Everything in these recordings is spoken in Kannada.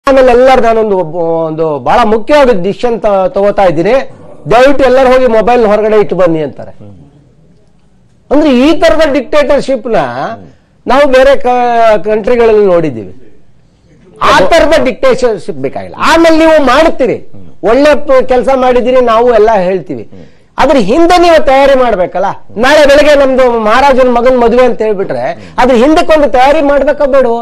ಆಮೇಲೆ ಎಲ್ಲರೂ ನಾನೊಂದು ಒಂದು ಬಹಳ ಮುಖ್ಯವಾದ ಡಿಸಿಷನ್ ತಗೋತಾ ಇದ್ದೀನಿ ದಯವಿಟ್ಟು ಎಲ್ಲರೂ ಹೋಗಿ ಮೊಬೈಲ್ ಹೊರಗಡೆ ಇಟ್ಟು ಬನ್ನಿ ಅಂತಾರೆ ಅಂದ್ರೆ ಈ ತರದ ಡಿಕ್ಟೇಟರ್ಶಿಪ್ ನ ನಾವು ಬೇರೆ ಕಂಟ್ರಿಗಳಲ್ಲಿ ನೋಡಿದ್ದೀವಿ ಆ ತರದ ಡಿಕ್ಟೇಟರ್ಶಿಪ್ ಬೇಕಾಗಿಲ್ಲ ಆಮೇಲೆ ನೀವು ಮಾಡುತ್ತೀರಿ ಒಳ್ಳೆ ಕೆಲಸ ಮಾಡಿದಿರಿ ನಾವು ಎಲ್ಲ ಹೇಳ್ತೀವಿ ಅದ್ರ ಹಿಂದೆ ನೀವು ತಯಾರಿ ಮಾಡ್ಬೇಕಲ್ಲ ನಾಳೆ ಬೆಳಗ್ಗೆ ನಮ್ದು ಮಹಾರಾಜನ ಮಗನ್ ಮದುವೆ ಅಂತ ಹೇಳ್ಬಿಟ್ರೆ ಅದ್ರ ಹಿಂದಕ್ಕೊಂದು ತಯಾರಿ ಮಾಡ್ಬೇಕಾ ಬೇಡವೋ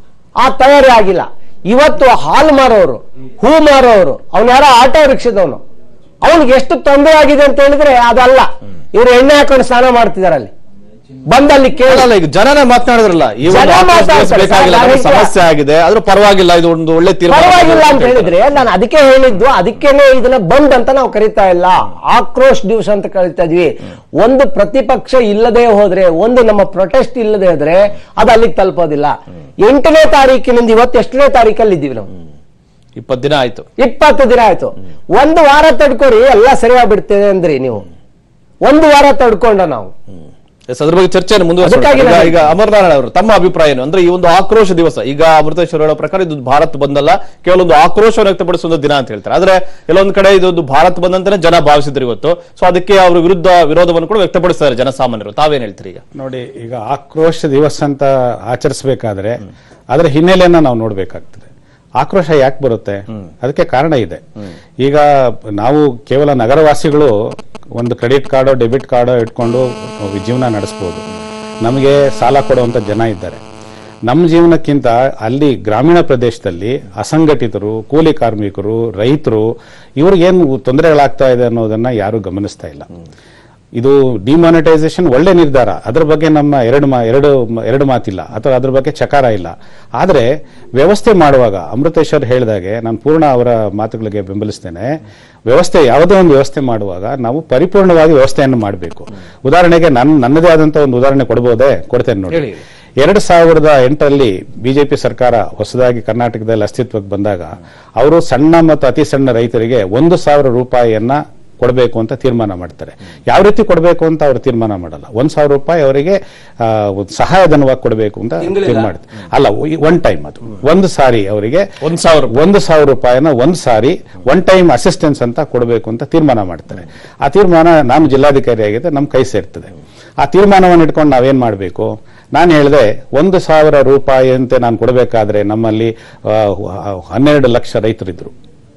ಆ ತಯಾರಿ ಆಗಿಲ್ಲ ಇವತ್ತು ಹಾಲು ಮಾರೋರು ಹೂ ಮಾರೋರು ಅವ್ನ ಯಾರೋ ಆಟೋ ರಿಕ್ಷಾದವನು ಅವನಿಗೆ ಎಷ್ಟು ತೊಂದರೆ ಆಗಿದೆ ಅಂತ ಹೇಳಿದ್ರೆ ಅದಲ್ಲ ಇವ್ರು ಎಣ್ಣೆ ಹಾಕೊಂಡು ಸ್ನಾನ ಮಾಡ್ತಿದಾರೆ ಅಲ್ಲಿ ಬಂದಲ್ಲಿ ಕೇಳ ಅಲ್ಲ ಈಗ ಜನನೇ ಮಾತನಾಡಿದ್ರಲ್ಲ ಈ ಒಂದು ಜನ ಆಕ್ರೋಶ ಮಾತಾಡ್ತಾರೆ, ಬೇಕಾಗಿಲ್ಲ ಸರ್, ನಮ್ಗೆ ನಾನು ಸಮಸ್ಯೆ ಆಗಿದೆ ಆದ್ರೂ ಪರವಾಗಿಲ್ಲ ಇದು ಒಂದು ಒಳ್ಳೆ ತೀರ್ಮಾನ ಪರವಾಗಿಲ್ಲ ಅಂತ ಅಂತ ಹೇಳಿದ್ರೆ ನಾನು ಅದಕ್ಕೆ ಹೇಳಿದ್ದು ಅದಕ್ಕೇನೆ ಇದನ್ನ ಬಂದ್ ಅಂತ ನಾವು ಕರಿತಾ ಇಲ್ಲ ಆಕ್ರೋಶ್ ದಿವಸ ಅಂತ ಕರಿತಾ ಇದ್ವಿ ಒಂದು ಪ್ರತಿಪಕ್ಷ ಇಲ್ಲದೆ ಹೋದ್ರೆ ಒಂದು ನಮ್ಮ ಪ್ರೊಟೆಸ್ಟ್ ಇಲ್ಲದೆ ಹೋದ್ರೆ ಅದು ಅಲ್ಲಿಗೆ ತಲುಪೋದಿಲ್ಲ ಎಂಟನೇ ತಾರೀಕಿನಿಂದ ಇವತ್ತು ಎಷ್ಟನೇ ತಾರೀಕಲ್ಲಿ ಇದ್ದೀವಿ ನಾವು ಇಪ್ಪತ್ತು ದಿನ ಆಯ್ತು ಇಪ್ಪತ್ತು ದಿನ ಆಯ್ತು ಒಂದು ವಾರ ತಡ್ಕೊರಿ ಎಲ್ಲ ಸರಿಯಾಗ್ಬಿಡ್ತೇವೆ ಅಂದ್ರಿ ನೀವು ಒಂದು ವಾರ ತಡ್ಕೊಂಡ ನಾವು ಎಸ್, ಅದ್ರ ಬಗ್ಗೆ ಚರ್ಚೆಯನ್ನು ಮುಂದುವರಿಸೋಣ ಅದಕ್ಕಾಗಿ ಈಗ ನಾನು- ಈಗ ಅಮರನಾರಾಯಣ ಅವರು ತಮ್ಮ ಅಭಿಪ್ರಾಯ ಏನು ಅಂದ್ರೆ ಈ ಒಂದು ಆಕ್ರೋಶ ದಿವಸ ಈಗ ಅಮೃತೇಶ್ವರ ಹೇಳೋ ಪ್ರಕಾರ ಇದು ಭಾರತ್ ಬಂದಲ್ಲ ಕೇವಲ ಒಂದು ಆಕ್ರೋಶವನ್ನು ವ್ಯಕ್ತಪಡಿಸುವ ಒಂದು ದಿನ ಅಂತ ಹೇಳ್ತಾರೆ ಆದ್ರೆ ಎಲ್ಲೊಂದ್ ಕಡೆ ಇದೊಂದು ಭಾರತ್ ಬಂದ್ ಅಂತಾನೆ ಜನ ಭಾವಿಸಿದ್ರು ಇವತ್ತು ಸೊ ಅದಕ್ಕೆ ಅವ್ರ ವಿರುದ್ಧ ವಿರೋಧವನ್ನು ಕೂಡ ವ್ಯಕ್ತಪಡಿಸ್ತಾರೆ ಜನಸಾಮಾನ್ಯರು ತಾವೇನ್ ಹೇಳ್ತೀರಿ ಈಗ ನೋಡಿ ಈಗ ಆಕ್ರೋಶ ದಿವಸ ಅಂತ ಆಚರಿಸಬೇಕಾದ್ರೆ ಅದರ ಹಿನ್ನೆಲೆಯನ್ನ ನಾವು ನೋಡ್ಬೇಕಾಗ್ತದೆ ಆಕ್ರೋಶ ಯಾಕೆ ಬರುತ್ತೆ ಅದಕ್ಕೆ ಕಾರಣ ಇದೆ ಈಗ ನಾವು ಕೇವಲ ನಗರವಾಸಿಗಳು ಒಂದು ಕ್ರೆಡಿಟ್ ಕಾರ್ಡೋ ಡೆಬಿಟ್ ಕಾರ್ಡೋ ಇಟ್ಕೊಂಡು ಜೀವನ ನಡೆಸ್ಬೋದು ನಮಗೆ ಸಾಲ ಕೊಡುವಂತ ಜನ ಇದ್ದಾರೆ ನಮ್ಮ ಜೀವನಕ್ಕಿಂತ ಅಲ್ಲಿ ಗ್ರಾಮೀಣ ಪ್ರದೇಶದಲ್ಲಿ ಅಸಂಘಟಿತರು ಕೂಲಿ ಕಾರ್ಮಿಕರು ರೈತರು ಇವ್ರಿಗೇನು ತೊಂದರೆಗಳಾಗ್ತಾ ಇದೆ ಅನ್ನೋದನ್ನ ಯಾರು ಗಮನಿಸ್ತಾ ಇಲ್ಲ ಇದು ಡಿಮಾನಿಟೈಸೇಷನ್ ಒಳ್ಳೆ ನಿರ್ಧಾರ ಅದ್ರ ಬಗ್ಗೆ ನಮ್ಮ ಎರಡು ಮಾ ಎರಡು ಮ- ಎರಡು ಮಾತಿಲ್ಲ ಅಥವಾ ಅದ್ರ ಬಗ್ಗೆ ಚಕಾರ ಇಲ್ಲ ಆದರೆ ವ್ಯವಸ್ಥೆ ಮಾಡುವಾಗ ಅಮೃತೇಶ್ವರ್ ಹೇಳಿದಾಗೆ ನಾನು ಪೂರ್ಣ ಅವರ ಮಾತುಗಳಿಗೆ ಬೆಂಬಲಿಸ್ತೇನೆ ವ್ಯವಸ್ಥೆ ಯಾವುದೇ ಒಂದು ವ್ಯವಸ್ಥೆ ಮಾಡುವಾಗ ನಾವು ಪರಿಪೂರ್ಣವಾಗಿ ವ್ಯವಸ್ಥೆಯನ್ನು ಮಾಡಬೇಕು ಉದಾಹರಣೆಗೆ ನನ್ನ ನನ್ನದೇ ಆದಂತ ಒಂದು ಉದಾಹರಣೆ ಕೊಡ್ಬೋದೇ ಕೊಡ್ತೇನೆ ನೋಡಿ ಹೇಳಿ. ಎರಡು ಸಾವಿರದ ಎಂಟರಲ್ಲಿ ಬಿಜೆಪಿ ಸರ್ಕಾರ ಹೊಸದಾಗಿ ಕರ್ನಾಟಕದಲ್ಲಿ ಅಸ್ತಿತ್ವಕ್ಕೆ ಬಂದಾಗ ಅವರು ಸಣ್ಣ ಮತ್ತು ಅತಿ ಸಣ್ಣ ರೈತರಿಗೆ ಒಂದು ಸಾವಿರ ರೂಪಾಯಿಯನ್ನ ಕೊಡಬೇಕು ಅಂತ ತೀರ್ಮಾನ ಮಾಡ್ತಾರೆ ಯಾವ ರೀತಿ ಕೊಡಬೇಕು ಅಂತ ಅವರು ತೀರ್ಮಾನ ಮಾಡಲ್ಲ ಒಂದ್ ಸಾವಿರ ರೂಪಾಯಿ ಅವರಿಗೆ ಆ, ಒಂದು ಸಹಾಯಧನವಾಗಿ ಕೊಡಬೇಕು ಅಂತ ತೀರ್ಮಾನ ಮಾಡ್ತಾರೆ ಅಲ್ಲ ಒನ್ ಟೈಮ್ ಅದು ಒಂದು ಸಾರಿ ಅವರಿಗೆ ಒಂದ್ ಸಾವಿರ ಒಂದು ಸಾವಿರ ರೂಪಾಯಿನ ಒಂದು ಸಾರಿ ಒನ್ ಟೈಮ್ ಅಸಿಸ್ಟೆನ್ಸ್ ಅಂತ ಕೊಡಬೇಕು ಅಂತ ತೀರ್ಮಾನ ಮಾಡ್ತಾರೆ ಆ ತೀರ್ಮಾನ ನಾನು ಜಿಲ್ಲಾಧಿಕಾರಿ ಆಗಿದೆ ನಮ್ಮ ಕೈ ಸೇರ್ತದೆ ಆ ತೀರ್ಮಾನವನ್ನು ಇಟ್ಕೊಂಡು ನಾವೇನ್ ಮಾಡಬೇಕು ನಾನು ಹೇಳಿದೆ ಒಂದು ಸಾವಿರ ರೂಪಾಯಿ ಅಂತ ನಾನು ಕೊಡಬೇಕಾದ್ರೆ ನಮ್ಮಲ್ಲಿ ಆ, ಹನ್ನೆರಡು ಲಕ್ಷ ರೈತರಿದ್ರು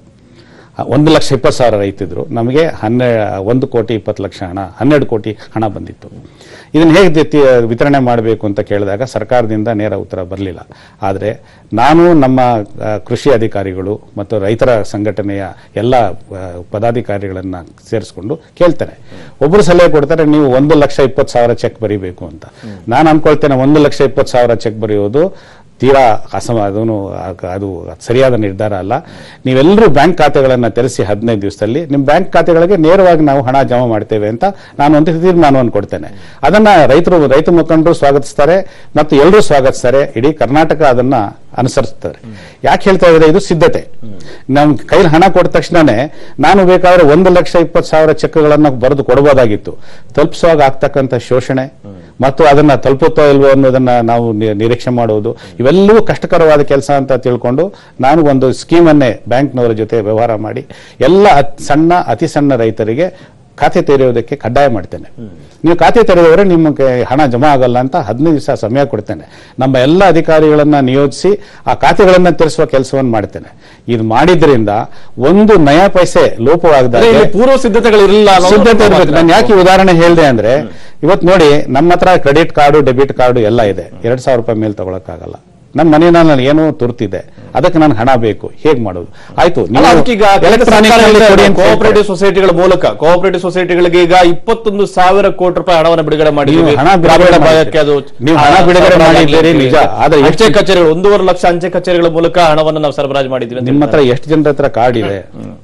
ಆ, ಒಂದು ಲಕ್ಷ ಇಪ್ಪತ್ತು ಸಾವಿರ ರೈತಿದ್ರು ನಮಗೆ ಹನ್ನೆ ಒಂದು ಕೋಟಿ ಇಪ್ಪತ್ತು ಲಕ್ಷ ಹಣ ಹನ್ನೆರಡು ಕೋಟಿ ಹಣ ಬಂದಿತ್ತು ಇದನ್ನು ಹೇಗೆ ತಿ- ತಿ- ವಿತರಣೆ ಮಾಡಬೇಕು ಅಂತ ಕೇಳಿದಾಗ ಸರ್ಕಾರದಿಂದ ನೇರ ಉತ್ತರ ಬರಲಿಲ್ಲ ಆದರೆ ನಾನು ನಮ್ಮ ಆ, ಕೃಷಿ ಅಧಿಕಾರಿಗಳು ಮತ್ತು ರೈತರ ಸಂಘಟನೆಯ ಎಲ್ಲ ಆ, ಪದಾಧಿಕಾರಿಗಳನ್ನ ಸೇರಿಸ್ಕೊಂಡು ಕೇಳ್ತೇನೆ ಒಬ್ಬರು ಸಲಹೆ ಕೊಡ್ತಾರೆ ನೀವು ಒಂದು ಲಕ್ಷ ಇಪ್ಪತ್ತು ಸಾವಿರ ಚೆಕ್ ಬರೀಬೇಕು ಅಂತ ನಾನು ಅನ್ಕೊಳ್ತೇನೆ ಒಂದು ಲಕ್ಷ ಇಪ್ಪತ್ತು ಸಾವಿರ ಚೆಕ್ ಬರೆಯೋದು ತೀರಾ ಅಸಮ ಅದನ್ನು ಅದು ಸರಿಯಾದ ನಿರ್ಧಾರ ಅಲ್ಲ ನೀವೆಲ್ಲರೂ ಬ್ಯಾಂಕ್ ಖಾತೆಗಳನ್ನು ತೆರೆಸಿ ಹದಿನೈದು ದಿವಸದಲ್ಲಿ ನಿಮ್ಮ ಬ್ಯಾಂಕ್ ಖಾತೆಗಳಿಗೆ ನೇರವಾಗಿ ನಾವು ಹಣ ಜಮಾ ಮಾಡ್ತೇವೆ ಅಂತ ನಾನು ಒಂದು ತೀರ್ಮಾನವನ್ನು ಕೊಡ್ತೇನೆ ಅದನ್ನ ರೈತರು ರೈತ ಮುಖಂಡರು ಸ್ವಾಗತಿಸ್ತಾರೆ ಮತ್ತು ಎಲ್ಲರೂ ಸ್ವಾಗತಿಸ್ತಾರೆ ಇಡೀ ಕರ್ನಾಟಕ ಅದನ್ನ ಅನುಸರಿಸ್ತಾರೆ ಯಾಕೆ ಹೇಳ್ತಾ ಇದ್ರೆ ಇದು ಸಿದ್ಧತೆ ನಮ್ ಕೈಲಿ ಹಣ ಕೊಟ್ಟ ತಕ್ಷಣನೇ ನಾನು ಬೇಕಾದ್ರೆ ಒಂದು ಲಕ್ಷ ಇಪ್ಪತ್ತು ಸಾವಿರ ಚೆಕ್ಗಳನ್ನ ಬರೆದು ಕೊಡಬಹುದಾಗಿತ್ತು ತಲುಪಿಸುವಾಗ ಆಗ್ತಕ್ಕಂಥ ಶೋಷಣೆ ಮತ್ತು ಅದನ್ನ ತಲುಪುತ್ತೋ ಇಲ್ವೋ ಅನ್ನೋದನ್ನ ನಾವು ನಿ- ನಿರೀಕ್ಷೆ ಮಾಡುವುದು ಇವೆಲ್ಲವೂ ಕಷ್ಟಕರವಾದ ಕೆಲಸ ಅಂತ ತಿಳ್ಕೊಂಡು ನಾನು ಒಂದು ಸ್ಕೀಮನ್ನೇ ಬ್ಯಾಂಕ್ನವರ ಜೊತೆ ವ್ಯವಹಾರ ಮಾಡಿ ಎಲ್ಲ ಅತ್- ಸಣ್ಣ ಅತಿ ಸಣ್ಣ ರೈತರಿಗೆ ಖಾತೆ ತೆರೆಯೋದಕ್ಕೆ ಕಡ್ಡಾಯ ಮಾಡ್ತೇನೆ ನೀವು ಖಾತೆ ತೆರೆದವರೆ ನಿಮಗೆ ಹಣ ಜಮಾ ಆಗಲ್ಲ ಅಂತ ಹದಿನೈದು ದಿವಸ ಸಮಯ ಕೊಡ್ತೇನೆ ನಮ್ಮ ಎಲ್ಲ ಅಧಿಕಾರಿಗಳನ್ನ ನಿಯೋಜಿಸಿ ಆ ಖಾತೆಗಳನ್ನ ತೆರೆಸುವ ಕೆಲಸವನ್ನು ಮಾಡ್ತೇನೆ ಇದು ಮಾಡಿದ್ರಿಂದ ಒಂದು ನಯ ಪೈಸೆ ಅಂದ್ರೆ ಲೋಪವಾಗದ ಇಲ್ಲಿ ಪೂರ್ವ ಸಿದ್ಧತೆಗಳು ಇರಲಿಲ್ಲ ಅನ್ನೋದು ಸಿದ್ಧತೆ ನಮ್ಮ ಇರ್ಬೇಕು ನಾನು ಯಾಕೆ ಈ ಉದಾಹರಣೆ ಹೇಳಿದೆ ಅಂದ್ರೆ ಇವತ್ತು ನೋಡಿ ನಮ್ಮ ಹತ್ರ ಕ್ರೆಡಿಟ್ ಕಾರ್ಡು ಡೆಬಿಟ್ ಕಾರ್ಡು ಎಲ್ಲ ಇದೆ ಎರಡ್ ಸಾವಿರ ರೂಪಾಯಿ ಮೇಲೆ ತಗೊಳಕ್ಕಾಗಲ್ಲ ನಮ್ಮ ಮನೆಯಲ್ಲಿ ನಾನು ಏನೋ ತುರ್ತಿದೆ ಅದಕ್ಕೆ ನಾನು ಹಣ ಬೇಕು ಹೇಗ್ ಮಾಡೋದು ಆಯ್ತು ಅಲ್ಲ, ಅದಕ್ಕೀಗ electronic ಅಲ್ಲಿ ಕೊಡಿ ಅಂತ ಕೋಆಪರೇಟಿವ್ ಸೊಸೈಟಿಗಳ ಮೂಲಕ ಕೋಆಪರೇಟಿವ್ ಸೊಸೈಟಿಗಳಿಗೆ ಈಗ ಇಪ್ಪತ್ತೊಂದು ಸಾವಿರ ಕೋಟಿ ರೂಪಾಯಿ ಹಣವನ್ನು ಬಿಡುಗಡೆ ಮಾಡಿದ್ದೀವಿ ನೀವು ಹಣ ಬಿಡುಗಡೆ ಗ್ರಾಮೀಣ ಮಾಡಿದ್ದೀರಿ. ಭಾಗಕ್ಕೆ ಅದು ನೀವು ಹಣ ಬಿಡುಗಡೆ ಸರಬರಾಜು ಮಾಡಿದ್ದೀರಿ, ಆಗ್ಲಿಕ್ಕೆ. ನಿಜ. ಆದ್ರೆ ಅಂಚೆ ಎಷ್ಟು- ಕಚೇರಿಗಳು ಒಂದೂವರೆ ಲಕ್ಷ ಅಂಚೆ ಕಚೇರಿಗಳ ಮೂಲಕ ಹಣವನ್ನು ನಾವು ಸರಬರಾಜು ಮಾಡಿದ್ದೀವಿ ಅಂತ ನಿಮ್ಮ ಹತ್ರ ಹೇಳ್ತಾರೆ. ಎಷ್ಟು ಜನರ ಹತ್ರ ಕಾರ್ಡ್ ಇದೆ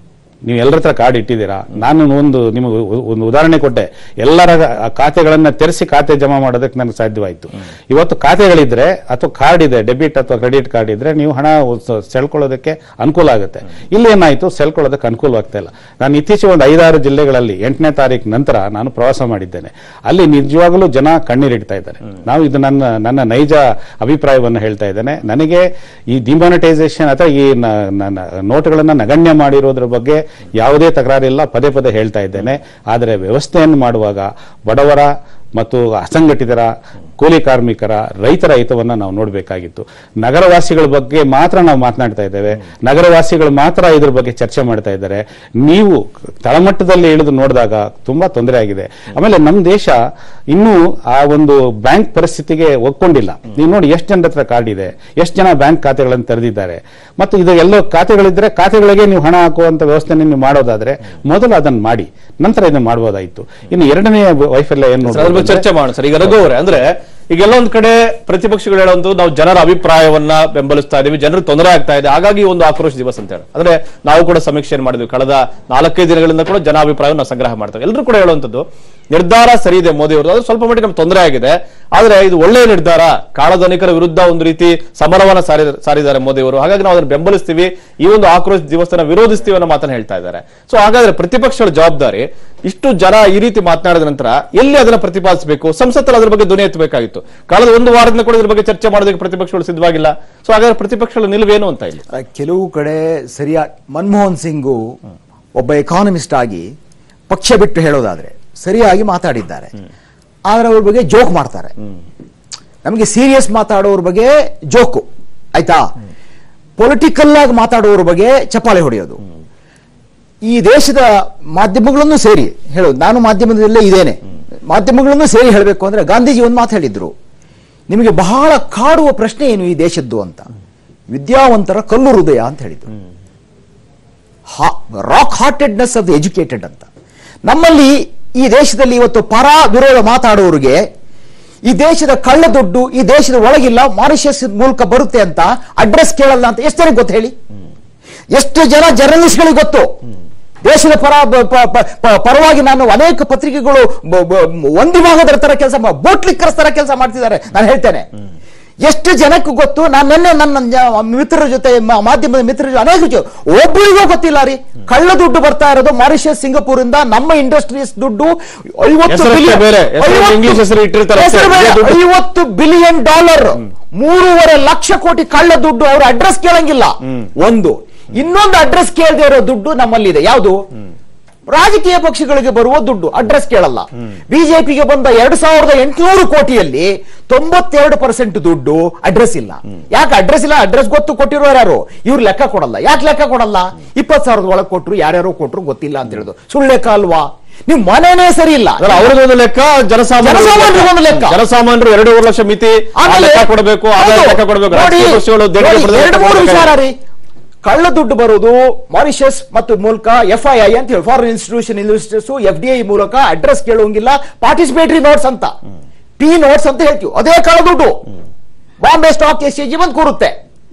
ನೀವು ಎಲ್ಲರ ಹತ್ರ ಕಾರ್ಡ್ ಇಟ್ಟಿದ್ದೀರಾ ನಾನು ಒಂದು ನಿಮಗೆ ಒಂದು ಉದಾಹರಣೆ ಕೊಟ್ಟೆ ಎಲ್ಲರ ಖಾತೆಗಳನ್ನ ತೆರೆಸಿ ಖಾತೆ ಜಮಾ ಮಾಡೋದಕ್ಕೆ ನನಗೆ ಸಾಧ್ಯವಾಯಿತು ಇವತ್ತು ಖಾತೆಗಳಿದ್ರೆ ಅಥವಾ ಕಾರ್ಡ್ ಇದೆ ಡೆಬಿಟ್ ಅಥವಾ ಕ್ರೆಡಿಟ್ ಕಾರ್ಡ್ ಇದ್ರೆ ನೀವು ಹಣ ಸ- ಸೆಳ್ಕೊಳ್ಳೋದಕ್ಕೆ ಅನುಕೂಲ ಆಗುತ್ತೆ ಇಲ್ಲಿ ಏನಾಯ್ತು ಸೆಳ್ಕೊಳ್ಳೋದಕ್ಕೆ ಅನುಕೂಲವಾಗ್ತಾ ಇಲ್ಲ ನಾನು ಇತ್ತೀಚೆಗೆ ಒಂದು ಐದಾರು ಜಿಲ್ಲೆಗಳಲ್ಲಿ ಎಂಟನೇ ತಾರೀಕು ನಂತರ ನಾನು ಪ್ರವಾಸ ಮಾಡಿದ್ದೇನೆ ಅಲ್ಲಿ ನಿಜವಾಗಲೂ ಜನ ಕಣ್ಣೀರಿಡ್ತಾ ಇದ್ದಾರೆ ನಾವು ಇದು ನನ್ನ ನನ್ನ ನೈಜ ಅಭಿಪ್ರಾಯವನ್ನು ಹೇಳ್ತಾ ಇದ್ದೇನೆ ನನಗೆ ಈ ಡಿಮಾನಿಟೈಸೇಷನ್ ಅಥವಾ ಈ ನ- ನನ್ನ ನೋಟುಗಳನ್ನ ನಗಣ್ಯ ಮಾಡಿರೋದ್ರ ಬಗ್ಗೆ ಯಾವುದೇ ತಕರಾರಿಲ್ಲ ಪದೇ ಪದೇ ಹೇಳ್ತಾ ಇದ್ದೇನೆ ಆದರೆ ವ್ಯವಸ್ಥೆಯನ್ನು ಮಾಡುವಾಗ ಬಡವರ ಮತ್ತು ಅಸಂಘಟಿತರ ಕೂಲಿ ಕಾರ್ಮಿಕರ ರೈತರ ಹಿತವನ್ನ ನಾವು ನೋಡಬೇಕಾಗಿತ್ತು ನಗರವಾಸಿಗಳ ಬಗ್ಗೆ ಮಾತ್ರ ನಾವು ಮಾತನಾಡ್ತಾ ಇದ್ದೇವೆ ನಗರವಾಸಿಗಳು ಮಾತ್ರ ಇದ್ರ ಬಗ್ಗೆ ಚರ್ಚೆ ಮಾಡ್ತಾ ಇದ್ದಾರೆ ನೀವು ತಳಮಟ್ಟದಲ್ಲಿ ಇಳಿದು ನೋಡಿದಾಗ ತುಂಬಾ ತೊಂದರೆ ಆಗಿದೆ ಆಮೇಲೆ ನಮ್ಮ ದೇಶ ಇನ್ನೂ ಆ ಒಂದು ಬ್ಯಾಂಕ್ ಪರಿಸ್ಥಿತಿಗೆ ಒಪ್ಕೊಂಡಿಲ್ಲ ನೀವು ನೋಡಿ ಎಷ್ಟು ಜನರ ಹತ್ರ ಕಾರ್ಡ್ ಇದೆ ಎಷ್ಟು ಜನ ಬ್ಯಾಂಕ್ ಖಾತೆಗಳನ್ನು ತೆರೆದಿದ್ದಾರೆ ಮತ್ತು ಇದು ಎಲ್ಲೋ ಖಾತೆಗಳಿದ್ರೆ ಖಾತೆಗಳಿಗೆ ನೀವು ಹಣ ಹಾಕುವಂತ ವ್ಯವಸ್ಥೆ ನೀವು ಮಾಡೋದಾದ್ರೆ ಮೊದಲು ಅದನ್ನು ಮಾಡಿ ನಂತರ ಇದನ್ನು ಮಾಡಬಹುದಾಯಿತು ಇನ್ನು ಎರಡನೇ ವೈಫಲ್ಯ ಏನು ಸರ್, ಅದ್ರ ಬಗ್ಗೆ ನೋಡ್ಬೋದು ಚರ್ಚೆ ಮಾಡೋಣ ಸರ್ ಈಗ ರಘು ಅವರೇ ಅಂದ್ರೆ ಈಗ ಎಲ್ಲೋ ಒಂದ್ ಕಡೆ ಪ್ರತಿಪಕ್ಷಗಳು ಹೇಳುವಂತದ್ದು ನಾವು ಜನರ ಅಭಿಪ್ರಾಯವನ್ನ ಬೆಂಬಲಿಸ್ತಾ ಇದೀವಿ ಜನರಿಗೆ ತೊಂದರೆ ಆಗ್ತಾ ಇದೆ ಹಾಗಾಗಿ ಈ ಒಂದು ಆಕ್ರೋಶ ದಿವಸ ಅಂತ ಹೇಳಿ ಅಂದ್ರೆ ನಾವು ಕೂಡ ಸಮೀಕ್ಷೆಯನ್ನು ಮಾಡಿದ್ವಿ ಕಳೆದ ನಾಲ್ಕೈದು ದಿನಗಳಿಂದ ಕೂಡ ಜನ ಅಭಿಪ್ರಾಯವನ್ನು ನಾವು ಸಂಗ್ರಹ ಮಾಡ್ತೇವೆ ಎಲ್ಲರೂ ಕೂಡ ಹೇಳುವಂತದ್ದು ನಿರ್ಧಾರ ಸರಿ ಇದೆ ಮೋದಿ ಅವರು ಅದು ಸ್ವಲ್ಪ ಮಟ್ಟಿಗೆ ನಮ್ಗೆ ತೊಂದರೆ ಆಗಿದೆ ಆದ್ರೆ ಇದು ಒಳ್ಳೆಯ ನಿರ್ಧಾರ ಕಾಳಧನಿಕರ ವಿರುದ್ಧ ಒಂದು ರೀತಿ ಸಮರವನ್ನ ಸಾರಿ ಸಾರಿದ್ದಾರೆ ಮೋದಿ ಅವರು ಹಾಗಾಗಿ ನಾವು ಅದನ್ನು ಬೆಂಬಲಿಸ್ತೀವಿ ಈ ಒಂದು ಆಕ್ರೋಶ ದಿವಸನ ವಿರೋಧಿಸ್ತೀವಿ ಅನ್ನೋ ಮಾತನ್ನ ಹೇಳ್ತಾ ಇದ್ದಾರೆ ಸೊ ಹಾಗಾದ್ರೆ ಪ್ರತಿಪಕ್ಷಗಳ ಜವಾಬ್ದಾರಿ ಇಷ್ಟು ಜನ ಈ ರೀತಿ ಮಾತನಾಡಿದ ನಂತರ ಎಲ್ಲಿ ಅದನ್ನ ಪ್ರತಿಪಾದಿಸಬೇಕು ಸಂಸತ್ತಲ್ಲಿ ಅದ್ರ ಬಗ್ಗೆ ಧ್ವನಿ ಎತ್ತಬೇಕಾಗಿತ್ತು ಕಳೆದ ಒಂದು ವಾರದಿಂದ ಕೂಡ ಇದ್ರ ಬಗ್ಗೆ ಚರ್ಚೆ ಮಾಡೋದಕ್ಕೆ ಪ್ರತಿಪಕ್ಷಗಳು ಸಿದ್ಧವಾಗಿಲ್ಲ ಸೊ ಹಾಗಾದ್ರೆ ಪ್ರತಿಪಕ್ಷಗಳ ನಿಲುವೇನು ಅಂತ ಇಲ್ಲಿ ಆ, ಕೆಲವು ಕಡೆ ಸರಿಯಾಗಿ ಮನಮೋಹನ್ ಸಿಂಗು ಒಬ್ಬ ಎಕಾನಮಿಸ್ಟ್ ಆಗಿ ಪಕ್ಷ ಬಿಟ್ಟು ಹೇಳೋದಾದ್ರೆ ಸರಿಯಾಗಿ ಮಾತಾಡಿದ್ದಾರೆ ಆದ್ರೆ ಅವ್ರ ಬಗ್ಗೆ ಜೋಕ್ ಮಾಡ್ತಾರೆ ನಮಗೆ ಸೀರಿಯಸ್ ಮಾತಾಡೋರ ಬಗ್ಗೆ ಜೋಕು ಆಯ್ತಾ ಪೊಲಿಟಿಕಲ್ ಆಗಿ ಮಾತಾಡೋರ ಬಗ್ಗೆ ಚಪ್ಪಾಳೆ ಹೊಡೆಯೋದು ಈ ದೇಶದ ಮಾಧ್ಯಮಗಳನ್ನು ಸೇರಿ ಹೇಳೋದು ನಾನು ಮಾಧ್ಯಮದಲ್ಲೇ ಇದ್ದೇನೆ ಮಾಧ್ಯಮಗಳನ್ನು ಸೇರಿ ಹೇಳಬೇಕು ಅಂದ್ರೆ ಗಾಂಧೀಜಿ ಒಂದು ಮಾತು ಹೇಳಿದ್ರು ನಿಮಗೆ ಬಹಳ ಕಾಡುವ ಪ್ರಶ್ನೆ ಏನು ಈ ದೇಶದ್ದು ಅಂತ ವಿದ್ಯಾವಂತರ ಕಲ್ಲು ಹೃದಯ ಅಂತ ಹೇಳಿದ್ರು rock heartedness of the educated ಅಂತ ನಮ್ಮಲ್ಲಿ ಈ ದೇಶದಲ್ಲಿ ಇವತ್ತು ಪರ ವಿರೋಧ ಮಾತಾಡೋರಿಗೆ ಈ ದೇಶದ ಕಳ್ಳ ದುಡ್ಡು ಈ ದೇಶದ ಒಳಗಿಲ್ಲ ಮಾರಿಷಸ್ ಮೂಲಕ ಬರುತ್ತೆ ಅಂತ ಅಡ್ರೆಸ್ ಕೇಳಲ್ಲ ಅಂತ ಎಷ್ಟು ಜನಕ್ಕೆ ಗೊತ್ತು ಹೇಳಿ ಎಷ್ಟು ಜನ ಜರ್ನಲಿಸ್ಟ್ಗಳಿಗೆ ಗೊತ್ತು ದೇಶದ ಪರ ಬ- ಪ- ಪ- ಪ- ಪರವಾಗಿ ನಾನು ಅನೇಕ ಪತ್ರಿಕೆಗಳು ಬ- ಬ- ಒಂದು ಭಾಗದ ತರ ಕೆಲಸ ಬೋಟ್ಲಿಕ್ಕರ್ಸ್ ತರ ಕೆಲಸ ಮಾಡ್ತಿದ್ದಾರೆ ನಾನು ಹೇಳ್ತೇನೆ ಎಷ್ಟು ಜನಕ್ಕೆ ಗೊತ್ತು ನಾನು ನಿನ್ನೆ ನನ್ನ ಜ- ಮಿತ್ರರ ಜೊತೆ ಮ- ಮಾಧ್ಯಮದ ಮಿತ್ರರ ಜೊತೆ ಅನೇಕ ಜೊ- ಒಬ್ಬರಿಗೂ ಗೊತ್ತಿಲ್ಲ ರೀ ಕಳ್ಳ ದುಡ್ಡು ಬರ್ತಾ ಇರೋದು ಮಾರಿಷಸ್ ಸಿಂಗಪೂರ್ ಇಂದ ನಮ್ಮ ಇಂಡಸ್ಟ್ರೀಸ್ ದುಡ್ಡು ಐವತ್ತು ಹೆಸರಷ್ಟೇ billion- ಬೇರೆ. ಹೆಸರು ಐವತ್ತು- ಇಂಗ್ಲಿಷ್ ಹೆಸರು ಇಟ್ಟಿರ್ತಾರೆ ಅಷ್ಟೇ. ಹೆಸರು ಬೇರೆ. ಇದೇ ದುಡ್ಡು. ಐವತ್ತು ಬಿಲಿಯನ್ ಡಾಲರ್ ಮೂರುವರೆ ಲಕ್ಷ ಕೋಟಿ ಕಳ್ಳ ದುಡ್ಡು ಅವ್ರ ಅಡ್ರೆಸ್ ಕೇಳಂಗಿಲ್ಲ ಒಂದು ಇನ್ನೊಂದು ಅಡ್ರೆಸ್ ಕೇಳದೆ ಇರೋ ದುಡ್ಡು ನಮ್ಮಲ್ಲಿದೆ ಯಾವುದು ರಾಜಕೀಯ ಪಕ್ಷಗಳಿಗೆ ಬರುವ ದುಡ್ಡು ಅಡ್ರೆಸ್ ಕೇಳಲ್ಲ ಬಿಜೆಪಿಗೆ ಬಂದ ಎರಡ್ ಸಾವಿರದ ಎಂಟುನೂರು ಕೋಟಿಯಲ್ಲಿ ತೊಂಬತ್ತೆರಡು ಪರ್ಸೆಂಟ್ ದುಡ್ಡು ಅಡ್ರೆಸ್ ಇಲ್ಲ ಯಾಕೆ ಅಡ್ರೆಸ್ ಇಲ್ಲ ಅಡ್ರೆಸ್ ಗೊತ್ತು ಕೊಟ್ಟಿರೋರು ಯಾರು ಇವ್ರು ಲೆಕ್ಕ ಕೊಡಲ್ಲ ಯಾಕೆ ಲೆಕ್ಕ ಕೊಡಲ್ಲ ಇಪ್ಪತ್ ಸಾವಿರದ ಒಳಗೆ ಕೊಟ್ರು ಯಾರ್ಯಾರೋ ಕೊಟ್ರು ಗೊತ್ತಿಲ್ಲ ಅಂತ ಹೇಳುದು ಸುಳ್ಳು ಲೆಕ್ಕ ಅಲ್ವಾ ನಿಮ್ ಮನೆನೇ ಸರಿ ಇಲ್ಲ ಅಲ್ಲ, ಅವ್ರದ್ದೊಂದು ಲೆಕ್ಕ ಜನಸಾಮಾನ್ಯರು ಜನಸಾಮಾನ್ಯರಿಗೊಂದು ಲೆಕ್ಕ. ಜನಸಾಮಾನ್ಯರು ಎರಡೂವರೆ ಲಕ್ಷ ಮಿತಿ ಆ ಆಮೇಲೆ ಲೆಕ್ಕ ಕೊಡಬೇಕು ಆದಾಯ ಹೌದು. ಲೆಕ್ಕ ಕೊಡಬೇಕು ನೋಡಿ, ರಾಜಕೀಯ ಪಕ್ಷಗಳು ದೇಣಿಗೆ ನೋಡಿ, ಪಡೆದ ಎರಡು ಲೆಕ್ಕ ಮೂರು ಕೊಡಬೇಕು. ವಿಚಾರ ರೀ ಕಳ್ಳ ದುಡ್ಡು ಬರೋದು ಮಾರಿಷಸ್ ಮತ್ತು ಮೂಲಕ ಎಫ್ ಐ ಐ ಅಂತ ಹೇಳಿ foreign institution investors F D I ಮೂಲಕ ಅಡ್ರೆಸ್ ಕೇಳೋಂಗಿಲ್ಲ ಪಾರ್ಟಿಸಿಪೇಟರಿ ನೋಟ್ಸ್ ಅಂತ ಪಿ ನೋಟ್ಸ್ ಅಂತ ಹೇಳ್ತೀವಿ ಅದೇ ಕಳ್ಳ ದುಡ್ಡು ಬಾಂಬೆ ಸ್ಟಾಕ್ ಎಕ್ಸ್ಚೇಂಜ್ ಬಂದು ಕೂರುತ್ತೆ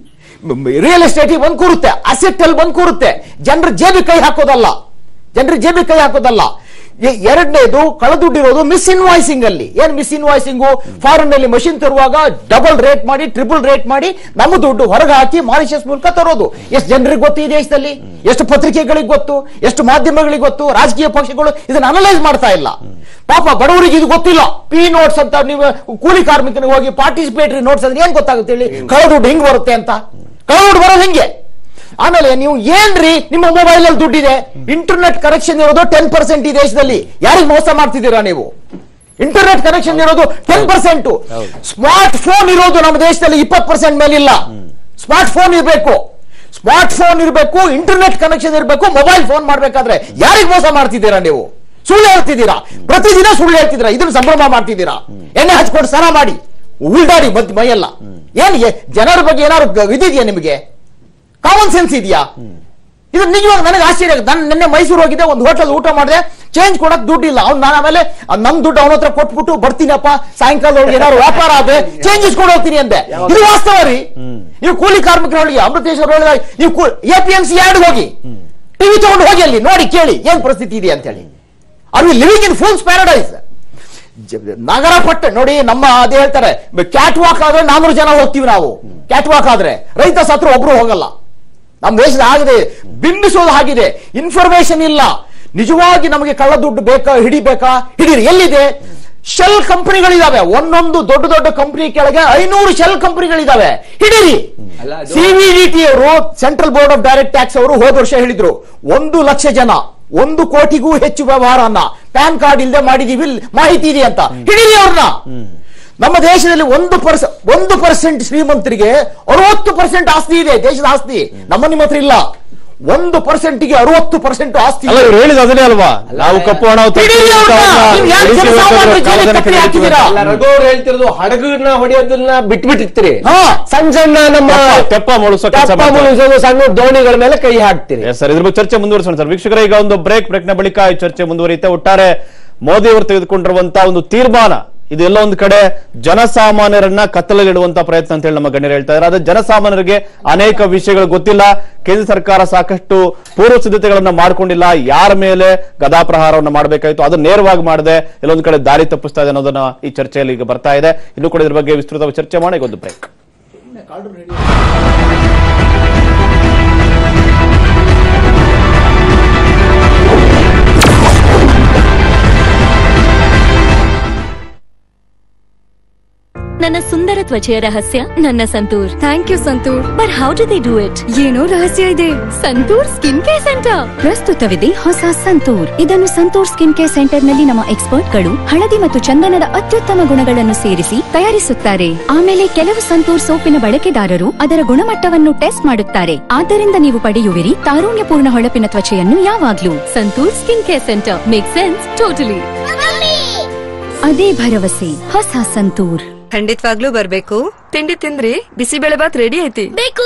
ರಿಯಲ್ ಎಸ್ಟೇಟ್ ಬಂದು ಕೂರುತ್ತೆ ಅಸೆಟ್ ಅಲ್ಲಿ ಬಂದು ಕೂರುತ್ತೆ ಜನರ ಜೇಬಿ ಕೈ ಹಾಕೋದಲ್ಲ ಜನರ ಜೇಬಿ ಕೈ ಹಾಕೋದಲ್ಲ ಎ- ಎರಡನೇದು ಕಳದುಡ್ಡಿರೋದು ಮಿಸ್ ಇನ್ವಾಯ್ಸಿಂಗ್ ಅಲ್ಲಿ ಏನ್ ಮಿಸ್ ಇನ್ವಾಯ್ಸಿಂಗು ಫಾರಿನ್ ಅಲ್ಲಿ ಮಷಿನ್ ತರುವಾಗ ಡಬಲ್ ರೇಟ್ ಮಾಡಿ ಟ್ರಿಪಲ್ ರೇಟ್ ಮಾಡಿ ನಮ್ಮ ದುಡ್ಡು ಹೊರಗೆ ಹಾಕಿ ಮಾರಿಷಸ್ ಮೂಲಕ ತರೋದು ಎಷ್ಟು ಜನರಿಗೆ ಗೊತ್ತು ಈ ದೇಶದಲ್ಲಿ ಎಷ್ಟು ಪತ್ರಿಕೆಗಳಿಗೆ ಗೊತ್ತು ಎಷ್ಟು ಮಾಧ್ಯಮಗಳಿಗೆ ಗೊತ್ತು ರಾಜಕೀಯ ಪಕ್ಷಗಳು ಇದನ್ನ ಅನಲೈಸ್ ಮಾಡ್ತಾ ಇಲ್ಲ ಪಾಪ ಬಡವರಿಗೆ ಇದು ಗೊತ್ತಿಲ್ಲ ಪಿ ನೋಟ್ಸ್ ಅಂತ ನೀವು ಕೂಲಿ ಕಾರ್ಮಿಕನಿಗೆ ಹೋಗಿ ಪಾರ್ಟಿಸಿಪೇಟರಿ ನೋಟ್ಸ್ ಅಂದ್ರೆ ಏನ್ ಗೊತ್ತಾಗುತ್ತೆ ಹೇಳಿ ಕಳ್ಳ ದುಡ್ಡು ಹಿಂಗ್ ಬರುತ್ತೆ ಅಂತ ಕಳ್ಳ ದುಡ್ಡು ಬರೋದು ಹಿಂಗೆ ಆಮೇಲೆ ನೀವು ಏನ್ರಿ ನಿಮ್ಮ ಮೊಬೈಲ್ ಅಲ್ಲಿ ದುಡ್ಡಿದೆ ಇಂಟರ್ನೆಟ್ ಕನೆಕ್ಷನ್ ಇರೋದು ಟೆನ್ ಪರ್ಸೆಂಟ್ ಈ ದೇಶದಲ್ಲಿ ಯಾರಿಗೆ ಮೋಸ ಮಾಡ್ತಿದ್ದೀರಾ ನೀವು ಇಂಟರ್ನೆಟ್ ಕನೆಕ್ಷನ್ ಇರೋದು ಟೆನ್ ಪರ್ಸೆಂಟ್ ಸ್ಮಾರ್ಟ್ ಫೋನ್ ಇರೋದು ನಮ್ಮ ದೇಶದಲ್ಲಿ ಇಪ್ಪತ್ತು ಪರ್ಸೆಂಟ್ ಮೇಲಿಲ್ಲ ಸ್ಮಾರ್ಟ್ ಫೋನ್ ಇರಬೇಕು ಸ್ಮಾರ್ಟ್ ಫೋನ್ ಇರಬೇಕು ಇಂಟರ್ನೆಟ್ ಕನೆಕ್ಷನ್ ಇರಬೇಕು ಮೊಬೈಲ್ ಫೋನ್ ಮಾಡ್ಬೇಕಾದ್ರೆ ಯಾರಿಗೆ ಮೋಸ ಮಾಡ್ತಿದ್ದೀರಾ ನೀವು ಸುಳ್ಳು ಹೇಳ್ತಿದ್ದೀರಾ ಪ್ರತಿದಿನ ಸುಳ್ಳು ಹೇಳ್ತಿದ್ದೀರಾ ಇದನ್ನ ಸಂಭ್ರಮ ಮಾಡ್ತಿದ್ದೀರಾ ಎಣ್ಣೆ ಹಚ್ಕೊಂಡು ಸ್ನಾನ ಮಾಡಿ ಉಲ್ಡಾಡಿ ಮದ್ ಮೈಯೆಲ್ಲ ಏನ್ ಎ- ಜನರ ಬಗ್ಗೆ ಏನಾದ್ರು ಗ- ಇದಿದೆಯಾ ನಿಮಗೆ ಕಾಮನ್ ಸೆನ್ಸ್ ಇದೆಯಾ ಇದು ನಿಜವಾಗಿ ನನಗೆ ಆಶ್ಚರ್ಯ ಆಗುತ್ತೆ ನಾನು ನಿನ್ನೆ ಮೈಸೂರು ಹೋಗಿದ್ದೆ ಒಂದು ಹೋಟೆಲ್ ಊಟ ಮಾಡಿದೆ ಚೇಂಜ್ ಕೊಡಕ್ ದುಡ್ಡಿಲ್ಲ ಅವ್ನು ನಾನು ಆಮೇಲೆ ಅಹ್, ನಮ್ ದುಡ್ಡು ಅವನ ಹತ್ರ ಕೊಟ್ಬಿಟ್ಟು ಬರ್ತೀನಪ್ಪ ಸಾಯಂಕಾಲದೊಳಗೆ ಏನಾದ್ರು ವ್ಯಾಪಾರ ಆದ್ರೆ ಚೇಂಜ್ ಇಸ್ಕೊಂಡು ಹೋಗ್ತೀನಿ ಅಂದೆ ಇದು ವಾಸ್ತವ ರೀ ನೀವು ಕೂಲಿ ಕಾರ್ಮಿಕರೊಳಗೆ ಅಮೃತೇಶ್ವರ ಒಳಗೆ ನೀವು A P M C yard ಹೋಗಿ ಟಿವಿ ತಗೊಂಡು ಹೋಗಿ ಅಲ್ಲಿ ನೋಡಿ ಕೇಳಿ ಏನ್ ಪರಿಸ್ಥಿತಿ ಇದೆ ಅಂತ ಹೇಳಿ are we living in fool's paradise ನಗರ ಪಟ್ಟ ನೋಡಿ ನಮ್ಮ ಅದೇ ಹೇಳ್ತಾರೆ ಕ್ಯಾಟ್ ವಾಕ್ ಆದ್ರೆ ನಾನೂರು ಜನ ಹೋಗ್ತೀವಿ ನಾವು ಕ್ಯಾಟ್ ವಾಕ್ ಆದ್ರೆ ರೈತ ಸತ್ರ ಒಬ್ರು ಹೋಗಲ್ಲ ನಮ್ಮ ದೇಶದ ಆಗಿದೆ ಬಿಂಬಿಸೋದು ಆಗಿದೆ ಇನ್ಫಾರ್ಮೇಶನ್ ಇಲ್ಲ ನಿಜವಾಗಿ ನಮಗೆ ಕಳ್ಳ ದುಡ್ಡು ಬೇಕಾ ಹಿಡಿಬೇಕಾ ಹಿಡೀರಿ ಎಲ್ಲಿದೆ ಶೆಲ್ ಕಂಪನಿಗಳಿದಾವೆ ಒಂದೊಂದು ದೊಡ್ಡ ದೊಡ್ಡ ಕಂಪನಿ ಕೆಳಗೆ ಐನೂರು ಶೆಲ್ ಕಂಪನಿಗಳಿದಾವೆ ಹಿಡೀರಿ ಅಲ್ಲ, ಅದು- ಸಿವಿಡಿಟಿ ಅವರು central board of direct tax ಅವರು ಹೋದ ವರ್ಷ ಹೇಳಿದ್ರು ಒಂದು ಲಕ್ಷ ಜನ ಒಂದು ಕೋಟಿಗೂ ಹೆಚ್ಚು ವ್ಯವಹಾರನ್ನ ಪ್ಯಾನ್ ಕಾರ್ಡ್ ಇಲ್ಲದೆ ಮಾಡಿದೀವಿ ಇಲ್ಲಿ ಮಾಹಿತಿ ಇದೆ ಅಂತ ಹಿಡೀರಿ ಅವ್ರನ್ನ ನಮ್ಮ ದೇಶದಲ್ಲಿ ಒಂದು ಪರ್ಸ ಒಂದು ಪರ್ಸೆಂಟ್ ಶ್ರೀಮಂತರಿಗೆ ಅರವತ್ತು ಪರ್ಸೆಂಟ್ ಆಸ್ತಿ ಇದೆ ದೇಶದ ಆಸ್ತಿ ನಮ್ಮ ನಿಮ್ಮ ಹತ್ರ ಇಲ್ಲ ಒಂದು ಪರ್ಸೆಂಟ್ಗೆ ಅರವತ್ತು ಪರ್ಸೆಂಟ್ ಆಸ್ತಿ ಅಲ್ಲ ಇದೆ. ಇವ್ರು ಹೇಳಿದ ಅದನ್ನೇ ಅಲ್ವಾ ನಾವು ಕಪ್ಪು ಹಣ ಹಿಡೀರಿ ಅವ್ರನ್ನ. ನೀವು ಯಾಕೆ ಜನಸಾಮಾನ್ಯರ ಜೈಲಿಗೆ ಕಟ್ಟಿ ಹಾಕಿದ್ದೀರಾ? ಅಲ್ಲ ರಘು ಅವ್ರು ಹೇಳ್ತಿರೋದು ಹಡಗನ್ನ ಹೊಡೆಯೋದನ್ನ ಬಿಟ್ಬಿಟ್ಟಿರ್ತೀರಿ ಹಾ. ಸಣ್ಣ ಸಣ್ಣ ನಮ್ಮ ತೆಪ್ಪ- ತೆಪ್ಪ ಮುಳುಸೋ ಕೆಲ್ಸ ತೆಪ್ಪ ಮಾಡ್ತಾರೆ. ಮುಳುಸೋದು ಸಣ್ಣ ದೋಣಿಗಳ ಮೇಲೆ ಕೈ ಹಾಕ್ತೀರಿ ಎಸ್ ಸರ್ ಇದ್ರ ಬಗ್ಗೆ ಚರ್ಚೆ ಮುಂದುವರಿಸೋಣ ಸರ್ ವೀಕ್ಷಕರ ಈಗ ಒಂದು ಬ್ರೇಕ್ ಬ್ರೇಕ್ನ ಬಳಿಕ ಈ ಚರ್ಚೆ ಮುಂದುವರಿಯುತ್ತೆ ಒಟ್ಟಾರೆ ಮೋದಿ ಅವರು ತೆಗೆದುಕೊಂಡಿರುವಂತಹ ಒಂದು ತೀರ್ಮಾನ ಇದೆಲ್ಲ ಒಂದು ಕಡೆ ಜನಸಾಮಾನ್ಯರನ್ನ ಕತ್ತಲಲ್ಲಿಡುವಂತ ಪ್ರಯತ್ನ ಅಂತ ಹೇಳಿ ನಮ್ಮ ಗಣ್ಯರು ಹೇಳ್ತಾ ಇದ್ದಾರೆ ಆದ್ರೆ ಜನಸಾಮಾನ್ಯರಿಗೆ ಅನೇಕ ವಿಷಯಗಳು ಗೊತ್ತಿಲ್ಲ ಕೇಂದ್ರ ಸರ್ಕಾರ ಸಾಕಷ್ಟು ಪೂರ್ವ ಸಿದ್ಧತೆಗಳನ್ನ ಮಾಡ್ಕೊಂಡಿಲ್ಲ ಯಾರ ಮೇಲೆ ಗದಾಪ್ರಹಾರವನ್ನ ಮಾಡಬೇಕಾಯ್ತು ಅದು ನೇರವಾಗಿ ಮಾಡದೆ ಎಲ್ಲೊಂದು ಕಡೆ ದಾರಿ ತಪ್ಪಿಸ್ತಾ ಇದೆ ಅನ್ನೋದನ್ನ ಈ ಚರ್ಚೆಯಲ್ಲಿ ಈಗ ಬರ್ತಾ ಇದೆ ಇನ್ನು ಕೂಡ ಇದ್ರ ಬಗ್ಗೆ ವಿಸ್ತೃತವಾಗಿ ಚರ್ಚೆ ಮಾಡಿ ಈಗ ಒಂದು ಬ್ರೇಕ್ ನನ್ನ ಸುಂದರ ತ್ವಚೆಯ ರಹಸ್ಯ ನನ್ನ Santoor thank you Santoor but how do they do it ಏನೋ ರಹಸ್ಯ ಇದೆ ಸಂತೂರ್ ಸ್ಕಿನ್ ಕೇರ್ ಸೆಂಟರ್ ಪ್ರಸ್ತುತವಿದೆ ಹೊಸ ಸಂತೂರ್ ಇದನ್ನು ಸಂತೂರ್ ಸ್ಕಿನ್ ಕೇರ್ ಸೆಂಟರ್ ನಲ್ಲಿ ನಮ್ಮ ಎಕ್ಸ್ಪರ್ಟ್ಗಳು ಹಳದಿ ಮತ್ತು ಚಂದನದ ಅತ್ಯುತ್ತಮ ಗುಣಗಳನ್ನು ಸೇರಿಸಿ ತಯಾರಿಸುತ್ತಾರೆ ಆಮೇಲೆ ಕೆಲವು ಸಂತೂರ್ ಸೋಪಿನ ಬಳಕೆದಾರರು ಅದರ ಗುಣಮಟ್ಟವನ್ನು ಟೆಸ್ಟ್ ಮಾಡುತ್ತಾರೆ ಆದ್ದರಿಂದ ನೀವು ಪಡೆಯುವಿರಿ ತಾರುಣ್ಯಪೂರ್ಣ ಹೊಳಪಿನ ತ್ವಚೆಯನ್ನು ಯಾವಾಗ್ಲೂ Santoor skin care centre make sense totally ಅದೇ ಭರವಸೆ ಹೊಸ ಸಂತೂರ್ ಖಂಡಿತವಾಗ್ಲೂ ಬರ್ಬೇಕು ತಿಂಡಿ ತಿಂದ್ರಿ ಬಿಸಿಬೇಳೆ ಬಾತ್ ರೆಡಿ ಐತಿ ಬೇಕು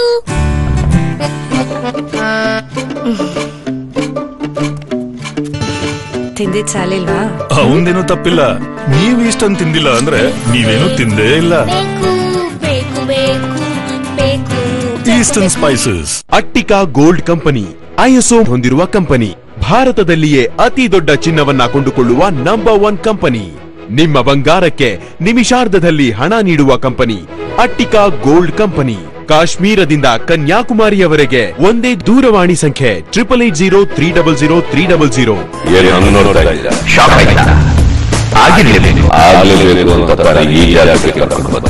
ತಿಂದಿದ್ ಸಾಲಿಲ್ವಾ ಅವಂದೇನು ತಪ್ಪಿಲ್ಲ ನೀವ್ ಇಷ್ಟೊಂದು ತಿಂದಿಲ್ಲ ಅಂದ್ರೆ ನೀವೇನು ತಿಂದೇ ಇಲ್ಲ ಬೇಕು ಬೇಕು ಬೇಕು ಬೇಕು eastern spices Attica gold company ISO ಹೊಂದಿರುವ ಕಂಪನಿ ಭಾರತದಲ್ಲಿಯೇ ಅತಿ ದೊಡ್ಡ ಚಿನ್ನವನ್ನ ಕೊಂಡುಕೊಳ್ಳುವ ನಂಬರ್ ಒನ್ ಕಂಪನಿ ನಿಮ್ಮ ಬಂಗಾರಕ್ಕೆ ನಿಮಿಷಾರ್ಧದಲ್ಲಿ ಹಣ ನೀಡುವ ಕಂಪನಿ ಅಟ್ಟಿಕಾ ಗೋಲ್ಡ್ ಕಂಪನಿ ಕಾಶ್ಮೀರದಿಂದ ಕನ್ಯಾಕುಮಾರಿಯವರೆಗೆ ಒಂದೇ ದೂರವಾಣಿ ಸಂಖ್ಯೆ triple eight zero three double zero three double zero ಏನು ಹಂಗ್ ನೋಡ್ತಾ ಇದ್ದೀರಾ ಶಾಕ್ ಆಯ್ತಾ ಆಗಿರ್ಲೇಬೇಕು ಆಗ್ಲೇಬೇಕು ಅಂತ ತಾನೇ ಈ ಜಾಗಕ್ಕೆ ಕರ್ಕೊಂಡು ಬಂದೆ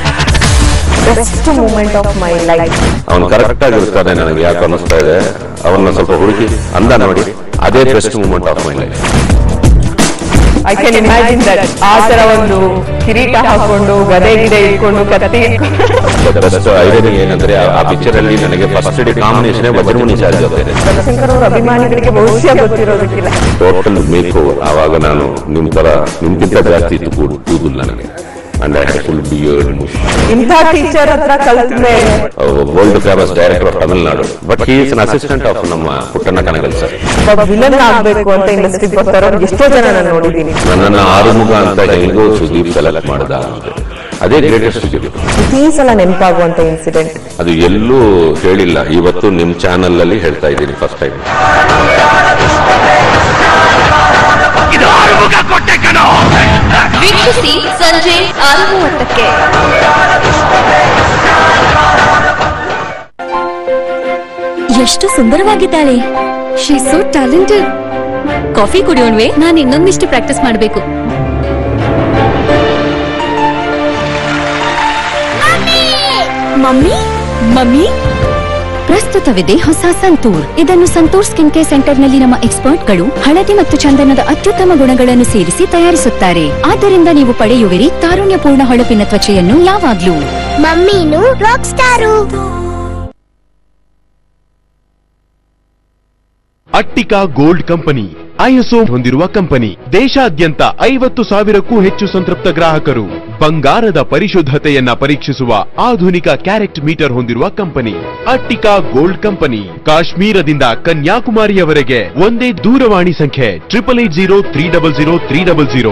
ಅವನು ಕರೆಕ್ಟ್ ಆಗಿರ್ತಾನೆ ನನಗೆ ಯಾಕೆ ಅನ್ನಿಸ್ತಾ ಇದೆ ಅವನ್ನ ಸ್ವಲ್ಪ ಹುಡುಕಿ ಅಂದ ನೋಡಿ ಅದೇ best moment of my life I can imagine that ಆ ತರ ಒಂದು ಕಿರೀಟ ಹಾಕೊಂಡು ಗದೆ ಗಿದೆ ಇಟ್ಕೊಂಡು ಕತ್ತಿ ಇಟ್ಕೊಂಡು ಬೆಸ್ಟ್ ಐಡಿಯಾ ಏನಂದ್ರೆ ಆ- ಆ ಪಿಕ್ಚರ್ ಅಲ್ಲಿ ನನಗೆ ಫಸ್ಟ್ ಡೇ ಕಾಂಬಿನೇಷನ್ ವಜ್ರಮುನಿ ಚಾರ್ಜ್ ಜೊತೆ ಶಂಕರ್ ಅವ್ರ ಅಭಿಮಾನಿಗಳಿಗೆ ಬಹುಶಃ ಗೊತ್ತಿರೋದಕ್ಕಿಲ್ಲ ಟೋಟಲ್ ಮೇಕ್ ಓವರ್ ಆವಾಗ ನಾನು ನಿಮ್ ತರ ನಿಮ್ಗಿಂತ ಜಾಸ್ತಿ ಇತ್ತು ಕೂಡು ಕೂದಲು ನನಗೆ ಅಂಡ್ ಐ ಫುಲ್ ಬಿಯರ್ಡ್ ಮುಷ್ ಇಂಥ ಟೀಚರ್ ಹತ್ರ ಕಲ್ತ್ರೆ world famous director of Tamilnadu but he is an assistant of ನಮ್ಮ ಪುಟ್ಟಣ್ಣ ಕನಗಲ್ ಸರ್ ಒಬ್ಬ ವಿಲನ್ ಆಗ್ಬೇಕು ಅಂತ ಇಂಡಸ್ಟ್ರಿಗೆ ಬರ್ತಾರೋ ಎಷ್ಟೋ ಜನ ನಾನು ನೋಡಿದ್ದೀನಿ ನನ್ನನ್ನು ಆರುಮುಗ ಅಂತ ಹೆಂಗೋ ಸುದೀಪ್ ಸೆಲೆಕ್ಟ್ ಮಾಡಿದ ಅಂತ. ಅದೇ ಗ್ರೇಟೆಸ್ಟ್ ಗಿಫ್ಟ್ ಈ ಸಲ ನೆನಪಾಗುವಂತ ಇನ್ಸಿಡೆಂಟ್ ಅದು ಎಲ್ಲೂ ಹೇಳಿಲ್ಲ ಇವತ್ತು ನಿಮ್ ಚಾನಲ್ ಅಲ್ಲಿ ಹೇಳ್ತಾ ಇದ್ದೀನಿ ಫಸ್ಟ್ ಟೈಮ್ ವೀಕ್ಷಿಸಿ ಸಂಜೆ ಆರು ಮೂವತ್ತಕ್ಕೆ ಎಷ್ಟು ಸುಂದರವಾಗಿದ್ದಾಳೆ ಶಿ ಸೋ ಟ್ಯಾಲೆಂಟೆಡ್ ಕಾಫಿ ಕುಡಿಯೋಣ್ವೆ ನಾನು ಇನ್ನೊಂದಿಷ್ಟು ಪ್ರಾಕ್ಟೀಸ್ ಮಾಡಬೇಕು ಮಮ್ಮಿ ಮಮ್ಮಿ ಪ್ರಸ್ತುತವಿದೆ ಹೊಸ ಸಂತೂರ್ ಇದನ್ನು ಸಂತೂರ್ ಸ್ಕಿನ್ ಕೇರ್ ಸೆಂಟರ್ ನಲ್ಲಿ ನಮ್ಮ ಎಕ್ಸ್ಪರ್ಟ್ಗಳು ಹಳದಿ ಮತ್ತು ಚಂದನದ ಅತ್ಯುತ್ತಮ ಗುಣಗಳನ್ನು ಸೇರಿಸಿ ತಯಾರಿಸುತ್ತಾರೆ ಆದ್ದರಿಂದ ನೀವು ಪಡೆಯುವಿರಿ ತಾರುಣ್ಯಪೂರ್ಣ ಹೊಳಪಿನ ತ್ವಚೆಯನ್ನು ಯಾವಾಗ್ಲೂ ಮಮ್ಮಿನು rock star Attica gold company ISO ಹೊಂದಿರುವ ಕಂಪನಿ ದೇಶಾದ್ಯಂತ ಐವತ್ತು ಸಾವಿರಕ್ಕೂ ಹೆಚ್ಚು ಸಂತೃಪ್ತ ಗ್ರಾಹಕರು ಬಂಗಾರದ ಪರಿಶುದ್ಧತೆಯನ್ನ ಪರೀಕ್ಷಿಸುವ ಆಧುನಿಕ ಕ್ಯಾರೆಕ್ಟ್ ಮೀಟರ್ ಹೊಂದಿರುವ ಕಂಪನಿ ಅಟ್ಟಿಕಾ ಗೋಲ್ಡ್ ಕಂಪನಿ ಕಾಶ್ಮೀರದಿಂದ ಕನ್ಯಾಕುಮಾರಿಯವರೆಗೆ ಒಂದೇ ದೂರವಾಣಿ ಸಂಖ್ಯೆ triple eight zero three double zero three double zero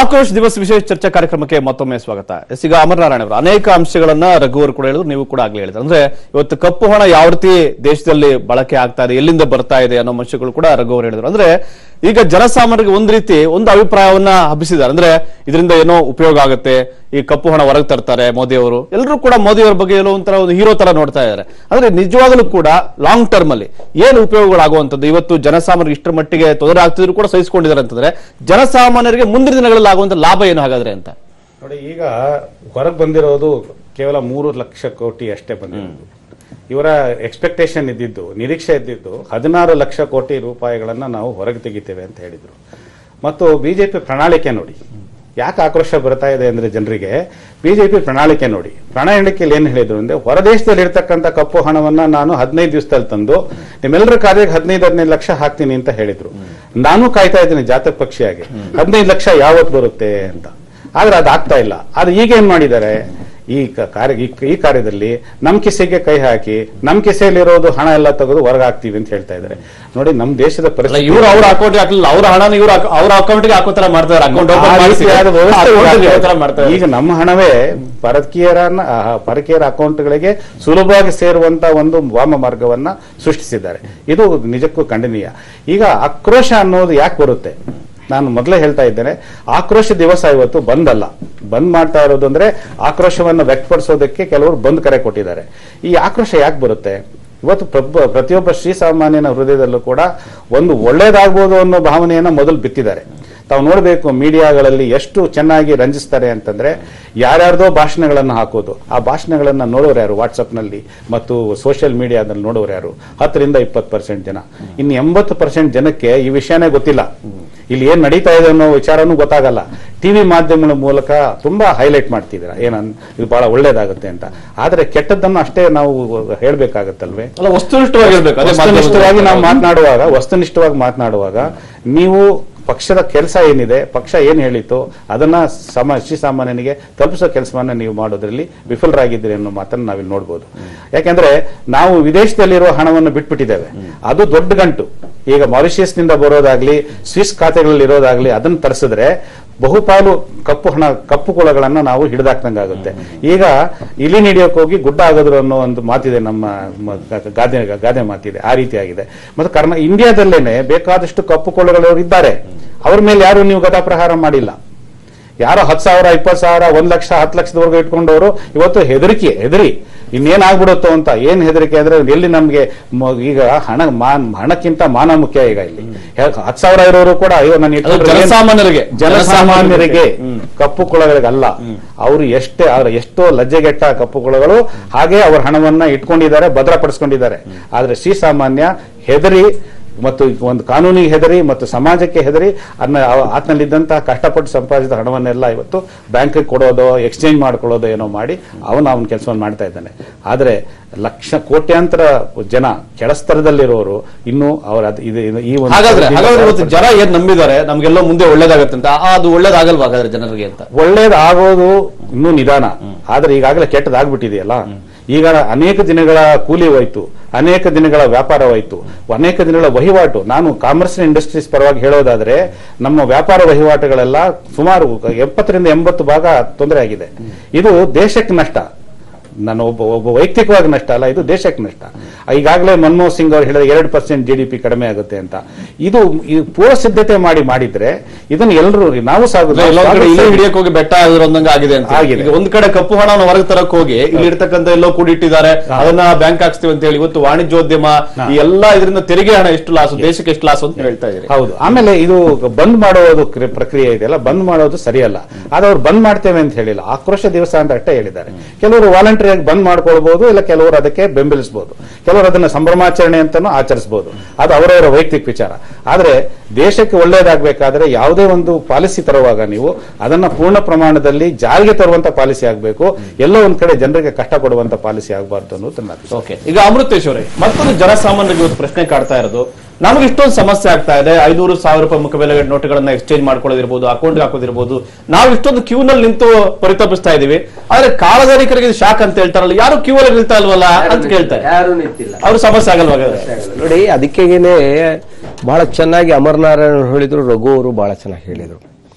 Aakrosh Diwas ವಿಶೇಷ ಚರ್ಚಾ ಕಾರ್ಯಕ್ರಮಕ್ಕೆ ಮತ್ತೊಮ್ಮೆ ಸ್ವಾಗತ ಎಸ್ ಈಗ ಅಮರನಾರಾಯಣ ಅವರು ಅನೇಕ ಅಂಶಗಳನ್ನ ರಘು ಅವರು ಕೂಡ ಹೇಳಿದ್ರು ನೀವು ಕೂಡ ಆಗ್ಲೇ ಹೇಳಿದ್ರು ಅಂದ್ರೆ ಇವತ್ತು ಕಪ್ಪು ಹಣ ಯಾವ ರೀತಿ ದೇಶದಲ್ಲಿ ಬಳಕೆ ಆಗ್ತಾ ಇದೆ ಎಲ್ಲಿಂದ ಬರ್ತಾ ಇದೆ ಅನ್ನೋ ಅಂಶಗಳು ಕೂಡ ರಘು ಅವರು ಹೇಳಿದ್ರು ಅಂದ್ರೆ ಈಗ ಜನಸಾಮಾನ್ಯರಿಗೆ ಒಂದ್ ರೀತಿ ಒಂದು ಅಭಿಪ್ರಾಯವನ್ನ ಹಬ್ಬಿಸಿದ್ದಾರೆ ಅಂದ್ರೆ ಇದರಿಂದ ಏನೋ ಉಪಯೋಗ ಆಗುತ್ತೆ ಈ ಕಪ್ಪು ಹಣ ಹೊರಗೆ ತರ್ತಾರೆ ಮೋದಿ ಅವರು ಎಲ್ಲರೂ ಕೂಡ ಮೋದಿ ಅವರ ಬಗ್ಗೆ ಎಲ್ಲೋ ಒಂಥರ ಒಂದು ಹೀರೋ ತರ ನೋಡ್ತಾ ಇದ್ದಾರೆ ಅಂದ್ರೆ ನಿಜವಾಗಲೂ ಕೂಡ ಲಾಂಗ್ ಟರ್ಮ್ ಅಲ್ಲಿ ಏನು ಉಪಯೋಗಗಳಾಗುವಂತದ್ದು ಇವತ್ತು ಜನಸಾಮಾನ್ಯರಿಗೆ ಇಷ್ಟರ ಮಟ್ಟಿಗೆ ತೊಂದರೆ ಆಗ್ತಿದ್ರು ಕೂಡ ಸಹಿಸಿಕೊಂಡಿದ್ದಾರೆ ಅಂತಂದ್ರೆ ಜನಸಾಮಾನ್ಯರಿಗೆ ಮುಂದಿನ ದಿನಗಳಲ್ಲಿ ಆಗುವಂತ ಲಾಭ ಏನು ಹಾಗಾದ್ರೆ ಅಂತ ನೋಡಿ ಈಗ ಹೊರಗೆ ಬಂದಿರೋದು ಕೇವಲ ಮೂರು ಲಕ್ಷ ಕೋಟಿ ಅಷ್ಟೇ ಬಂದಿರೋದು ಇವರ ಎಕ್ಸ್ಪೆಕ್ಟೇಷನ್ ಇದ್ದಿದ್ದು ನಿರೀಕ್ಷೆ ಇದ್ದಿದ್ದು ಹದಿನಾರು ಲಕ್ಷ ಕೋಟಿ ರೂಪಾಯಿಗಳನ್ನ ನಾವು ಹೊರಗೆ ತೆಗಿತೇವೆ ಅಂತ ಹೇಳಿದ್ರು ಮತ್ತು ಬಿಜೆಪಿ ಪ್ರಣಾಳಿಕೆ ನೋಡಿ ಯಾಕೆ ಆಕ್ರೋಶ ಬರ್ತಾ ಇದೆ ಅಂದ್ರೆ ಜನರಿಗೆ ಬಿಜೆಪಿ ಪ್ರಣಾಳಿಕೆ ನೋಡಿ ಪ್ರಣಾಳಿಕೆಯಲ್ಲಿ ಏನು ಹೇಳಿದ್ರು ಅಂದ್ರೆ ಹೊರದೇಶದಲ್ಲಿ ಇರ್ತಕ್ಕಂಥ ಕಪ್ಪು ಹಣವನ್ನ ನಾನು ಹದಿನೈದು ದಿವಸದಲ್ಲಿ ತಂದು ನಿಮ್ಮೆಲ್ಲರ ಕಾರ್ಯಕ್ಕೆ ಹದಿನೈದು ಹದಿನೈದು ಲಕ್ಷ ಹಾಕ್ತೀನಿ ಅಂತ ಹೇಳಿದ್ರು ನಾನು ಕಾಯ್ತಾ ಇದ್ದೀನಿ ಜಾತಕ ಪಕ್ಷಿಯಾಗಿ ಹದಿನೈದು ಲಕ್ಷ ಯಾವತ್ತು ಬರುತ್ತೆ ಅಂತ ಆದ್ರೆ ಅದಾಗ್ತಾ ಇಲ್ಲ ಅದು ಈಗ ಏನ್ ಮಾಡಿದ್ದಾರೆ ಈ ಕ- ಕಾರ್ಯ ಈ- ಈ ಕಾರ್ಯದಲ್ಲಿ ನಮ್ ಕಿಸೆಗೆ ಕೈ ಹಾಕಿ ನಮ್ ಕಿಸೆಯಲ್ಲಿರೋದು ಹಣ ಎಲ್ಲ ತೆಗೆದು ಹೊರಗೆ ಹಾಕ್ತೀವಿ ಅಂತ ಹೇಳ್ತಾ ಇದ್ದಾರೆ ನೋಡಿ ನಮ್ ದೇಶದ ಪರಿಸ್ಥಿತಿ ಇವ್ರು ಅವ್ರ ಅಕೌಂಟ್ ಹಾಕಲಿಲ್ಲ ಅವ್ರ ಹಣನ ಇವ್ರು ಅವ್ರ ಅಕೌಂಟ್ಗೆ ಹಾಕೋ ತರ ಮಾಡ್ತಾರೆ ಅಕೌಂಟ್ ಆ ಓಪನ್ ಮಾಡಿಸಿ ರೀತಿಯಾದ ವ್ಯವಸ್ಥೆ ಮಾಡ್ತಾರೆ ಈಗ ನಮ್ಮ ಹಣವೇ ಪರಕೀಯರನ್ನ ಆ, ಪರಕೀಯರ ಅಕೌಂಟ್ಗಳಿಗೆ ಸುಲಭವಾಗಿ ಸೇರುವಂತ ಒಂದು ವಾಮ ಮಾರ್ಗವನ್ನ ಸೃಷ್ಟಿಸಿದ್ದಾರೆ ಇದು ನಿಜಕ್ಕೂ ಖಂಡನೀಯ ಈಗ ಆಕ್ರೋಶ ಅನ್ನೋದು ಯಾಕೆ ಬರುತ್ತೆ ನಾನು ಮೊದಲೇ ಹೇಳ್ತಾ ಇದ್ದೇನೆ ಆಕ್ರೋಶ ದಿವಸ ಇವತ್ತು ಬಂದಲ್ಲ ಬಂದ್ ಮಾಡ್ತಾ ಇರೋದು ಅಂದ್ರೆ ಆಕ್ರೋಶವನ್ನು ವ್ಯಕ್ತಪಡಿಸೋದಕ್ಕೆ ಕೆಲವರು ಬಂದ್ ಕರೆ ಕೊಟ್ಟಿದ್ದಾರೆ ಈ ಆಕ್ರೋಶ ಯಾಕೆ ಬರುತ್ತೆ ಇವತ್ತು ಪ್ರಬ್ಬ- ಪ್ರತಿಯೊಬ್ಬ ಶ್ರೀಸಾಮಾನ್ಯನ ಹೃದಯದಲ್ಲೂ ಕೂಡ ಒಂದು ಒಳ್ಳೇದಾಗ್ಬೋದು ಅನ್ನೋ ಭಾವನೆಯನ್ನ ಮೊದಲು ಬಿತ್ತಿದ್ದಾರೆ ತಾವು ನೋಡಬೇಕು ಮೀಡಿಯಾಗಳಲ್ಲಿ ಎಷ್ಟು ಚೆನ್ನಾಗಿ ರಂಜಿಸ್ತಾರೆ ಅಂತಂದ್ರೆ ಯಾರ್ಯಾರ್ದೋ ಭಾಷಣಗಳನ್ನು ಹಾಕೋದು ಆ ಭಾಷಣಗಳನ್ನ ನೋಡೋರು ಯಾರು ವಾಟ್ಸಪ್ನಲ್ಲಿ ಮತ್ತು ಸೋಷಿಯಲ್ ಮೀಡಿಯಾದಲ್ಲಿ ನೋಡೋರು ಯಾರು ಹತ್ತರಿಂದ ಇಪ್ಪತ್ತು ಪರ್ಸೆಂಟ್ ಜನ ಇನ್ನು ಎಂಬತ್ತು ಪರ್ಸೆಂಟ್ ಜನಕ್ಕೆ ಈ ವಿಷಯನೇ ಗೊತ್ತಿಲ್ಲ ಇಲ್ಲಿ ಏನ್ ನಡೀತಾ ಇದೆ ಅನ್ನೋ ವಿಚಾರನೂ ಗೊತ್ತಾಗಲ್ಲ ಟಿವಿ ಮಾಧ್ಯಮಗಳ ಮೂಲಕ ತುಂಬಾ ಹೈಲೈಟ್ ಮಾಡ್ತಿದ್ದೀರಾ ಏನನ್ ಇದು ಬಹಳ ಒಳ್ಳೇದಾಗುತ್ತೆ ಅಂತ ಆದ್ರೆ ಕೆಟ್ಟದ್ದನ್ನು ಅಷ್ಟೇ ನಾವು ಹೇಳ್ಬೇಕಾಗತ್ತಲ್ವೇ ಅಲ್ಲ ವಸ್ತುನಿಷ್ಠವಾಗಿ ಹೇಳ್ಬೇಕು ಅದೇ ವಸ್ತುನಿಷ್ಠವಾಗಿ ನಾವು ಮಾಧ್ಯಮ- ಮಾತನಾಡುವಾಗ ವಸ್ತುನಿಷ್ಠವಾಗಿ ಮಾತನಾಡುವಾಗ ನೀವು ಪಕ್ಷದ ಕೆಲಸ ಏನಿದೆ ಪಕ್ಷ ಏನ್ ಹೇಳಿತ್ತು ಅದನ್ನ ಸಮ ಶ್ರೀಸಾಮಾನ್ಯನಿಗೆ ತಲುಪಿಸೋ ಕೆಲಸವನ್ನ ನೀವು ಮಾಡೋದ್ರಲ್ಲಿ ವಿಫಲರಾಗಿದ್ದೀರಿ ಅನ್ನೋ ಮಾತನ್ನ ನಾವಿಲ್ಲಿ ನೋಡ್ಬೋದು ಯಾಕೆಂದ್ರೆ ನಾವು ವಿದೇಶದಲ್ಲಿರುವ ಹಣವನ್ನು ಬಿಟ್ಬಿಟ್ಟಿದ್ದೇವೆ ಅದು ದೊಡ್ಡ ಗಂಟು ಈಗ ಮಾರಿಷಿಯಸ್ ನಿಂದ ಬರೋದಾಗ್ಲಿ ಸ್ವಿಸ್ ಖಾತೆಗಳಲ್ಲಿ ಇರೋದಾಗ್ಲಿ ಅದನ್ನ ತರಿಸಿದ್ರೆ ಬಹುಪಾಲು ಕಪ್ಪು ಹಣ ಕಪ್ಪು ಕುಳಗಳನ್ನ ನಾವು ಹಿಡಿದಾಕ್ದಂಗಾಗುತ್ತೆ ಈಗ ಇಲಿ ಹಿಡಿಯೋಕೆ ಹೋಗಿ ಗುಡ್ಡ ಆಗೋದ್ರು ಅನ್ನೋ ಒಂದು ಮಾತಿದೆ ನಮ್ಮ ಮ- ಗ- ಗಾದೆ ಗಾದೆ ಮಾತಿದೆ ಆ ರೀತಿಯಾಗಿದೆ ಮತ್ತು ಕರ್ನಾ ಇಂಡಿಯಾದಲ್ಲೇನೆ ಬೇಕಾದಷ್ಟು ಕಪ್ಪು ಕೊಳ್ಳಗಳವರು ಇದ್ದಾರೆ ಅವ್ರ ಮೇಲೆ ಯಾರು ನೀವು ಗದಾಪ್ರಹಾರ ಮಾಡಿಲ್ಲ ಯಾರೋ ಹತ್ತು ಸಾವಿರ ಇಪ್ಪತ್ತು ಸಾವಿರ ಒಂದ್ ಲಕ್ಷ ಹತ್ತು ಲಕ್ಷದವರೆಗೂ ಇಟ್ಕೊಂಡವರು ಇವತ್ತು ಹೆದರಿಕೆ ಹೆದರಿ ಇನ್ನೇನಾಗ್ಬಿಡುತ್ತೋ ಅಂತ ಏನ್ ಹೆದರಿಕೆ ಅಂದ್ರೆ ಎಲ್ಲಿ ನಮ್ಗೆ ಮ- ಈಗ ಹಣ ಮಾನ್ ಹಣಕ್ಕಿಂತ ಮಾನ ಮುಖ್ಯ ಈಗ ಇಲ್ಲಿ ಹತ್ತು ಸಾವಿರ ಇರೋರು ಕೂಡ ಅಯ್ಯೋ ನಾನು ಇಟ್ಕೊಂಡ್ರೆ ಏನ್- ಜನಸಾಮಾನ್ಯರಿಗೆ. ಜನಸಾಮಾನ್ಯರಿಗೆ ಕಪ್ಪು ಕುಳಗಳಿಗೆ ಅಲ್ಲ ಅವರು ಎಷ್ಟೇ ಅವ್ರ ಎಷ್ಟೋ ಲಜ್ಜೆಗೆಟ್ಟ ಕಪ್ಪು ಕುಳಗಳು ಹಾಗೆ ಅವ್ರ ಹಣವನ್ನ ಇಟ್ಕೊಂಡಿದ್ದಾರೆ ಭದ್ರಪಡಿಸ್ಕೊಂಡಿದ್ದಾರೆ ಆದ್ರೆ ಶ್ರೀಸಾಮಾನ್ಯ ಹೆದರಿ ಮತ್ತು ಒಂದು ಕಾನೂನಿಗೆ ಹೆದರಿ ಮತ್ತು ಸಮಾಜಕ್ಕೆ ಹೆದರಿ ಅದನ್ನ ಆತನಲ್ಲಿದ್ದಂತಹ ಕಷ್ಟಪಟ್ಟು ಸಂಪಾದಿಸಿದ ಹಣವನ್ನೆಲ್ಲ ಇವತ್ತು ಬ್ಯಾಂಕ್ ಕೊಡೋದೋ ಎಕ್ಸ್ಚೇಂಜ್ ಮಾಡ್ಕೊಳ್ಳೋದೋ ಏನೋ ಮಾಡಿ ಅವನು ಅವನ ಕೆಲಸವನ್ನು ಮಾಡ್ತಾ ಇದ್ದಾನೆ ಆದ್ರೆ ಲಕ್ಷ ಕೋಟ್ಯಾಂತರ ಜನ ಕೆಳಸ್ತರದಲ್ಲಿರೋರು ಇನ್ನೂ ಅವರ ಅದ್- ಇದು ಇದು- ಈ ಒಂದು ಹಾಗಾದ್ರೆ ಹಾಗಾದ್ರೆ ಇವತ್ತು ಜನ ಏನ್ ನಂಬಿದ್ದಾರೆ ನಮ್ಗೆಲ್ಲೋ ಮುಂದೆ ಒಳ್ಳೇದಾಗತ್ತೆ ಅಂತ ಆ, ಅದು ಒಳ್ಳೇದಾಗಲ್ವಾ ಹಾಗಾದ್ರೆ ಜನರಿಗೆ ಅಂತ ಒಳ್ಳೇದಾಗೋದು ಇನ್ನೂ ನಿಧಾನ ಆದ್ರೆ ಈಗಾಗಲೇ ಕೆಟ್ಟದಾಗ್ಬಿಟ್ಟಿದೆಯಲ್ಲ ಈಗ ಅನೇಕ ದಿನಗಳ ಕೂಲಿ ಹೋಯ್ತು ಅನೇಕ ದಿನಗಳ ವ್ಯಾಪಾರ ಹೋಯ್ತು ಅನೇಕ ದಿನಗಳ ವಹಿವಾಟು ನಾನು ಕಾಮರ್ಸ್ ಇಂಡಸ್ಟ್ರೀಸ್ ಪರವಾಗಿ ಹೇಳೋದಾದ್ರೆ ನಮ್ಮ ವ್ಯಾಪಾರ ವಹಿವಾಟುಗಳೆಲ್ಲ ಸುಮಾರು ಎಪ್ಪತ್ತರಿಂದ ಎಂಬತ್ತು ಭಾಗ ತೊಂದರೆ ಆಗಿದೆ ಇದು ದೇಶಕ್ಕೆ ನಷ್ಟ ನಾನು ಒಬ್ಬ ಒಬ್ಬ ವೈಯಕ್ತಿಕವಾಗಿ ನಷ್ಟ ಅಲ್ಲ ಇದು ದೇಶಕ್ಕೆ ನಷ್ಟ ಈಗಾಗಲೇ ಮನಮೋಹನ್ ಸಿಂಗ್ ಅವರು ಹೇಳಿದ ಎರಡು ಪರ್ಸೆಂಟ್ ಜಿ ಡಿ ಪಿ ಕಡಿಮೆ ಆಗುತ್ತೆ ಅಂತ ಇದು ಈ ಪೂರ್ವ ಸಿದ್ಧತೆ ಮಾಡಿ ಮಾಡಿದ್ರೆ ಇದನ್ನು ಎಲ್ಲರೂ ನಾವು ಸಾಗುದು ಎಲ್ಲೊಂದ್ ಕಡೆ ಇಲ್ಲಿ ಹಿಡಿಯಕ್ ಹೋಗಿ ಬೆಟ್ಟ ಆಗಿರೋದಂಗ ಆಗಿದೆ ಅಂತ ಆಗಿದೆ. ಈಗ ಒಂದ್ ಕಡೆ ಕಪ್ಪು ಹಣವನ್ನು ಹೊರಗೆ ತರಕ್ ಹೋಗಿ ಇಲ್ಲಿ ಇರ್ತಕ್ಕಂಥ ಎಲ್ಲೋ ಕೂಡಿಟ್ಟಿದ್ದಾರೆ ಅದನ್ನ ಬ್ಯಾಂಕ್ ಹಾಕ್ಸ್ತೀವಿ ಅಂತ ಹೇಳಿ ಇವತ್ತು ವಾಣಿಜ್ಯೋದ್ಯಮ ಈ ಎಲ್ಲಾ ಇದರಿಂದ ತೆರಿಗೆ ಹಣ ಎಷ್ಟು ಲಾಸ್ ದೇಶಕ್ಕೆ ಎಷ್ಟು ಲಾಸ್ ಅಂತ ಹೇಳ್ತಾ ಇದ್ದೀರಿ ಹೌದು ಆಮೇಲೆ ಇದು ಬಂದ್ ಮಾಡೋದು ಕ್ರಿ- ಪ್ರಕ್ರಿಯೆ ಇದೆಯಲ್ಲ ಬಂದ್ ಮಾಡೋದು ಸರಿಯಲ್ಲ ಆದ್ರೆ ಅವ್ರು ಬಂದ್ ಮಾಡ್ತೇವೆ ಅಂತ ಹೇಳಿಲ್ಲ ಆಕ್ರೋಶ ದಿವಸ ಅಂತ ಅಷ್ಟೇ ಹೇಳಿದ್ದಾರೆ ಕೆಲವರು ವಾಲಂಟರಿಯಾಗಿ ಬಂದ್ ಮಾಡ್ಕೊಳ್ಬಹುದು ಇಲ್ಲ ಕೆಲವರು ಅದಕ್ಕೆ ಬೆಂಬಲಿಸಬಹುದು ಕೆಲವರು ಅದನ್ನ ಸಂಭ್ರಮಾಚರಣೆ ಅಂತಾನು ಆಚರಿಸಬಹುದು ಅದು ಅವರವರ ವೈಯಕ್ತಿಕ ವಿಚಾರ ಆದ್ರೆ ದೇಶಕ್ಕೆ ಒಳ್ಳೇದಾಗಬೇಕಾದ್ರೆ ಯಾವುದೇ ಒಂದು ಪಾಲಿಸಿ ತರುವಾಗ ನೀವು ಅದನ್ನ ಪೂರ್ಣ ಪ್ರಮಾಣದಲ್ಲಿ ಜಾರಿಗೆ ತರುವಂತ ಪಾಲಿಸಿ ಆಗಬೇಕು ಎಲ್ಲೋ ಒಂದ್ ಕಡೆ ಜನರಿಗೆ ಕಷ್ಟ ಕೊಡುವಂತ ಪಾಲಿಸಿ ಆಗಬಾರ್ದು ಅನ್ನೋದು ನನ್ನ ಅಭಿಪ್ರಾಯ. ಓಕೆ ಈಗ ಅಮೃತೇಶ್ ಅವರೇ ಮತ್ತೊಂದು ಜನಸಾಮಾನ್ಯರಿಗೆ ಇವತ್ತು ಪ್ರಶ್ನೆ ಕಾಡ್ತಾ ಇರೋದು ನಮಗೆ ಇಷ್ಟೊಂದು ಸಮಸ್ಯೆ ಆಗ್ತಾ ಇದೆ ಐನೂರು ಸಾವಿರ ರೂಪಾಯಿ ಮುಖಬೆಲೆ ನೋಟುಗಳನ್ನ ಎಕ್ಸ್ಚೇಂಜ್ ಮಾಡ್ಕೊಳ್ಳೋದಿರ್ಬೋದು ಅಕೌಂಟ್ ಹಾಕೋದಿರ್ಬೋದು ನಾವು ಇಷ್ಟೊಂದು ಕ್ಯೂ ನಲ್ಲಿ ನಿಂತು ಪರಿತಪಿಸ್ತಾ ಇದೀವಿ ಆದ್ರೆ ಕಾಳಧನಿಕರಿಗೆ ಇದು ಶಾಕ್ ಅಂತ ಹೇಳ್ತಾರಲ್ಲ ಯಾರು ಕ್ಯೂ ಅಲ್ಲಿ ನಿಲ್ತಾ ಇಲ್ವಲ್ಲ ಅಂತ ಕೇಳ್ತಾರೆ ಯಾರು ನಿಂತಿಲ್ಲ ಅವ್ರ ಸಮಸ್ಯೆ ಆಗಲ್ವಾ ಹಾಗಾದ್ರೆ? ನೋಡಿ ಅದಕ್ಕೆಗೇನೆ ಬಹಳ ಚೆನ್ನಾಗಿ ಅಮರನಾರಾಯಣ ಹೇಳಿದ್ರು ರಘು ಅವರು ಬಹಳ ಚೆನ್ನಾಗಿ ಹೇಳಿದ್ರು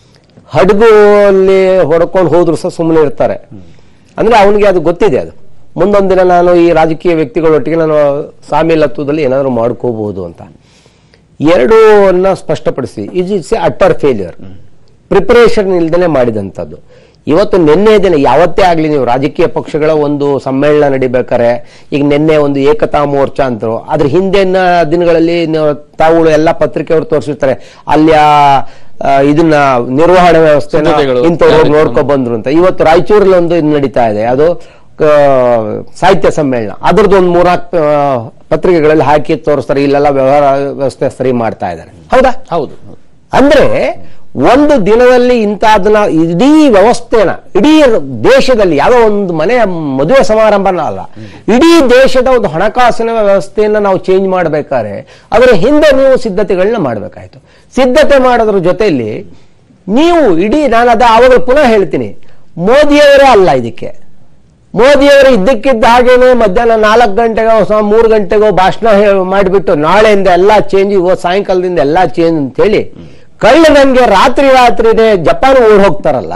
ಹಡಗಲ್ಲಿ ಹೊಡ್ಕೊಂಡು ಹೋದ್ರು ಸಹ ಸುಮ್ಮನೆ ಇರ್ತಾರೆ ಅಂದ್ರೆ ಅವನಿಗೆ ಅದು ಗೊತ್ತಿದೆ ಅದು ಮುಂದೊಂದು ದಿನ ನಾನು ಈ ರಾಜಕೀಯ ವ್ಯಕ್ತಿಗಳೊಟ್ಟಿಗೆ ನಾನು ಸಾಮೀಲತ್ವದಲ್ಲಿ ಏನಾದರೂ ಮಾಡ್ಕೋಬಹುದು ಅಂತ ಎರಡೂ ಅನ್ನ ಸ್ಪಷ್ಟಪಡಿಸಿ is it's a utter failure preparation ಇಲ್ದೇನೆ ಮಾಡಿದಂಥದ್ದು ಇವತ್ತು ನಿನ್ನೆ ದಿನ ಯಾವತ್ತೇ ಆಗಲಿ ನೀವು ರಾಜಕೀಯ ಪಕ್ಷಗಳ ಒಂದು ಸಮ್ಮೇಳನ ನಡಿಬೇಕಾರೆ ಈಗ ನಿನ್ನೆ ಒಂದು ಏಕತಾ ಮೋರ್ಚಾ ಅಂತರು ಅದ್ರ ಹಿಂದಿನ ದಿನಗಳಲ್ಲಿ ನೀವು ತಾವುಗಳು ಎಲ್ಲ ಪತ್ರಿಕೆಯವರು ತೋರಿಸಿರ್ತಾರೆ ಅಲ್ಲಿ ಆ, ಆ, ಇದನ್ನ ನಿರ್ವಹಣಾ ವ್ಯವಸ್ಥೆನ ಸಿದ್ಧತೆಗಳು. ಇಂಥವ್ರು ನೋಡ್ಕೊ ಬಂದ್ರು ಅಂತ ಇವತ್ತು ರಾಯಚೂರಲ್ಲಿ ಒಂದು ಇದು ನಡೀತಾ ಇದೆ ಅದು ಆ, ಸಾಹಿತ್ಯ ಸಮ್ಮೇಳನ ಅದ್ರದ್ದು ಒಂದು ಮೂರ್ನಾಲ್ಕು ಆ, ಪತ್ರಿಕೆಗಳಲ್ಲಿ ಹಾಕಿ ತೋರಿಸ್ತಾರೆ ಇಲ್ಲೆಲ್ಲ ವ್ಯವಹಾರ ವ್ಯವಸ್ಥೆ ಸರಿ ಮಾಡ್ತಾ ಇದ್ದಾರೆ ಹೌದಾ ಹೌದು ಅಂದ್ರೆ ಒಂದು ದಿನದಲ್ಲಿ ಇಂಥದನ್ನ ಇಡೀ ವ್ಯವಸ್ಥೆನ ಇಡೀ ದೇಶದಲ್ಲಿ ಯಾವುದೋ ಒಂದು ಮನೆಯ ಮದುವೆ ಸಮಾರಂಭನ ಅಲ್ಲ ಇಡೀ ದೇಶದ ಒಂದು ಹಣಕಾಸಿನ ವ್ಯವಸ್ಥೆಯನ್ನ ನಾವು ಚೇಂಜ್ ಮಾಡಬೇಕಾದ್ರೆ ಅದರ ಹಿಂದೆ ನೀವು ಸಿದ್ಧತೆಗಳನ್ನ ಮಾಡಬೇಕಾಯ್ತು ಸಿದ್ಧತೆ ಮಾಡೋದ್ರ ಜೊತೆಯಲ್ಲಿ ನೀವು ಇಡೀ ನಾನು ಅದ ಆವಾಗ ಪುನಃ ಹೇಳ್ತೀನಿ ಮೋದಿಯವರೇ ಅಲ್ಲ ಇದಕ್ಕೆ ಮೋದಿಯವರು ಇದ್ದಕ್ಕಿದ್ದ ಹಾಗೇನೆ ಮಧ್ಯಾಹ್ನ ನಾಲ್ಕು ಗಂಟೆಗೋ ಅಥವಾ ಮೂರು ಗಂಟೆಗೋ ಭಾಷಣ ಹೇ- ಮಾಡಿಬಿಟ್ಟು ನಾಳೆಯಿಂದ ಎಲ್ಲ ಚೇಂಜ್ ಇವತ್ತು ಸಾಯಂಕಾಲದಿಂದ ಎಲ್ಲ ಚೇಂಜ್ ಅಂತ ಹೇಳಿ ಕಳ್ಳನಂಗೆ ರಾತ್ರಿ ರಾತ್ರಿನೇ ಜಪಾನ್ ಓಡ್ ಹೋಗ್ತಾರಲ್ಲ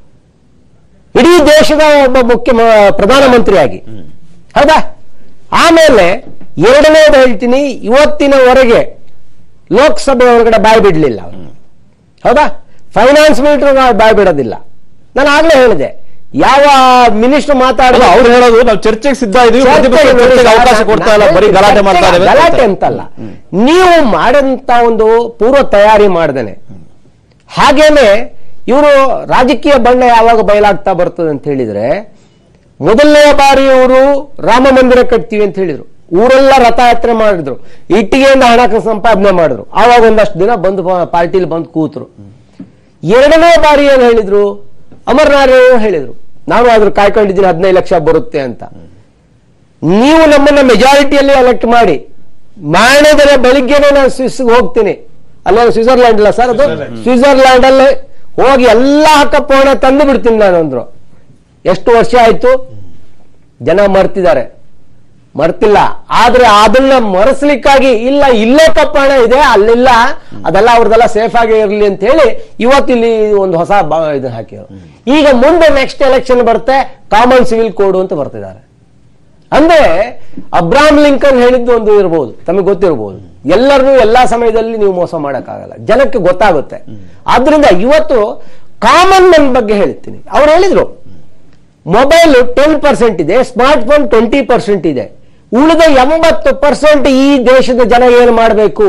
ಇಡೀ ದೇಶದ ಒಬ್ಬ ಮುಖ್ಯ ಮ- ಪ್ರಧಾನಮಂತ್ರಿಯಾಗಿ ಹೌದಾ ಆಮೇಲೆ ಎರಡನೇದು ಹೇಳ್ತೀನಿ ಇವತ್ತಿನವರೆಗೆ ಲೋಕಸಭೆ ಒಳಗಡೆ ಬಾಯಿ ಬಿಡ್ಲಿಲ್ಲ ಅವರು ಹೌದಾ ಫೈನಾನ್ಸ್ ಮಿನಿಸ್ಟರ್ ಬಾಯಿ ಬಿಡೋದಿಲ್ಲ ನಾನು ಆಗ್ಲೇ ಹೇಳಿದೆ ಯಾವ ಮಿನಿಸ್ಟರ್ ಮಾತಾಡಿದ ಅವ್ರು ಹೇಳೋದು ನಾವು ಚರ್ಚೆಗೆ ಸಿದ್ಧ ಇದೀವಿ ಪ್ರತಿಪಕ್ಷ ಚರ್ಚೆಗೆ ಅವಕಾಶ ಕೊಡ್ತಾ ಇಲ್ಲ ಬರೀ ಗಲಾಟೆ ಮಾಡ್ತಾ ಇದ್ದೇವೆ ಅಂತ ಗಲಾಟೆ ಹೇಳ್ತಾರೆ. ಅಂತಲ್ಲ ನೀವು ಮಾಡಂತ ಒಂದು ಪೂರ್ವ ತಯಾರಿ ಮಾಡ್ದೇನೆ ಹಾಗೇನೆ ಇವರು ರಾಜಕೀಯ ಬಣ್ಣ ಯಾವಾಗ ಬಯಲಾಗ್ತಾ ಬರ್ತದೆ ಅಂತ ಹೇಳಿದ್ರೆ ಮೊದಲನೇ ಬಾರಿ ಇವರು ರಾಮ ಮಂದಿರ ಕಟ್ತೀವಿ ಅಂತ ಹೇಳಿದ್ರು ಊರೆಲ್ಲ ರಥಯಾತ್ರೆ ಮಾಡಿದ್ರು ಇಟ್ಟಿಗೆಯಿಂದ ಹಣ ಸಂಪಾದನೆ ಮಾಡಿದ್ರು ಆವಾಗ ಒಂದಷ್ಟು ದಿನ ಬಂದು ಪಾರ್ಟಿಲಿ ಬಂದು ಕೂತರು ಎರಡನೇ ಬಾರಿ ಏನ್ ಹೇಳಿದ್ರು ಅಮರನಾರಾಯಣ ಹೇಳಿದ್ರು ನಾನು ಅದ್ರ ಕಾಯ್ಕೊಂಡಿದ್ದೀನಿ ಹದಿನೈದು ಲಕ್ಷ ಬರುತ್ತೆ ಅಂತ ನೀವು ನಮ್ಮನ್ನ ಮೆಜಾರಿಟಿಯಲ್ಲಿ ಎಲೆಕ್ಟ್ ಮಾಡಿ ಮಾರನೇ ದಿನ ಬೆಳಿಗ್ಗೆನೆ ನಾನು ಸ್ವಿಸ್ಗೆ ಹೋಗ್ತೀನಿ ಅಲ್ಲ ಸ್ವಿಟ್ಜರ್ಲ್ಯಾಂಡ್ ಇಲ್ಲ ಸರ್ ಅದು ಸ್ವಿಟ್ಜರ್ಲ್ಯಾಂಡ್ ಅಲ್ಲಿ ಹೋಗಿ ಎಲ್ಲ ಹಕ್ಕಪ್ಪ ಹಣ ತಂದು ಬಿಡ್ತೀನಿ ನಾನು ಅಂದ್ರು ಎಷ್ಟು ವರ್ಷ ಆಯ್ತು ಜನ ಮರ್ತಿದ್ದಾರೆ ಮರ್ತಿಲ್ಲ ಆದ್ರೆ ಅದನ್ನ ಮರೆಸ್ಲಿಕ್ಕಾಗಿ ಇಲ್ಲ ಇಲ್ಲೇ ಕಪ್ಪಣ ಇದೆ ಅಲ್ಲಿಲ್ಲ ಅದೆಲ್ಲ ಅವ್ರದೆಲ್ಲ ಸೇಫ್ ಆಗಿ ಇರ್ಲಿ ಅಂತ ಹೇಳಿ ಇವತ್ತು ಇಲ್ಲಿ ಒಂದು ಹೊಸ ಬ- ಇದನ್ನ ಹಾಕಿದ್ರು ಈಗ ಮುಂದೆ ನೆಕ್ಸ್ಟ್ ಎಲೆಕ್ಷನ್ ಬರುತ್ತೆ ಕಾಮನ್ ಸಿವಿಲ್ ಕೋಡ್ ಅಂತ ಬರ್ತಿದ್ದಾರೆ ಅಂದ್ರೆ ಅಬ್ರಾಹಂ ಲಿಂಕನ್ ಹೇಳಿದ್ದು ಒಂದು ಇರಬಹುದು ತಮಗೆ ಗೊತ್ತಿರಬಹುದು ಎಲ್ಲರನ್ನೂ ಎಲ್ಲಾ ಸಮಯದಲ್ಲಿ ನೀವು ಮೋಸ ಮಾಡಕ್ಕಾಗಲ್ಲ ಜನಕ್ಕೆ ಗೊತ್ತಾಗುತ್ತೆ ಆದ್ರಿಂದ ಇವತ್ತು ಕಾಮನ್ ಮ್ಯಾನ್ ಬಗ್ಗೆ ಹೇಳ್ತೀನಿ ಅವ್ರು ಹೇಳಿದ್ರು ಮೊಬೈಲ್ ಟೆನ್ ಪರ್ಸೆಂಟ್ ಇದೆ ಸ್ಮಾರ್ಟ್ ಫೋನ್ ಟ್ವೆಂಟಿ ಪರ್ಸೆಂಟ್ ಇದೆ ಉಳಿದ ಎಂಬತ್ತು ಪರ್ಸೆಂಟ್ ಈ ದೇಶದ ಜನ ಏನು ಮಾಡಬೇಕು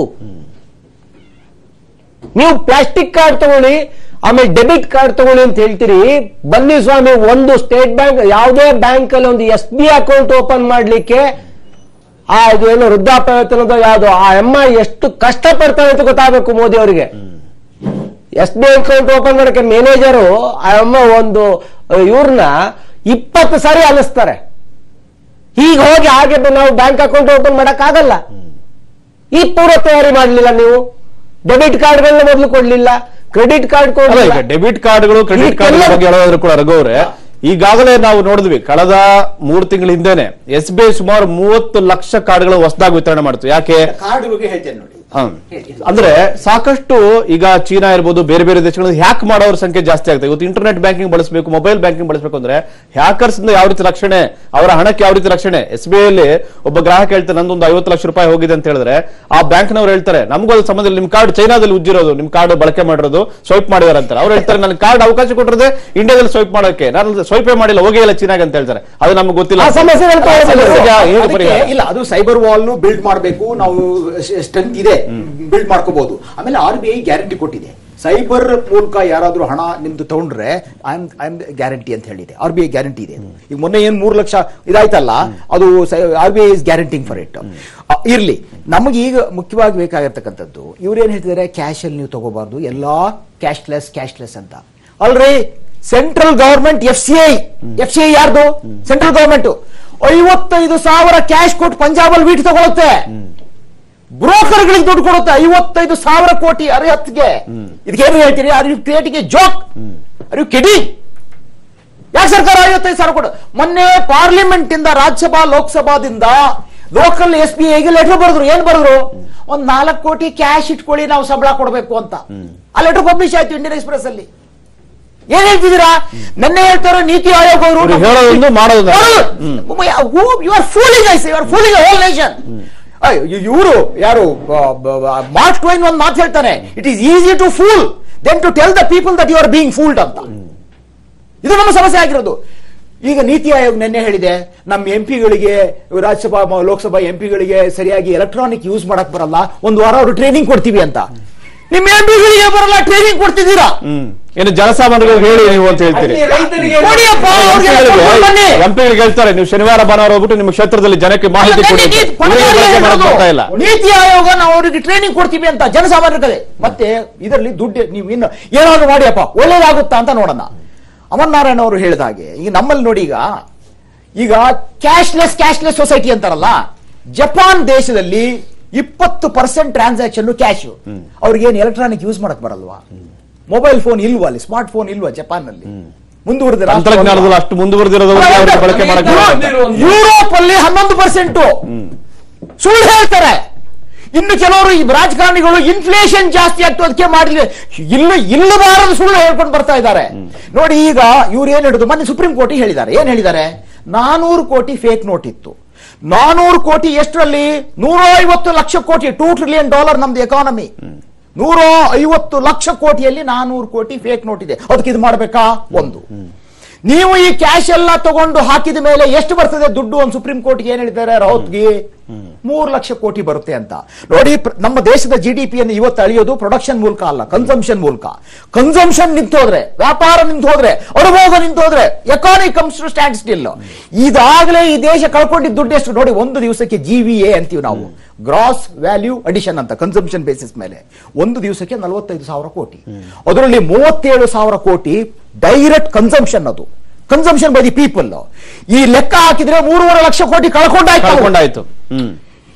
ನೀವು ಪ್ಲಾಸ್ಟಿಕ್ ಕಾರ್ಡ್ ತಗೊಳ್ಳಿ ಆಮೇಲೆ ಡೆಬಿಟ್ ಕಾರ್ಡ್ ತಗೊಳ್ಳಿ ಅಂತ ಹೇಳ್ತೀರಿ ಬನ್ನಿ ಸ್ವಾಮಿ ಒಂದು ಸ್ಟೇಟ್ ಬ್ಯಾಂಕ್ ಯಾವುದೇ ಬ್ಯಾಂಕ್ ಅಲ್ಲಿ ಒಂದು ಎಸ್ ಬಿ ಅಕೌಂಟ್ ಓಪನ್ ಮಾಡ್ಲಿಕ್ಕೆ ಆ ಇದು ಏನು ವೃದ್ಧಾಪ್ಯ ವೇತನದ ಯಾವುದು ಆ ಅಮ್ಮ ಎಷ್ಟು ಕಷ್ಟ ಪಡ್ತಾಳೆ ಅಂತ ಗೊತ್ತಾಗಬೇಕು ಮೋದಿ ಅವರಿಗೆ ಎಸ್ ಬಿ ಅಕೌಂಟ್ ಓಪನ್ ಮಾಡಕ್ಕೆ ಮ್ಯಾನೇಜರು ಆ ಅಮ್ಮ ಒಂದು ಇವ್ರನ್ನ ಇಪ್ಪತ್ತು ಸಾರಿ ಅಲಿಸ್ತಾರೆ ಈಗ ಹೋಗಿ ಹಾಗೆ ನಾವು ಬ್ಯಾಂಕ್ ಅಕೌಂಟ್ ಓಪನ್ ಮಾಡಕ್ ಆಗಲ್ಲ ಈ ಪೂರ್ವ ತಯಾರಿ ಮಾಡಲಿಲ್ಲ ನೀವು ಡೆಬಿಟ್ ಕಾರ್ಡ್ಗಳನ್ನ ಮೊದಲು ಕೊಡ್ಲಿಲ್ಲ ಕ್ರೆಡಿಟ್ ಕಾರ್ಡ್ ಅಲ್ಲ ಕೊಡ್ಲಿಲ್ಲ ಈಗ ಡೆಬಿಟ್ ಕಾರ್ಡ್ಗಳು ಕ್ರೆಡಿಟ್ ಕಾರ್ಡ್ ಇದಕ್ಕೆಲ್ಲ- ಬಗ್ಗೆ ಹೇಳೋದ್ರು ಕೂಡ ರಘುವ್ರೆ ಈಗಾಗಲೇ ನಾವು ನೋಡಿದ್ವಿ ಕಳೆದ ಮೂರು ತಿಂಗಳ ಹಿಂದೆನೆ ಎಸ್ ಬಿ ಐ ಸುಮಾರು ಮೂವತ್ತು ಲಕ್ಷ ಕಾರ್ಡ್ಗಳು ಹೊಸದಾಗಿ ವಿತರಣೆ ಮಾಡ್ತು ಯಾಕೆ ಕಾರ್ಡ್ ಬಗ್ಗೆ ಹೇಳ್ತೇನೆ ನೋಡಿ ಹ. ಅಂದ್ರೆ ಸಾಕಷ್ಟು ಈಗ ಚೀನಾ ಇರ್ಬೋದು ಬೇರೆ ಬೇರೆ ದೇಶಗಳಲ್ಲಿ ಹ್ಯಾಕ್ ಮಾಡೋರ ಸಂಖ್ಯೆ ಜಾಸ್ತಿ ಆಗ್ತದೆ ಇವತ್ತು ಇಂಟರ್ನೆಟ್ ಬ್ಯಾಂಕಿಂಗ್ ಬಳಸಬೇಕು ಮೊಬೈಲ್ ಬ್ಯಾಂಕಿಂಗ್ ಬಳಸಬೇಕು ಅಂದ್ರೆ ಹ್ಯಾಕರ್ಸ್ ಇಂದ ಯಾವ ರೀತಿ ರಕ್ಷಣೆ ಅವರ ಹಣಕ್ಕೆ ಯಾವ ರೀತಿ ರಕ್ಷಣೆ ಎಸ್ ಬಿ ಐಲಿ ಒಬ್ಬ ಗ್ರಾಹಕ ಹೇಳ್ತಾರೆ ನಂದೊಂದು ಐವತ್ತು ಲಕ್ಷ ರೂಪಾಯಿ ಹೋಗಿದೆ ಅಂತ ಹೇಳಿದ್ರೆ ಆ ಬ್ಯಾಂಕ್ ನವ್ರು ಹೇಳ್ತಾರೆ ನಮಗೂ ಅದು ಸಂಬಂಧ ಇಲ್ಲ ನಿಮ್ ಕಾರ್ಡ್ ಚೈನಾದಲ್ಲಿ ಉಜ್ಜಿರೋದು ನಿಮ್ ಕಾರ್ಡ್ ಬಳಕೆ ಮಾಡಿರೋದು ಸ್ವೈಪ್ ಮಾಡಿದಾರೆ ಅಂತಾರೆ ಅವ್ರು ಹೇಳ್ತಾರೆ ನನ್ನ ಕಾರ್ಡ್ ಅವಕಾಶ ಕೊಟ್ಟಿರೋದೇ ಇಂಡಿಯಾದಲ್ಲಿ ಸ್ವೈಪ್ ಮಾಡೋಕೆ ನಾನು ಸ್ವೈಪೇ ಮಾಡಿಲ್ಲ ಹೋಗೇ ಇಲ್ಲ ಚೀನಾಗೆ ಅಂತ ಹೇಳ್ತಾರೆ ಅದು ನಮಗೆ ಗೊತ್ತಿಲ್ಲ ಆ ಸಮಸ್ಯೆಗಳು ಆ ಸಮಸ್ಯೆಗೆ ಹೇಗೆ ಅದಕ್ಕೆ ಪರಿಹಾರ? ಇಲ್ಲ ಅದು ಸೈಬರ್ ವಾಲ್ ಬಿಲ್ಡ್ ಮಾಡಬೇಕು ನಾವು ಸ್ಟ್ರೆಂತ್ ಇದೆ ಬಿಲ್ಡ್ ಮಾಡ್ಕೋಬಹುದು ಆಮೇಲೆ ಆರ್ ಬಿ ಐ ಗ್ಯಾರಂಟಿ ಕೊಟ್ಟಿದೆ ಸೈಬರ್ ಮೂಲಕ ಯಾರಾದ್ರೂ ಹಣ ನಿಮ್ದು ತಗೊಂಡ್ರೆ I am I am guarantee ಅಂತ ಹೇಳಿದೆ ಆರ್ ಬಿ ಐ ಗ್ಯಾರಂಟಿ ಇದೆ ಈಗ ಮೊನ್ನೆ ಏನ್ ಮೂರು ಲಕ್ಷ ಇದಾಯ್ತಲ್ಲ ಅದು R B I is guaranteeing for it ಇರ್ಲಿ ನಮಗೆ ಈಗ ಮುಖ್ಯವಾಗಿ ಬೇಕಾಗಿರ್ತಕ್ಕಂಥದ್ದು ಇವ್ರೇನ್ ಹೇಳ್ತಿದ್ದಾರೆ ಕ್ಯಾಶ್ ಅಲ್ಲಿ ನೀವು ತಗೋಬಾರ್ದು ಎಲ್ಲಾ ಕ್ಯಾಶ್ಲೆಸ್ ಕ್ಯಾಶ್ಲೆಸ್ ಅಂತ ಅಲ್ರಿ central government F C I F C I ಯಾರ್ದು ಸೆಂಟ್ರಲ್ ಗವರ್ಮೆಂಟ್ ಐವತ್ತೈದು ಸಾವಿರ ಕ್ಯಾಶ್ ಕೊಟ್ಟು ಪಂಜಾಬಲ್ಲಿ ವೀಟ್ ತಗೊಳುತ್ತೆ ಬ್ರೋಕರ್ಗಳಿಗೆ ದುಡ್ಡು ಕೊಡುತ್ತೆ ಐವತ್ತೈದು ಸಾವಿರ ಕೋಟಿ ಅರಿಹತ್ಗೆ ಇದಕ್ಕೇನು ಹೇಳ್ತೀರಿ ಅದು ಕ್ರಿಯೇಟಿಗೆ ಜೋಕ್ ಅದು ಕಿಡಿ ಯಾಕೆ ಸರ್ಕಾರ ಐವತ್ತೈದು ಸಾವಿರ ಕೊಡು ಮೊನ್ನೆ ಪಾರ್ಲಿಮೆಂಟ್ ಇಂದ ರಾಜ್ಯಸಭಾ ಲೋಕಸಭಾದಿಂದ ಲೋಕಲ್ ಎಸ್ ಬಿ ಐಗೆ ಲೆಟರ್ ಬರೆದ್ರು ಏನ್ ಬರೆದ್ರು ಒಂದ್ ನಾಲ್ಕು ಕೋಟಿ ಕ್ಯಾಶ್ ಇಟ್ಕೊಳ್ಳಿ ನಾವು ಸಂಬಳ ಕೊಡಬೇಕು ಅಂತ ಆ ಲೆಟರ್ ಪಬ್ಲಿಷ್ ಆಯ್ತು ಇಂಡಿಯನ್ ಎಕ್ಸ್ಪ್ರೆಸ್ ಅಲ್ಲಿ ಏನ್ ಹೇಳ್ತಿದ್ದೀರಾ ನನ್ನ ಹೇಳ್ತಾರೋ ನೀತಿ ಆಯೋಗ ಅವರು ಇವ್ರು ಹೇಳೋದೊಂದು ಮಾಡೋದೊಂದು. You are fooling us you are fooling whole nation ಇವರು ಯಾರು ಮಾರ್ಕ್ ಟ್ವೈನ್ ಒಂದು ಮಾತು ಹೇಳ್ತಾನೆ it is easy to fool than to tell the people that you are being fooled ಅಂತ ಇದು ನಮ್ಮ ಸಮಸ್ಯೆ ಆಗಿರೋದು ಈಗ ನೀತಿ ಆಯೋಗ ನಿನ್ನೆ ಹೇಳಿದೆ ನಮ್ಮ ಎಂ ಪಿಗಳಿಗೆ ರಾಜ್ಯಸಭಾ ಮ- ಲೋಕಸಭಾ ಎಂ ಪಿಗಳಿಗೆ ಸರಿಯಾಗಿ ಎಲೆಕ್ಟ್ರಾನಿಕ್ ಯೂಸ್ ಮಾಡಕ್ ಬರಲ್ಲ ಒಂದು ವಾರ ಅವರು ಟ್ರೈನಿಂಗ್ ಕೊಡ್ತೀವಿ ಅಂತ ನಿಮ್ಮ ಎಂ ಪಿಗಳಿಗೆ ಬರಲ್ಲ ಟ್ರೈನಿಂಗ್ ಕೊಡ್ತಿದ್ದೀರಾ ಹ್ಮ್ ಏನು ಜನಸಾಮಾನ್ಯರಿಗೆ ಹೇಳಿ ನೀವು ಅಂತ ಹೇಳ್ತೀರಿ ಕೊಡಿಯಪ್ಪ, ಅವ್ರಿಗೆ ಕರ್ಕೊಂಡು ಬನ್ನಿ. ಎಂಪಿಗಳಿಗೆ ಹೇಳ್ತಾರೆ ನೀವು ಶನಿವಾರ ಭಾನುವಾರ ಹೋಗ್ಬಿಟ್ಟು ನಿಮ್ಮ ಕ್ಷೇತ್ರದಲ್ಲಿ ಜನಕ್ಕೆ ಮಾಹಿತಿ ಕೊಡಿ ಅಂತ. ನೀತಿ- ಇವ್ರಿಗೆ ಬಳಕೆ ಮಾಡಕ್ ಬರ್ತಾ ಇಲ್ಲ ನೀತಿ ಆಯೋಗ ನಾವು ಅವರಿಗೆ ಟ್ರೈನಿಂಗ್ ಕೊಡ್ತೀವಿ ಅಂತ ಜನಸಾಮಾನ್ಯರ ಕಡೆ ಮತ್ತೆ ಇದರಲ್ಲಿ ದುಡ್ಡು ನೀವು ಇನ್ನು ಏನಾದ್ರು ಮಾಡಿಯಪ್ಪ ಒಳ್ಳೇದಾಗುತ್ತಾ ಅಂತ ನೋಡೋಣ ಅಮರ್ನಾರಾಯಣ ಅವರು ಹೇಳಿದ ಹಾಗೆ ಈಗ ನಮ್ಮಲ್ಲಿ ನೋಡಿ ಈಗ ಈಗ ಕ್ಯಾಶ್ಲೆಸ್ ಕ್ಯಾಶ್ಲೆಸ್ ಸೊಸೈಟಿ ಅಂತಾರಲ್ಲ ಜಪಾನ್ ದೇಶದಲ್ಲಿ ಇಪ್ಪತ್ತು ಪರ್ಸೆಂಟ್ ಟ್ರಾನ್ಸಾಕ್ಷನ್ ಕ್ಯಾಶ್ ಅವ್ರಿಗೆ ಏನು ಎಲೆಕ್ಟ್ರಾನಿಕ್ ಯೂಸ್ ಮಾಡಕ್ ಬರಲ್ವಾ ಮೊಬೈಲ್ ಫೋನ್ ಇಲ್ವಾ ಅಲ್ಲಿ ಸ್ಮಾರ್ಟ್ ಫೋನ್ ಇಲ್ವಾ ಜಪಾನ್ ನಲ್ಲಿ ಮುಂದುವರೆದ ರಾಷ್ಟ್ರ ಅಲ್ವಾ? ತಂತ್ರಜ್ಞಾನದಲ್ಲಿ ಅಷ್ಟು ಮುಂದುವರೆದಿರೋದು ಅವ್ರಿಗೆ ಬಳಕೆ ಮಾಡಕ್ ಬರಲ್ಲ ಅಂತ. ಯುರೋಪ್ ಅಲ್ಲಿ ಹನ್ನೊಂದು ಪರ್ಸೆಂಟ್ ಸುಳ್ಳು ಹೇಳ್ತಾರೆ ಇನ್ನು ಕೆಲವರು ಈ ರಾಜಕಾರಣಿಗಳು ಇನ್ಫ್ಲೇಷನ್ ಜಾಸ್ತಿ ಆಗ್ತದೆ ಅದಕ್ಕೆ ಮಾಡಿದ್ರೆ ಇಲ್ಲ ಇಲ್ಲಬಾರದು ಸುಳ್ಳು ಹೇಳ್ಕೊಂಡು ಬರ್ತಾ ಇದ್ದಾರೆ ನೋಡಿ ಈಗ ಇವ್ರು ಏನ್ ಹೇಳಿದ್ರು ಮೊನ್ನೆ ಸುಪ್ರೀಂ ಕೋರ್ಟ್ ಹೇಳಿದ್ದಾರೆ ಏನ್ ಹೇಳಿದ್ದಾರೆ ನಾನೂರು ಕೋಟಿ ಫೇಕ್ ನೋಟ್ ಇತ್ತು ನಾನೂರು ಕೋಟಿ ಎಷ್ಟರಲ್ಲಿ ನೂರ ಐವತ್ತು lakh crore two trillion dollar ನಮ್ದು ಎಕಾನಮಿ ನೂರ ಐವತ್ತು ಲಕ್ಷ ಕೋಟಿಯಲ್ಲಿ ನಾನೂರು ಕೋಟಿ ಫೇಕ್ ನೋಟ್ ಇದೆ ಅದಕ್ಕೆ ಇದು ಮಾಡಬೇಕಾ ಒಂದು ನೀವು ಈ ಕ್ಯಾಶ್ ಎಲ್ಲ ತಗೊಂಡು ಹಾಕಿದ ಮೇಲೆ ಎಷ್ಟು ಬರ್ತದೆ ದುಡ್ಡು ಒಂದು ಸುಪ್ರೀಂ ಕೋರ್ಟ್ಗೆ ಏನ್ ಹೇಳಿದ್ದಾರೆ ರಾವತ್ಗೆ ಮೂರು ಲಕ್ಷ ಕೋಟಿ ಬರುತ್ತೆ ಅಂತ ನೋಡಿ ಪ್ರ- ನಮ್ಮ ದೇಶದ ಜಿ ಡಿ ಪಿಯನ್ನು ಇವತ್ತು ಅಳಿಯೋದು ಪ್ರೊಡಕ್ಷನ್ ಮೂಲಕ ಅಲ್ಲ ಕನ್ಸಂಪ್ಷನ್ ಮೂಲಕ ಕನ್ಸಂಪ್ಷನ್ ನಿಂತು ಹೋದ್ರೆ ವ್ಯಾಪಾರ ನಿಂತು ಹೋದ್ರೆ ಅನುಭೋಗ ನಿಂತು ಹೋದ್ರೆ economy comes to stand still ಇದಾಗಲೇ ಈ ದೇಶ ಕಳ್ಕೊಂಡಿದ್ದ ದುಡ್ಡು ಎಷ್ಟು ನೋಡಿ ಒಂದು ದಿವಸಕ್ಕೆ ಜಿ ವಿ ಎ ಅಂತೀವಿ ನಾವು ಗ್ರಾಸ್ ವ್ಯಾಲ್ಯೂ ಅಡಿಷನ್ ಅಂತ ಕನ್ಸಂಪ್ಷನ್ ಬೇಸಿಸ್ ಮೇಲೆ ಒಂದು ದಿವಸಕ್ಕೆ ನಲವತ್ತೈದು ಸಾವಿರ ಕೋಟಿ ಅದರಲ್ಲಿ ಮೂವತ್ತೇಳು ಸಾವಿರ ಕೋಟಿ ಡೈರೆಕ್ಟ್ ಕನ್ಸಂಪ್ಷನ್ ಅದು ಕನ್ಸಂಪ್ಷನ್ ಬೈ ದಿ ಪೀಪಲ್ ಈ ಲೆಕ್ಕ ಹಾಕಿದ್ರೆ ಮೂರುವರೆ ಲಕ್ಷ ಕೋಟಿ ಕಳ್ಕೊಂಡಾಯ್ತು ನಾವು. ಕಳ್ಕೊಂಡಾಯ್ತು ಹ್ಮ್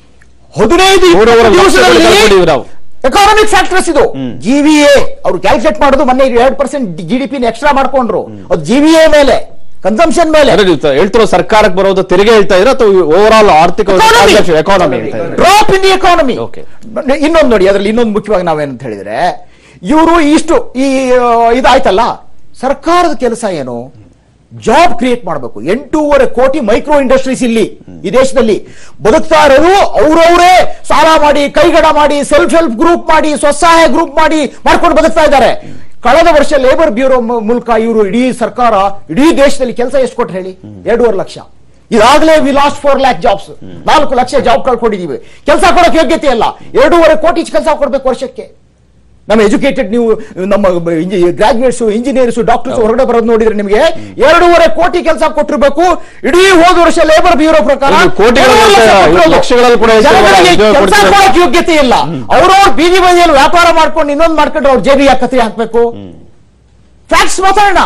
ಹದಿನೈದು ಮೂರುವರೆ ಲಕ್ಷ ಕೋಟಿ ಕಳ್ಕೊಂಡಿವಿ ನಾವು. ಎಕಾನಮಿಕ್ ಫ್ಯಾಕ್ಟರ್ಸ್ ಇದು ಜಿ ವಿ ಎ ಅವ್ರು ಕ್ಯಾಲ್ಕುಲೇಟ್ ಮಾಡೋದು ಮೊನ್ನೆ ಎರಡು percent G D P extra ಮಾಡ್ಕೊಂಡ್ರು ಅದು ಜಿ ವಿ ಎ ಮೇಲೆ ಕನ್ಸಂಪ್ಷನ್ ಮೇಲೆ ಅಂದ್ರೆ ನೀವು ಹೇಳ್ತಿರೋ ಸರ್ಕಾರಕ್ಕೆ ಬರೋದು ತೆರಿಗೆ ಹೇಳ್ತಾ ಇದ್ರೆ ಅಥವಾ ಓವರ್ ಆಲ್ ಆರ್ಥಿಕ ಎಕಾನಮಿ ಹೇಳ್ತಾ ಇದ್ರೆ drop in the economy Okay. ಇನ್ನೊಂದು ನೋಡಿ ಅದರಲ್ಲಿ ಇನ್ನೊಂದು ಮುಖ್ಯವಾಗಿ ನಾವೇನಂತ ಹೇಳಿದ್ರೆ ಇವರು ಇಷ್ಟು ಈ ಆ, ಇದಾಯ್ತಲ್ಲ ಸರ್ಕಾರದ ಕೆಲಸ ಏನು ಜಾಬ್ ಕ್ರಿಯೇಟ್ ಮಾಡಬೇಕು ಎಂಟೂವರೆ ಕೋಟಿ ಮೈಕ್ರೋ ಇಂಡಸ್ಟ್ರೀಸ್ ಇಲ್ಲಿ ಈ ದೇಶದಲ್ಲಿ ಬದುಕ್ತಾ ಇರೋರು ಅವ್ರವರೇ ಸಾಲ ಮಾಡಿ ಕೈಗಡ ಮಾಡಿ ಸೆಲ್ಫ್ ಹೆಲ್ಪ್ ಗ್ರೂಪ್ ಮಾಡಿ ಸ್ವಸಹಾಯ ಗ್ರೂಪ್ ಮಾಡಿ ಮಾಡ್ಕೊಂಡು ಬದುಕ್ತಾ ಇದ್ದಾರೆ ಕಳೆದ ವರ್ಷ ಲೇಬರ್ ಬ್ಯೂರೋ ಮು- ಮೂಲಕ ಇವರು ಇಡೀ ಸರ್ಕಾರ ಇಡೀ ದೇಶದಲ್ಲಿ ಕೆಲಸ ಎಷ್ಟು ಕೊಟ್ಟು ಹೇಳಿ ಎರಡೂವರೆ ಲಕ್ಷ ಇದಾಗಲೇ we lost four lakh jobs ನಾಲ್ಕು ಲಕ್ಷ ಜಾಬ್ ಕಳ್ಕೊಂಡಿದೀವಿ ಕೆಲಸ ಕೊಡೋಕೆ ಯೋಗ್ಯತೆ ಇಲ್ಲ ಎರಡೂವರೆ ಕೋಟಿ ಕೆಲಸ ಕೊಡ್ಬೇಕು ವರ್ಷಕ್ಕೆ ನಮ್ಮ ಎಜುಕೇಟೆಡ್ ನೀವು ನಮ್ಮ ಗ್ರಾಜುಯೇಟ್ಸ್ ಇಂಜಿನಿಯರ್ಸ್ ಡಾಕ್ಟರ್ಸ್ ಹೊರಗಡೆ ಬರೋದು ನೋಡಿದ್ರೆ ನಿಮಗೆ ಎರಡೂವರೆ ಕೋಟಿ ಕೆಲಸ ಕೊಟ್ಟಿರ್ಬೇಕು ಇಡೀ ಹೋದ ವರ್ಷ ಲೇಬರ್ ಬ್ಯೂರೋ ಪ್ರಕಾರ ಇದು ಕೋಟಿಗಳ ಎರಡೂವರೆ ಲಕ್ಷ ಇವತ್ತು ಕೊಟ್ಟಿರೋದು. ಲಕ್ಷಗಳಲ್ಲಿ ಕೂಡ ಹೆಚ್ಚು ಜನಗಳಿಗೆ ಉದ್ಯೋಗ ಕೆಲಸ ಕೊಡ್ತಿದ್ದಾರೆ. ಕೊಡೋಕೆ ಯೋಗ್ಯತೆ ಇಲ್ಲ ಅವ್ರವ್ರ ಬೀದಿ ಬದಿಯಲ್ಲಿ ವ್ಯಾಪಾರ ಮಾಡ್ಕೊಂಡು ಇನ್ನೊಂದು ಮಾಡ್ಕೊಂಡ್ರೆ ಅವ್ರ ಜೇಬಿಗೆ ಕತ್ರಿ ಹಾಕ್ಬೇಕು ಫ್ಯಾಕ್ಟ್ಸ್ ಮಾತಾಡೋಣ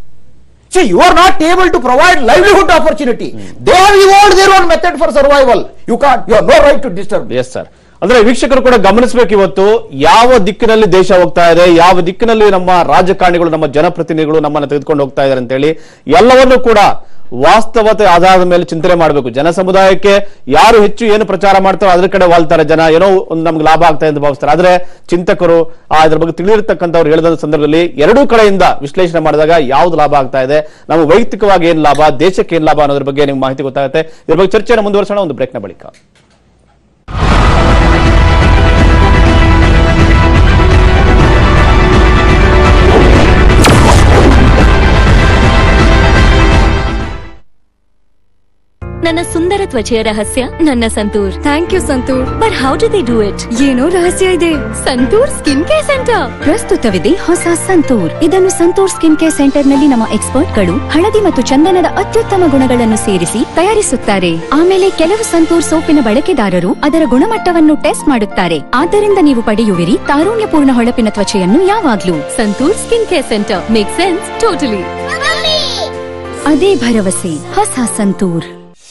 so you are not able to provide livelihood opportunity they have evolved their own method for survival you can you are no right to disturb yes sir ಅಂದ್ರೆ ವೀಕ್ಷಕರು ಕೂಡ ಗಮನಿಸಬೇಕು ಇವತ್ತು ಯಾವ ದಿಕ್ಕಿನಲ್ಲಿ ದೇಶ ಹೋಗ್ತಾ ಇದೆ ಯಾವ ದಿಕ್ಕಿನಲ್ಲಿ ನಮ್ಮ ರಾಜಕಾರಣಿಗಳು ನಮ್ಮ ಜನಪ್ರತಿನಿಧಿಗಳು ನಮ್ಮನ್ನ ತೆಗೆದುಕೊಂಡು ಹೋಗ್ತಾ ಇದ್ದಾರೆ ಅಂತೇಳಿ ಎಲ್ಲವನ್ನೂ ಕೂಡ ವಾಸ್ತವತೆ ಆಧಾರದ ಮೇಲೆ ಚಿಂತನೆ ಮಾಡಬೇಕು ಜನ ಸಮುದಾಯಕ್ಕೆ ಯಾರು ಹೆಚ್ಚು ಏನು ಪ್ರಚಾರ ಮಾಡ್ತಾರೋ ಅದ್ರ ಕಡೆ ವಾಲ್ತಾರೆ ಜನ ಏನೋ ಒಂದು ನಮ್ಗೆ ಲಾಭ ಆಗ್ತಾ ಅಂತ ಭಾವಿಸ್ತಾರೆ ಆದ್ರೆ ಚಿಂತಕರು ಆ ಇದ್ರ ಬಗ್ಗೆ ತಿಳಿದಿರ್ತಕ್ಕಂಥವ್ರು ಹೇಳಿದ ಸಂದರ್ಭದಲ್ಲಿ ಎರಡೂ ಕಡೆಯಿಂದ ವಿಶ್ಲೇಷಣೆ ಮಾಡಿದಾಗ ಯಾವ್ದು ಲಾಭ ಆಗ್ತಾ ಇದೆ ನಮ್ಮ ವೈಯಕ್ತಿಕವಾಗಿ ಏನ್ ಲಾಭ ದೇಶಕ್ಕೆ ಏನ್ ಲಾಭ ಅನ್ನೋದ್ರ ಬಗ್ಗೆ ನಿಮ್ಗೆ ಮಾಹಿತಿ ಗೊತ್ತಾಗುತ್ತೆ ಇದ್ರ ಬಗ್ಗೆ ಚರ್ಚೆಯನ್ನು ಮುಂದುವರಿಸೋಣ ಒಂದು ಬ್ರೇಕ್ನ ಬಳಿಕ ನನ್ನ ಸುಂದರ ತ್ವಚೆಯ ರಹಸ್ಯ ನನ್ನ Santoor thank you Santoor but how do they do it ಏನೋ ರಹಸ್ಯ ಇದೆ ಸಂತೂರ್ ಸ್ಕಿನ್ ಕೇರ್ ಸೆಂಟರ್ ಪ್ರಸ್ತುತವಿದೆ ಹೊಸ ಸಂತೂರ್ ಇದನ್ನು ಸಂತೂರ್ ಸ್ಕಿನ್ ಕೇರ್ ಸೆಂಟರ್ ನಲ್ಲಿ ನಮ್ಮ ಎಕ್ಸ್ಪರ್ಟ್ಗಳು ಹಳದಿ ಮತ್ತು ಚಂದನದ ಅತ್ಯುತ್ತಮ ಗುಣಗಳನ್ನು ಸೇರಿಸಿ ತಯಾರಿಸುತ್ತಾರೆ ಆಮೇಲೆ ಕೆಲವು ಸಂತೂರ್ ಸೋಪಿನ ಬಳಕೆದಾರರು ಅದರ ಗುಣಮಟ್ಟವನ್ನು ಟೆಸ್ಟ್ ಮಾಡುತ್ತಾರೆ ಆದ್ದರಿಂದ ನೀವು ಪಡೆಯುವಿರಿ ತಾರುಣ್ಯಪೂರ್ಣ ಹೊಳಪಿನ ತ್ವಚೆಯನ್ನು ಯಾವಾಗ್ಲೂ Santoor skin care centre make sense totally ಅದೇ ಭರವಸೆ ಹೊಸ ಸಂತೂರ್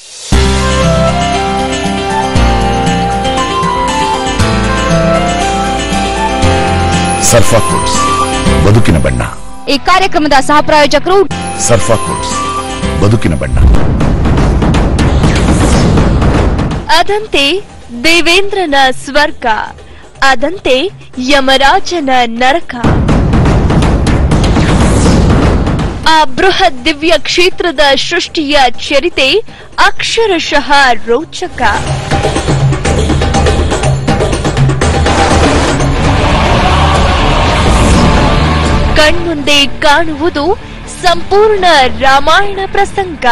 ಸರ್ಫಾ ಫುಡ್ಸ್ ಬದುಕಿನ ಬಣ್ಣ ಈ ಕಾರ್ಯಕ್ರಮದ ಸಹ ಪ್ರಾಯೋಜಕರು ಸರ್ಫಾ ಫುಡ್ಸ್ ಬದುಕಿನ ಬಣ್ಣ ಅದಂತೆ ದೇವೇಂದ್ರನ ಸ್ವರ್ಗ ಅದಂತೆ ಯಮರಾಜನ ನರಕ ಆ ಬೃಹತ್ ದಿವ್ಯ ಕ್ಷೇತ್ರದ ಸೃಷ್ಟಿಯ ಚರಿತೆ ಅಕ್ಷರಶಃ ರೋಚಕ ಕಣ್ಮುಂದೆ ಕಾಣುವುದು ಸಂಪೂರ್ಣ ರಾಮಾಯಣ ಪ್ರಸಂಗ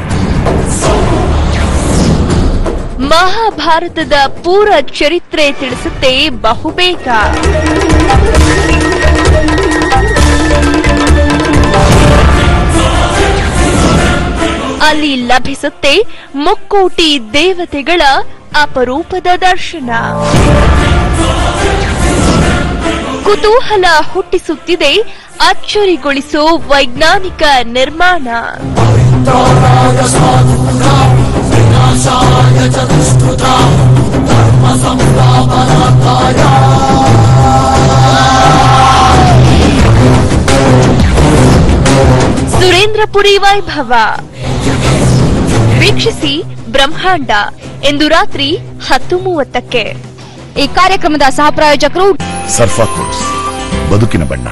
ಮಹಾಭಾರತದ ಪೂರ ಚರಿತ್ರೆ ತಿಳಿಸುತ್ತೆ ಬಹುಬೇಗ ಅಲ್ಲಿ ಲಭಿಸುತ್ತೆ ಮುಕ್ಕೋಟಿ ದೇವತೆಗಳ ಅಪರೂಪದ ದರ್ಶನ ಕುತೂಹಲ ಹುಟ್ಟಿಸುತ್ತಿದೆ ಅಚ್ಚರಿಗೊಳಿಸೋ ವೈಜ್ಞಾನಿಕ ನಿರ್ಮಾಣ ಸುರೇಂದ್ರಪುರಿ ವೈಭವ ವೀಕ್ಷಿಸಿ ಬ್ರಹ್ಮಾಂಡ ಎಂದು ರಾತ್ರಿ ಹತ್ತು ಮೂವತ್ತಕ್ಕೆ ಈ ಕಾರ್ಯಕ್ರಮದ ಸಹ ಪ್ರಾಯೋಜಕರು ಸರ್ಫಾ ಕೋರ್ಸ್ ಬದುಕಿನ ಬಣ್ಣ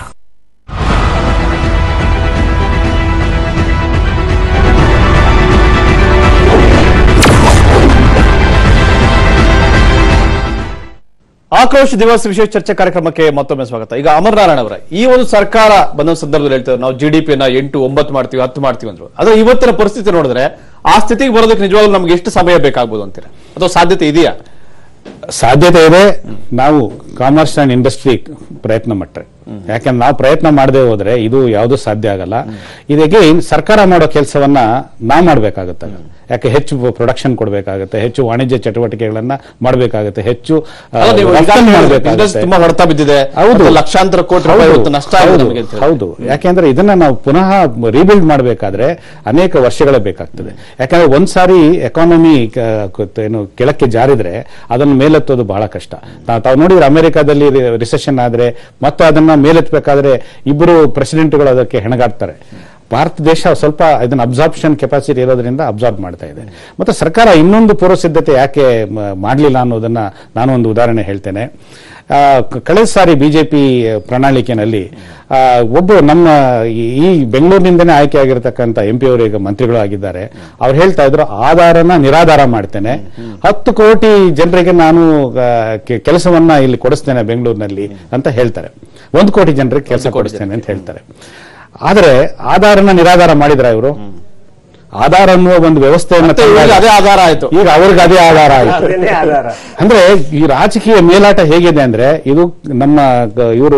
ಆಕ್ರೋಶ ದಿವಸ ವಿಶೇಷ ಚರ್ಚೆ ಕಾರ್ಯಕ್ರಮಕ್ಕೆ ಮತ್ತೊಮ್ಮೆ ಸ್ವಾಗತ ಈಗ ಅಮರನಾರಾಯಣ ಅವರ ಈ ಒಂದು ಸರ್ಕಾರ ಬಂದ ಸಂದರ್ಭದಲ್ಲಿ ಹೇಳ್ತೇವೆ ನಾವು ಜಿ ಡಿ ಪಿನ ಎಂಟು ಒಂಬತ್ತು ಮಾಡ್ತೀವಿ ಹತ್ತು ಮಾಡ್ತೀವಿ ಅಂದ್ರು ಆದ್ರೆ ಇವತ್ತಿನ ಪರಿಸ್ಥಿತಿ ನೋಡಿದ್ರೆ ಆ ಸ್ಥಿತಿಗೆ ಬರೋದಕ್ಕೆ ನಿಜವಾಗ್ಲೂ ನಮ್ಗೆ ಎಷ್ಟು ಸಮಯ ಬೇಕಾಗ್ಬೋದು ಅಂತೀರಾ ಅಥವಾ ಸಾಧ್ಯತೆ ಇದೆಯಾ ಸಾಧ್ಯತೆ ಇದೆ ನಾವು ಕಾಮರ್ಸ್ ಅಂಡ್ ಇಂಡಸ್ಟ್ರಿ ಪ್ರಯತ್ನ ಮಟ್ರೆ ಯಾಕಂದ್ರೆ ನಾವು ಪ್ರಯತ್ನ ಮಾಡದೆ ಹೋದ್ರೆ ಇದು ಯಾವುದು ಸಾಧ್ಯ ಆಗಲ್ಲ ಇದಕ್ಕೆ ಸರ್ಕಾರ ಮಾಡೋ ಕೆಲಸವನ್ನ ನಾವು ಮಾಡ್ಬೇಕಾಗುತ್ತೆ ಯಾಕೆ ಹೆಚ್ಚು ಪ್ರೊಡಕ್ಷನ್ ಕೊಡ್ಬೇಕಾಗುತ್ತೆ ಹೆಚ್ಚು ವಾಣಿಜ್ಯ ಚಟುವಟಿಕೆಗಳನ್ನ ಮಾಡಬೇಕಾಗುತ್ತೆ ಹೆಚ್ಚು ಆ, ಅಲ್ಲ, ನೀವು ರಫ್ತನ್ನು ಈಗಾಗಲೇ ಮಾಡ್ಬೇಕಾಗುತ್ತೆ. business ತುಂಬಾ ಹೊಡೆತ ಬಿದ್ದಿದೆ ಹೌದು ಮತ್ತು ಲಕ್ಷಾಂತರ ಕೋಟಿ ರೂಪಾಯಿ ಹೌದು, ಇವತ್ತು ನಷ್ಟ ಆಗಿದೆ ಹೌದು, ನಮಗೆ ಅಂತ ಹೇಳಿ. ಹೌದು ಯಾಕೆಂದ್ರೆ ಇದನ್ನ ನಾವು ಪುನಃ ರೀಬಿಲ್ಡ್ ಮಾಡಬೇಕಾದ್ರೆ ಅನೇಕ ವರ್ಷಗಳೇ ಬೇಕಾಗ್ತದೆ ಯಾಕಂದ್ರೆ ಒಂದ್ಸಾರಿ ಎಕಾನಮಿ ಏನು ಕೆಳಕ್ಕೆ ಜಾರಿದ್ರೆ ಅದನ್ನು ಮೇಲೆತ್ತೋದು ಬಹಳ ಕಷ್ಟ ತಾ- ತಾವು ನೋಡಿದ್ರೆ ಅಮೆರಿಕಾದಲ್ಲಿ ರಿಸೆಷನ್ ಆದ್ರೆ ಮತ್ತೆ ಅದನ್ನ ಮೇಲೆತ್ತಬೇಕಾದ್ರೆ ಇಬ್ಬರು ಪ್ರೆಸಿಡೆಂಟ್ಗಳು ಅದಕ್ಕೆ ಹೆಣಗಾಡ್ತಾರೆ ಭಾರತ ದೇಶ ಸ್ವಲ್ಪ ಇದನ್ನ ಅಬ್ಸಾರ್ಪ್ಷನ್ ಕೆಪಾಸಿಟಿ ಇರೋದ್ರಿಂದ ಅಬ್ಸಾರ್ಬ್ ಮಾಡ್ತಾ ಇದೆ ಮತ್ತೆ ಸರ್ಕಾರ ಇನ್ನೊಂದು ಪೂರ್ವ ಸಿದ್ಧತೆ ಯಾಕೆ ಮ- ಮಾಡಲಿಲ್ಲ ಅನ್ನೋದನ್ನ ನಾನು ಒಂದು ಉದಾಹರಣೆ ಹೇಳ್ತೇನೆ ಆ, ಕ- ಕಳೆದ ಸಾರಿ ಬಿಜೆಪಿ ಪ್ರಣಾಳಿಕೆನಲ್ಲಿ ಆ, ಒಬ್ಬ ನಮ್ಮ ಈ- ಈ ಬೆಂಗಳೂರಿನಿಂದನೇ ಆಯ್ಕೆ ಆಗಿರತಕ್ಕಂಥ ಎಂ ಪಿ ಅವರು ಈಗ ಮಂತ್ರಿಗಳು ಆಗಿದ್ದಾರೆ ಅವ್ರು ಹೇಳ್ತಾ ಇದ್ರು ಆಧಾರನ ನಿರಾಧಾರ ಮಾಡ್ತೇನೆ ಹತ್ತು ಕೋಟಿ ಜನರಿಗೆ ನಾನು ಆ, ಕೆ- ಕೆಲಸವನ್ನ ಇಲ್ಲಿ ಕೊಡಿಸ್ತೇನೆ ಬೆಂಗಳೂರಿನಲ್ಲಿ ಅಂತ ಹೇಳ್ತಾರೆ ಒಂದು ಕೋಟಿ ಜನರಿಗೆ ಕೆಲಸ ಕೊಡಿಸ್ತೇನೆ ಅಂತ ಹೇಳ್ತಾರೆ ಆದ್ರೆ ಆಧಾರನ ನಿರಾಧಾರ ಮಾಡಿದ್ರ ಇವರು ಆಧಾರ ಅನ್ನುವ ಒಂದು ವ್ಯವಸ್ಥೆಯನ್ನ ಮತ್ತೆ ಇವ್ರಿಗೆ ತಂದಾಗ- ಅದೇ ಆಧಾರ ಆಯ್ತು ಈಗ ಅವ್ರಿಗೆ ಅದೇ ಆಧಾರ ಆಯ್ತು ಅದನ್ನೇ ಆಧಾರ ಅಂದ್ರೆ ಈ ರಾಜಕೀಯ ಮೇಲಾಟ ಹೇಗಿದೆ ಅಂದ್ರೆ ಇದು ನಮ್ಮ ಇವರು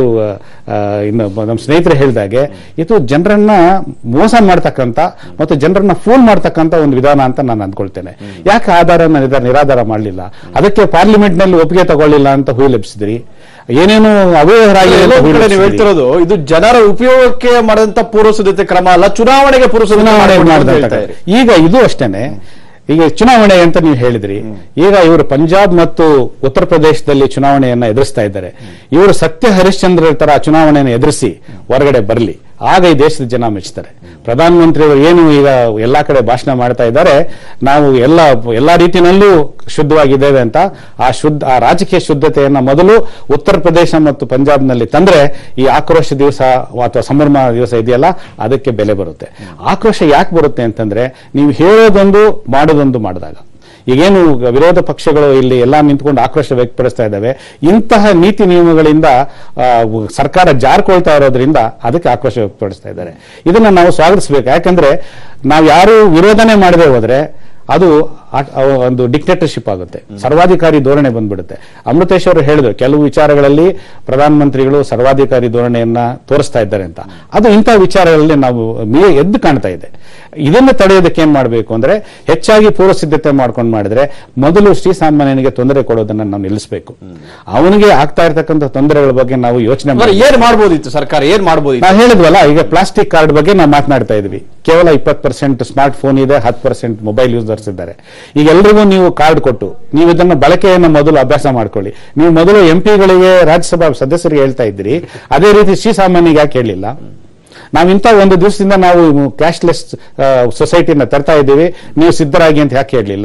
ಇನ್ನು ಬ- ನಮ್ಮ ಸ್ನೇಹಿತರು ಹೇಳಿದಾಗೆ ಇದು ಜನರನ್ನ ಮೋಸ ಮಾಡ್ತಕ್ಕಂತ ಮತ್ತು ಜನರನ್ನ ಫೂಲ್ ಮಾಡ್ತಕ್ಕಂತ ಒಂದು ವಿಧಾನ ಅಂತ ನಾನು ಅಂದ್ಕೊಳ್ತೇನೆ ಯಾಕೆ ಆಧಾರನ ನಿರಾ- ನಿರಾಧಾರ ಮಾಡಲಿಲ್ಲ ಅದಕ್ಕೆ ಪಾರ್ಲಿಮೆಂಟ್ ನಲ್ಲಿ ಒಪ್ಪಿಗೆ ತಗೊಳ್ಳಿಲ್ಲ ಅಂತ ಹುಯಿಲೆಬ್ಸಿದ್ರಿ ಏನೇನು ಅವ್ಯವಹಾರ ಆಗಿದೆ ಅಂತ ಎಲ್ಲೋ ಒಂದ್ ಕಡೆ ನೀವು ಹುಯಿಲೆಬ್ಸಿದ್ರಿ. ಹೇಳ್ತಿರೋದು ಇದು ಜನರ ಉಪಯೋಗಕ್ಕೆ ಮಾಡಿದಂತ ಪೂರ್ವ ಸಿದ್ಧತೆ ಕ್ರಮ ಅಲ್ಲ ಚುನಾವಣೆಗೆ ಪೂರ್ವ ಸಿದ್ಧತೆ ಚುನಾವಣೆ ಮಾಡ್ಕೊಂಡು ಅಂತ ಮಾಡ್ದಂತ ಹೇಳ್ತಾ ಇದ್ದೀರಿ. ಈಗ ಇದು ಅಷ್ಟೇನೆ ಈಗ ಚುನಾವಣೆ ಅಂತ ನೀವು ಹೇಳಿದ್ರಿ ಈಗ ಇವರು ಪಂಜಾಬ್ ಮತ್ತು ಉತ್ತರ ಪ್ರದೇಶದಲ್ಲಿ ಚುನಾವಣೆಯನ್ನ ಎದುರಿಸ್ತಾ ಇದ್ದಾರೆ ಇವರು ಸತ್ಯ ಹರಿಶ್ಚಂದ್ರ ತರ ಚುನಾವಣೆಯನ್ನು ಎದುರಿಸಿ ಹೊರಗಡೆ ಬರಲಿ ಆಗ ಈ ದೇಶದ ಜನ ಮೆಚ್ಚುತ್ತಾರೆ ಪ್ರಧಾನಮಂತ್ರಿಯವರು ಏನು ಈಗ ಎಲ್ಲಾ ಕಡೆ ಭಾಷಣ ಮಾಡ್ತಾ ಇದ್ದಾರೆ ನಾವು ಎಲ್ಲ ಎಲ್ಲಾ ರೀತಿಯಲ್ಲೂ ಶುದ್ಧವಾಗಿದ್ದೇವೆ ಅಂತ ಆ ಶುದ್ಧ ಆ ರಾಜಕೀಯ ಶುದ್ಧತೆಯನ್ನ ಮೊದಲು ಉತ್ತರ ಪ್ರದೇಶ ಮತ್ತು ಪಂಜಾಬ್ನಲ್ಲಿ ತಂದ್ರೆ ಈ ಆಕ್ರೋಶ ದಿವಸ ಅಥವಾ ಸಂಭ್ರಮ ದಿವಸ ಇದೆಯಲ್ಲ ಅದಕ್ಕೆ ಬೆಲೆ ಬರುತ್ತೆ ಆಕ್ರೋಶ ಯಾಕೆ ಬರುತ್ತೆ ಅಂತಂದ್ರೆ ನೀವು ಹೇಳೋದೊಂದು ಮಾಡೋದೊಂದು ಮಾಡಿದಾಗ ಈಗೇನು ವಿರೋಧ ಪಕ್ಷಗಳು ಇಲ್ಲಿ ಎಲ್ಲಾ ನಿಂತ್ಕೊಂಡು ಆಕ್ರೋಶ ವ್ಯಕ್ತಪಡಿಸ್ತಾ ಇದ್ದಾವೆ ಇಂತಹ ನೀತಿ ನಿಯಮಗಳಿಂದ ಆ, ಸರ್ಕಾರ ಜಾರ್ಕೊಳ್ತಾ ಇರೋದ್ರಿಂದ ಅದಕ್ಕೆ ಆಕ್ರೋಶ ವ್ಯಕ್ತಪಡಿಸ್ತಾ ಇದ್ದಾರೆ ಇದನ್ನ ನಾವು ಸ್ವಾಗತಿಸಬೇಕು ಯಾಕಂದ್ರೆ ನಾವು ಯಾರು ವಿರೋಧನೆ ಮಾಡದೆ ಹೋದ್ರೆ ಅದು ಆ- ಆ ಒಂದು ಡಿಕ್ಟೇಟರ್ಶಿಪ್ ಆಗುತ್ತೆ ಸರ್ವಾಧಿಕಾರಿ ಧೋರಣೆ ಬಂದ್ಬಿಡುತ್ತೆ ಅಮೃತೇಶ್ ಅವರು ಹೇಳಿದ್ರು ಕೆಲವು ವಿಚಾರಗಳಲ್ಲಿ ಪ್ರಧಾನಮಂತ್ರಿಗಳು ಸರ್ವಾಧಿಕಾರಿ ಧೋರಣೆಯನ್ನ ತೋರಿಸ್ತಾ ಇದ್ದಾರೆ ಅಂತ ಅದು ಇಂತಹ ವಿಚಾರಗಳಲ್ಲಿ ನಾವು ಮೇ ಎದ್ದು ಕಾಣ್ತಾ ಇದೆ ಇದನ್ನು ತಡೆಯೋದಕ್ಕೆ ಏನ್ ಮಾಡಬೇಕು ಅಂದ್ರೆ ಹೆಚ್ಚಾಗಿ ಪೂರ್ವ ಸಿದ್ಧತೆ ಮಾಡ್ಕೊಂಡು ಮಾಡಿದ್ರೆ ಮೊದಲು ಶ್ರೀಸಾಮಾನ್ಯನಿಗೆ ತೊಂದರೆ ಕೊಡೋದನ್ನ ನಾವು ನಿಲ್ಲಿಸಬೇಕು ಅವನಿಗೆ ಆಗ್ತಾ ಇರತಕ್ಕಂಥ ತೊಂದರೆಗಳ ಬಗ್ಗೆ ನಾವು ಯೋಚನೆ ಅಂದ್ರೆ ಮಾಡಿ ಏನ್ ಮಾಡ್ಬೋದಿತ್ತು ಸರ್ಕಾರ ಏನ್ ಮಾಡ್ಬೋದಿತ್ತು ನಾವು ಹೇಳಿದ್ವಲ್ಲ ಈಗ ಪ್ಲಾಸ್ಟಿಕ್ ಕಾರ್ಡ್ ಬಗ್ಗೆ ನಾವು ಮಾತನಾಡ್ತಾ ಇದ್ವಿ ಕೇವಲ ಇಪ್ಪತ್ತು ಪರ್ಸೆಂಟ್ ಸ್ಮಾರ್ಟ್ ಫೋನ್ ಇದೆ ಹತ್ತು ಪರ್ಸೆಂಟ್ ಮೊಬೈಲ್ ಯೂಸರ್ಸ್ ಇದ್ದಾರೆ ಈಗ ಎಲ್ರಿಗೂ ನೀವು ಕಾರ್ಡ್ ಕೊಟ್ಟು ನೀವು ಇದನ್ನ ಬಳಕೆಯನ್ನು ಮೊದಲು ಅಭ್ಯಾಸ ಮಾಡ್ಕೊಳ್ಳಿ ನೀವು ಮೊದಲು ಎಂ ಪಿಗಳಿಗೆ ರಾಜ್ಯಸಭಾ ಸದಸ್ಯರಿಗೆ ಹೇಳ್ತಾ ಇದ್ದೀರಿ ಅದೇ ರೀತಿ ಶ್ರೀಸಾಮಾನ್ಯಗೆ ಯಾಕೆ ಹೇಳಿಲ್ಲ ನಾವು ಇಂಥ ಒಂದು ದಿವಸದಿಂದ ನಾವು ಕ್ಯಾಶ್ಲೆಸ್ ಸೊಸೈಟಿನ ತರ್ತಾ ಇದ್ದೀವಿ ನೀವು ಸಿದ್ಧರಾಗಿ ಅಂತ ಯಾಕೆ ಹೇಳಲಿಲ್ಲ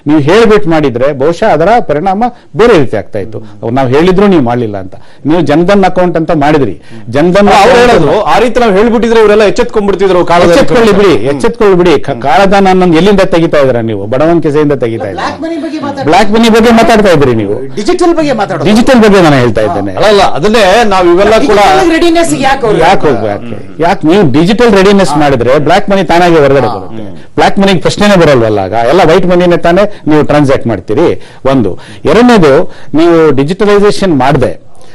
ನೀವು ಹೇಳ್ಬಿಟ್ಟು ಮಾಡಿದ್ರೆ ಬಹುಶಃ ಅದರ ಪರಿಣಾಮ ಬೇರೆ ರೀತಿ ಆಗ್ತಾ ಇತ್ತು ನಾವು ಹೇಳಿದ್ರು ನೀವು ಮಾಡ್ಲಿಲ್ಲ ಅಂತ ನೀವು ಜನ್ಧನ್ ಅಕೌಂಟ್ ಅಂತ ಮಾಡಿದ್ರಿ ಜನ್ಧನ್ ಅವ್ರು account ಹೇಳೋದು ಆ ರೀತಿ ನಾವು ಹೇಳ್ಬಿಟ್ಟಿದ್ರೆ ಇವರೆಲ್ಲ ಎಚ್ಚೆತ್ಕೊಂಡ್ಬಿಡ್ತಿದ್ರು ಕಾಲದಲ್ಲಿ. ಎಚ್ಚೆತ್ಕೊಳ್ಳಿ ಬಿಡಿ ಎಚ್ಚೆತ್ಕೊಳ್ಳಿ ಬಿಡಿ ಕ- ಕಾಳಧನ ಅನ್ನೊಂದು ಎಲ್ಲಿಂದ ತೆಗಿತಾ ಇದ್ರ ನೀವು ಬಡವನ್ ಕೆಸೆಯಿಂದ ತೆಗಿತಾ ಇದ್ರ ಬ್ಲಾಕ್ ಮನಿ ಬಗ್ಗೆ ಬ್ಲಾಕ್ ಮನಿ ಬಗ್ಗೆ ಮಾತಾಡ್ತಾ ಇದ್ರಿ ನೀವು ಡಿಜಿಟಲ್ ಬಗ್ಗೆ ಮಾತಾಡೋದು ಡಿಜಿಟಲ್ ಬಗ್ಗೆ ನಾನು ಹೇಳ್ತಾ ಇದ್ದೇನೆ ಅಲ್ಲ ಅಲ್ಲ ಅದನ್ನೇ ನಾವು ಇವೆಲ್ಲ ಕೂಡ ರೆಡಿನೆಸ್ ಯಾಕೆ ಅವ್ರು ಯಾಕೆ ಹೋಗ್ಬೇಕು ಯಾಕೆ ನೀವು ಡಿಜಿಟಲ್ ರೆಡಿನೆಸ್ ಮಾಡಿದ್ರೆ ಬ್ಲಾಕ್ ಮನಿ ತಾನಾಗೆ ಹೊರಗಡೆ ಬರುತ್ತೆ ಬ್ಲಾಕ್ ಮನಿಗೆ ಪ್ರಶ್ನೆನೇ ಬರಲ್ವಲ್ಲ ಆಗ ಎಲ್ಲ ವೈಟ್ ಮನಿನೇ ತಾನೇ ನೀವು ಟ್ರಾನ್ಸಾಕ್ಟ್ ಮಾಡ್ತೀರಿ ಒಂದು ಎರಡನೇದು ನೀವು ಡಿಜಿಟಲೈಸೇಷನ್ ಮಾಡದೆ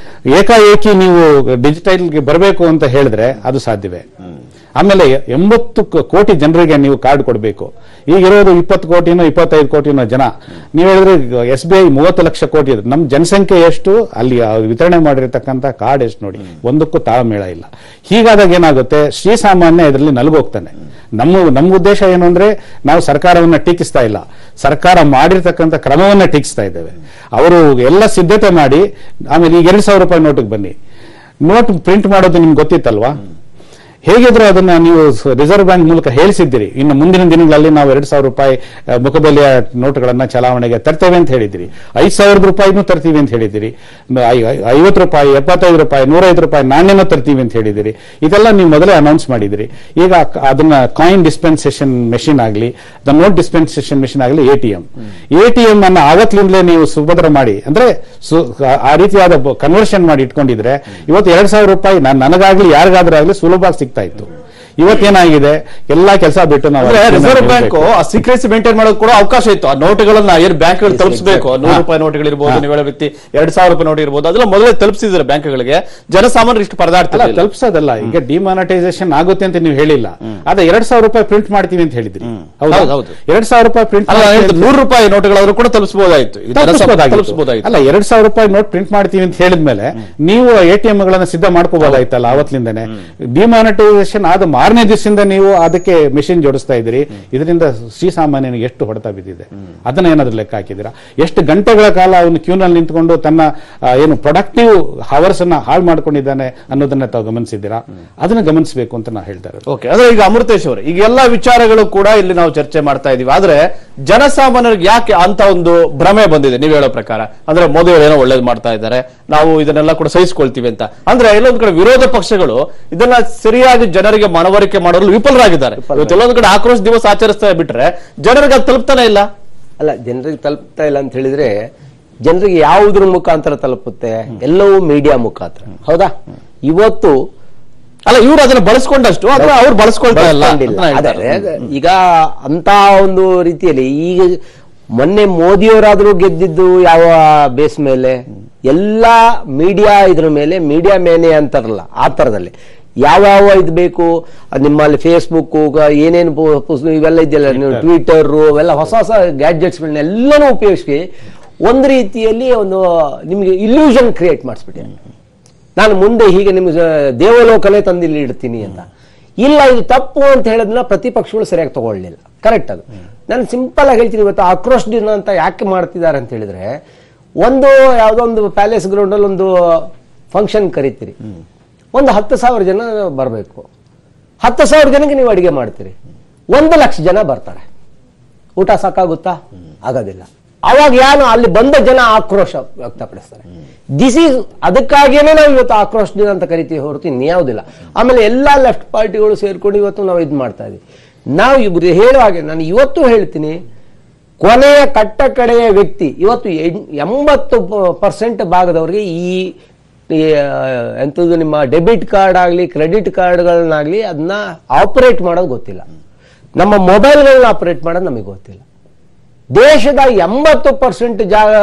ಏಕಾಏಕಿ ನೀವು ಡಿಜಿಟಲ್ಗೆ ಬರಬೇಕು ಅಂತ ಹೇಳಿದ್ರೆ ಅದು ಸಾಧ್ಯವೇ ಆಮೇಲೆ ಎಂಬತ್ತು ಕ- ಕೋಟಿ ಜನರಿಗೆ ನೀವು ಕಾರ್ಡ್ ಕೊಡಬೇಕು ಈಗಿರೋದು ಇಪ್ಪತ್ತು ಕೋಟಿನೋ ಇಪ್ಪತ್ತೈದು ಕೋಟಿನೋ ಜನ ನೀವು ಹೇಳಿದ್ರೆ ಎಸ್ ಬಿ ಐ ಮೂವತ್ತು ಲಕ್ಷ ಕೋಟಿ ಇದೆ ನಮ್ಮ ಜನಸಂಖ್ಯೆ ಎಷ್ಟು ಅಲ್ಲಿ ಆ ವಿತರಣೆ ಮಾಡಿರ್ತಕ್ಕಂಥ ಕಾರ್ಡ್ ಎಷ್ಟು ನೋಡಿ ಒಂದಕ್ಕೂ ತಾಳಮೇಳ ಇಲ್ಲ ಹೀಗಾದಾಗ ಏನಾಗುತ್ತೆ ಶ್ರೀಸಾಮಾನ್ಯ ಇದರಲ್ಲಿ ನಲುಗೋಗ್ತಾನೆ ನಮ್ಮ ನಮ್ಮ ಉದ್ದೇಶ ಏನು ಅಂದ್ರೆ ನಾವು ಸರ್ಕಾರವನ್ನ ಟೀಕಿಸ್ತಾ ಇಲ್ಲ ಸರ್ಕಾರ ಮಾಡಿರ್ತಕ್ಕಂಥ ಕ್ರಮವನ್ನ ಟೀಕಿಸ್ತಾ ಇದ್ದೇವೆ ಅವರು ಎಲ್ಲ ಸಿದ್ಧತೆ ಮಾಡಿ ಆಮೇಲೆ ಈಗ ಎರಡು ಸಾವಿರ ರೂಪಾಯಿ ನೋಟಿಗೆ ಬನ್ನಿ ನೋಟ್ ಪ್ರಿಂಟ್ ಮಾಡೋದು ನಿಮ್ಗೆ ಗೊತ್ತಿತ್ತಲ್ವಾ ಹೇಗಿದ್ರು ಅದನ್ನ ನೀವು ರಿಸರ್ವ್ ಬ್ಯಾಂಕ್ ಮೂಲಕ ಹೇಳಿಸಿದ್ದೀರಿ ಇನ್ನು ಮುಂದಿನ ದಿನಗಳಲ್ಲಿ ನಾವು ಎರಡ್ ಸಾವಿರ ರೂಪಾಯಿ ಆ, ಮುಖಬೆಲೆಯ ನೋಟುಗಳನ್ನ ಚಲಾವಣೆಗೆ ತರ್ತೇವೆ ಅಂತ ಹೇಳಿದಿರಿ ಐದ್ ಸಾವಿರದ ರೂಪಾಯಿನೂ ತರ್ತೀವಿ ಅಂತ ಹೇಳಿದಿರಿ ಐವತ್ತು ರೂಪಾಯಿ ಎಪ್ಪತ್ತೈದು ರೂಪಾಯಿ ನೂರೈದು ರೂಪಾಯಿ ನಾಣ್ಯನೂ ತರ್ತೀವಿ ಅಂತ ಹೇಳಿದಿರಿ ಇದೆಲ್ಲ ನೀವು ಮೊದಲೇ ಅನೌನ್ಸ್ ಮಾಡಿದಿರಿ ಈಗ ಕ- ಅದನ್ನ ಕಾಯಿನ್ ಡಿಸ್ಪೆನ್ಸೇಷನ್ ಮೆಷಿನ್ ಆಗಲಿ ದ ನೋಟ್ ಡಿಸ್ಪೆನ್ಸೇಷನ್ ಮೆಷಿನ್ ಆಗಲಿ A T M A T M ಅನ್ನ ಆವತ್ತಿನಿಂದಲೇ ನೀವು ಸುಭದ್ರ ಮಾಡಿ ಅಂದ್ರೆ ಸು- ಆ- ಆ ರೀತಿಯಾದ ಕನ್ವರ್ಷನ್ ಮಾಡಿ ಇಟ್ಕೊಂಡಿದ್ರೆ ಇವತ್ತು ಎರಡ್ ಸಾವಿರ ರೂಪಾಯಿ ನಾನ್ ನನಗಾಗ್ಲಿ ಯಾರಿಗಾದ್ರೂ ಆಗ್ಲಿ ಸುಲಭವಾಗಿ ಸಿಗ್ತಾ ಇತ್ತು ಇವತ್ತೇನಾಗಿದೆ ಎಲ್ಲಾ ಕೆಲಸ ಬಿಟ್ಟು ನಾವು ಅಂದ್ರೆ ಅದನ್ನ ರಿಸರ್ವ್ ಬ್ಯಾಂಕ್ ಹೇಳ್ಬೇಕು. ಆ ಸೀಕ್ರೆಸಿ ಮೇಂಟೈನ್ ಮಾಡೋದು ಕೂಡ ಅವಕಾಶ ಇತ್ತು ಆ ನೋಟುಗಳನ್ನ ಏನ್ ಬ್ಯಾಂಕ್ಗಳು ತಲುಪಿಸಬೇಕು ನೂರು ರೂಪಾಯಿ ನೋಟುಗಳಿರ್ಬೋದು ನೀವು ಹೇಳೋ ವ್ಯಕ್ತಿ ಎರಡ್ ಸಾವಿರ ರೂಪಾಯಿ ನೋಟ್ ಇರ್ಬೋದು ಅದೆಲ್ಲ ಮೊದಲೇ ತಲುಪಿಸಿದ್ರೆ ಬ್ಯಾಂಕ್ಗಳಿಗೆ ಜನಸಾಮಾನ್ಯರು ಇಷ್ಟು ಅಲ್ಲ ಪರದಾಡ್ತಾರೆ ತಲುಪಿಸೋದಲ್ಲ ಈಗ ಡಿಮಾನಿಟೈಸೇಷನ್ ಆಗುತ್ತೆ ಅಂತ ನೀವು ಹೇಳಿಲ್ಲ ಅದೇ ಎರಡ್ ಸಾವಿರ ರೂಪಾಯಿ ಪ್ರಿಂಟ್ ಮಾಡ್ತೀವಿ ಅಂತ ಹೇಳಿದ್ರಿ ಹೌದು, ಹೌದು ಹೌದು. ಎರಡ್ ಸಾವಿರ ರೂಪಾಯಿ ಪ್ರಿಂಟ್ ಅಲ್ಲ ನಾನು ಹೇಳ್ತೀನಿ, ನೂರು ರೂಪಾಯಿ ನೋಟುಗಳಾದ್ರೂ ಕೂಡ ತಲುಪಿಸಬಹುದಾಯ್ತು ಈಗ ಜನಸಾಮಾನ್ಯ ತಲುಪಿಸಬಹುದಾಯ್ತು ಅಲ್ಲ ಎರಡ್ ಸಾವಿರ ರೂಪಾಯಿ ನೋಟ್ ಪ್ರಿಂಟ್ ಮಾಡ್ತೀವಿ ಅಂತ ಹೇಳಿದ್ಮೇಲೆ ನೀವು ಎ ಟಿ ಗಳನ್ನ ಸಿದ್ಧ ಮಾಡ್ಕೋಬಹುದಾಯ್ತಲ್ಲ ಅವತ್ತಿನಿಂದನೇ ಡಿಮಾನಿಟೈಸೇಷನ್ ಆದ ಮಾರನೇ ದಿವಸದಿಂದ ನೀವು ಅದಕ್ಕೆ ಮೆಷಿನ್ ಜೋಡಿಸ್ತಾ ಇದ್ದೀರಿ ಇದರಿಂದ ಶ್ರೀಸಾಮಾನ್ಯನಿಗೆ ಎಷ್ಟು ಹೊಡೆತ ಬಿದ್ದಿದೆ ಅದನ್ನ ಏನಾದ್ರೂ ಲೆಕ್ಕ ಹಾಕಿದ್ದೀರಾ ಎಷ್ಟು ಗಂಟೆಗಳ ಕಾಲ ಅವನು ಕ್ಯೂನಲ್ಲಿ ನಿಂತ್ಕೊಂಡು ತನ್ನ ಆ, ಏನು ಪ್ರೊಡಕ್ಟಿವ್ ಹವರ್ಸ್ ಅನ್ನ ಹಾಳು ಮಾಡ್ಕೊಂಡಿದ್ದಾನೆ ಅನ್ನೋದನ್ನ ತಾವು ಗಮನಿಸಿದ್ದೀರಾ ಅದನ್ನ ಗಮನಿಸಬೇಕು ಅಂತ ನಾ ಹೇಳ್ತಾ ಇರೋದು ಓಕೆ ಅಂದ್ರೆ ಈಗ ಅಮೃತೇಶ್ ಅವರು ಈಗ ಎಲ್ಲಾ ವಿಚಾರಗಳು ಕೂಡ ಇಲ್ಲಿ ನಾವು ಚರ್ಚೆ ಮಾಡ್ತಾ ಇದೀವಿ ಆದ್ರೆ ಜನಸಾಮಾನ್ಯರಿಗೆ ಯಾಕೆ ಅಂತ ಒಂದು ಭ್ರಮೆ ಬಂದಿದೆ ನೀವು ಹೇಳೋ ಪ್ರಕಾರ ಅಂದ್ರೆ ಮೋದಿ ಅವರು ಏನೋ ಒಳ್ಳೇದು ಮಾಡ್ತಾ ಇದ್ದಾರೆ ನಾವು ಇದನ್ನೆಲ್ಲ ಕೂಡ ಸಹಿಸಿಕೊಳ್ತೀವಿ ಅಂತ ಅಂದ್ರೆ ಎಲ್ಲೊಂದ್ ಕಡೆ ವಿರೋಧ ಪಕ್ಷಗಳು ಇದನ್ನ ಸರಿಯಾಗಿ ಜನರಿಗೆ ಮನವರಿಕೆ ಮಾಡಲು ವಿಫಲರಾಗಿದ್ದಾರೆ ಇವತ್ತು ಎಲ್ಲೊಂದ್ ಕಡೆ ಆಕ್ರೋಶ ದಿವಸ ಆಚರಿಸ್ತಾ ಬಿಟ್ರೆ ಜನರಿಗೆ ಅದು ತಲುಪ್ತಾನೆ ಇಲ್ಲ ಅಲ್ಲ ಜನರಿಗೆ ತಲುಪ್ತಾ ಇಲ್ಲ ಅಂತ ಹೇಳಿದ್ರೆ ಜನರಿಗೆ ಯಾವುದ್ರ ಮುಖಾಂತರ ತಲುಪುತ್ತೆ ಎಲ್ಲವೂ ಮೀಡಿಯಾ ಮುಖಾಂತರ ಹೌದಾ ಇವತ್ತು ಅಲ್ಲ ಇವ್ರು ಅದನ್ನ ಬಳಸ್ಕೊಂಡಷ್ಟು ಅಥವಾ ಅವ್ರು ಬಳಸ್ಕೊಳ್ತಾ ಇಲ್ಲ ಬಳಸ್ಕೊಂಡಿಲ್ಲ. ಅಂತ ಅದೇ, ಹೇಳ್ತಾರೆ. ಅದೇ, ಈಗ ಅಂತ ಒಂದು ರೀತಿಯಲ್ಲಿ ಈಗ ಮೊನ್ನೆ ಮೋದಿಯವರಾದ್ರೂ ಗೆದ್ದಿದ್ದು ಯಾವ ಬೇಸ್ ಮೇಲೆ ಎಲ್ಲಾ ಮೀಡಿಯಾ ಇದ್ರ ಮೇಲೆ ಮೀಡಿಯಾ ಮೇನೆ ಅಂತಾರಲ್ಲ ಆ ತರದಲ್ಲಿ ಯಾವ್ಯಾವ ಇದು ಬೇಕು ಅದ್ ನಿಮ್ಮಲ್ಲಿ ಫೇಸ್ಬುಕ್ ಏನೇನು ಪು- ಪುಸ್- ಇವೆಲ್ಲ ಇದೆಯಲ್ಲ ನೀವು ಟ್ವಿಟರ್ ಅವೆಲ್ಲ ಹೊಸ ಹೊಸ ಗ್ಯಾಡ್ಜೆಟ್ಸ್ಗಳನ್ನ ಎಲ್ಲನೂ ಉಪಯೋಗಿಸಿ ಒಂದು ರೀತಿಯಲ್ಲಿ ಒಂದು ನಿಮಗೆ ಇಲ್ಯೂಷನ್ ಕ್ರಿಯೇಟ್ ಮಾಡಿಸ್ಬಿಟ್ಟೆ ನಾನು ಮುಂದೆ ಹೀಗೆ ನಿಮ್ಗೆ ದೇವಲೋಕನೇ ತಂದು ಇಲ್ಲಿ ಇಡ್ತೀನಿ ಅಂತ ಇಲ್ಲ ಇದು ತಪ್ಪು ಅಂತ ಹೇಳೋದನ್ನ ಪ್ರತಿಪಕ್ಷಗಳು ಸರಿಯಾಗಿ ತಗೊಳ್ಳಿಲ್ಲ ಕರೆಕ್ಟ್ ಅದು ನಾನು ಸಿಂಪಲ್ ಆಗಿ ಹೇಳ್ತೀನಿ ಇವತ್ತು ಆಕ್ರೋಶ ದಿನ ಅಂತ ಯಾಕೆ ಮಾಡ್ತಿದ್ದಾರೆ ಅಂತ ಹೇಳಿದ್ರೆ ಒಂದು ಯಾವುದೋ ಒಂದು ಪ್ಯಾಲೇಸ್ ಗ್ರೌಂಡಲ್ಲಿ ಒಂದು ಫಂಕ್ಷನ್ ಕರಿತೀರಿ ಒಂದು ಹತ್ತು ಸಾವಿರ ಜನ ಬರಬೇಕು ಹತ್ತು ಸಾವಿರ ಜನಕ್ಕೆ ನೀವು ಅಡಿಗೆ ಮಾಡ್ತೀರಿ ಒಂದು ಲಕ್ಷ ಜನ ಬರ್ತಾರೆ ಊಟ ಸಾಕಾಗುತ್ತಾ ಆಗೋದಿಲ್ಲ ಅವಾಗ ಏನು ಅಲ್ಲಿ ಬಂದ ಜನ ಆಕ್ರೋಶ ವ್ಯಕ್ತಪಡಿಸ್ತಾರೆ ದಿಸ್ ಈಸ್ ಅದಕ್ಕಾಗಿಯೇ ನಾವು ಇವತ್ತು ಆಕ್ರೋಶ ದಿನ ಅಂತ ಕರಿತೀವಿ ಹೊರತು ಇನ್ಯಾವುದಿಲ್ಲ ಆಮೇಲೆ ಎಲ್ಲಾ ಲೆಫ್ಟ್ ಪಾರ್ಟಿಗಳು ಸೇರ್ಕೊಂಡು ಇವತ್ತು ನಾವು ಇದು ಮಾಡ್ತಾ ಇದೀವಿ ನಾವು ಇಬ್ರು ಹೇಳುವ ಹಾಗೆ ನಾನು ಇವತ್ತು ಹೇಳ್ತೀನಿ ಕೊನೆಯ ಕಟ್ಟ ಕಡೆಯ ವ್ಯಕ್ತಿ ಇವತ್ತು ಎಂ- ಎಂಬತ್ತು ಪರ್ಸೆಂಟ್ ಭಾಗದವರಿಗೆ ಈ ಈ, ಆ, ಎಂಥದ್ದು ನಿಮ್ಮ ಡೆಬಿಟ್ ಕಾರ್ಡ್ ಆಗಲಿ ಕ್ರೆಡಿಟ್ ಕಾರ್ಡ್ಗಳನ್ನಾಗಲಿ ಅದನ್ನ ಆಪರೇಟ್ ಮಾಡೋದು ಗೊತ್ತಿಲ್ಲ ನಮ್ಮ ಮೊಬೈಲ್ಗಳನ್ನ ಆಪರೇಟ್ ಮಾಡೋದು ನಮಗೆ ಗೊತ್ತಿಲ್ಲ ದೇಶದ ಎಂಬತ್ತು ಪರ್ಸೆಂಟ್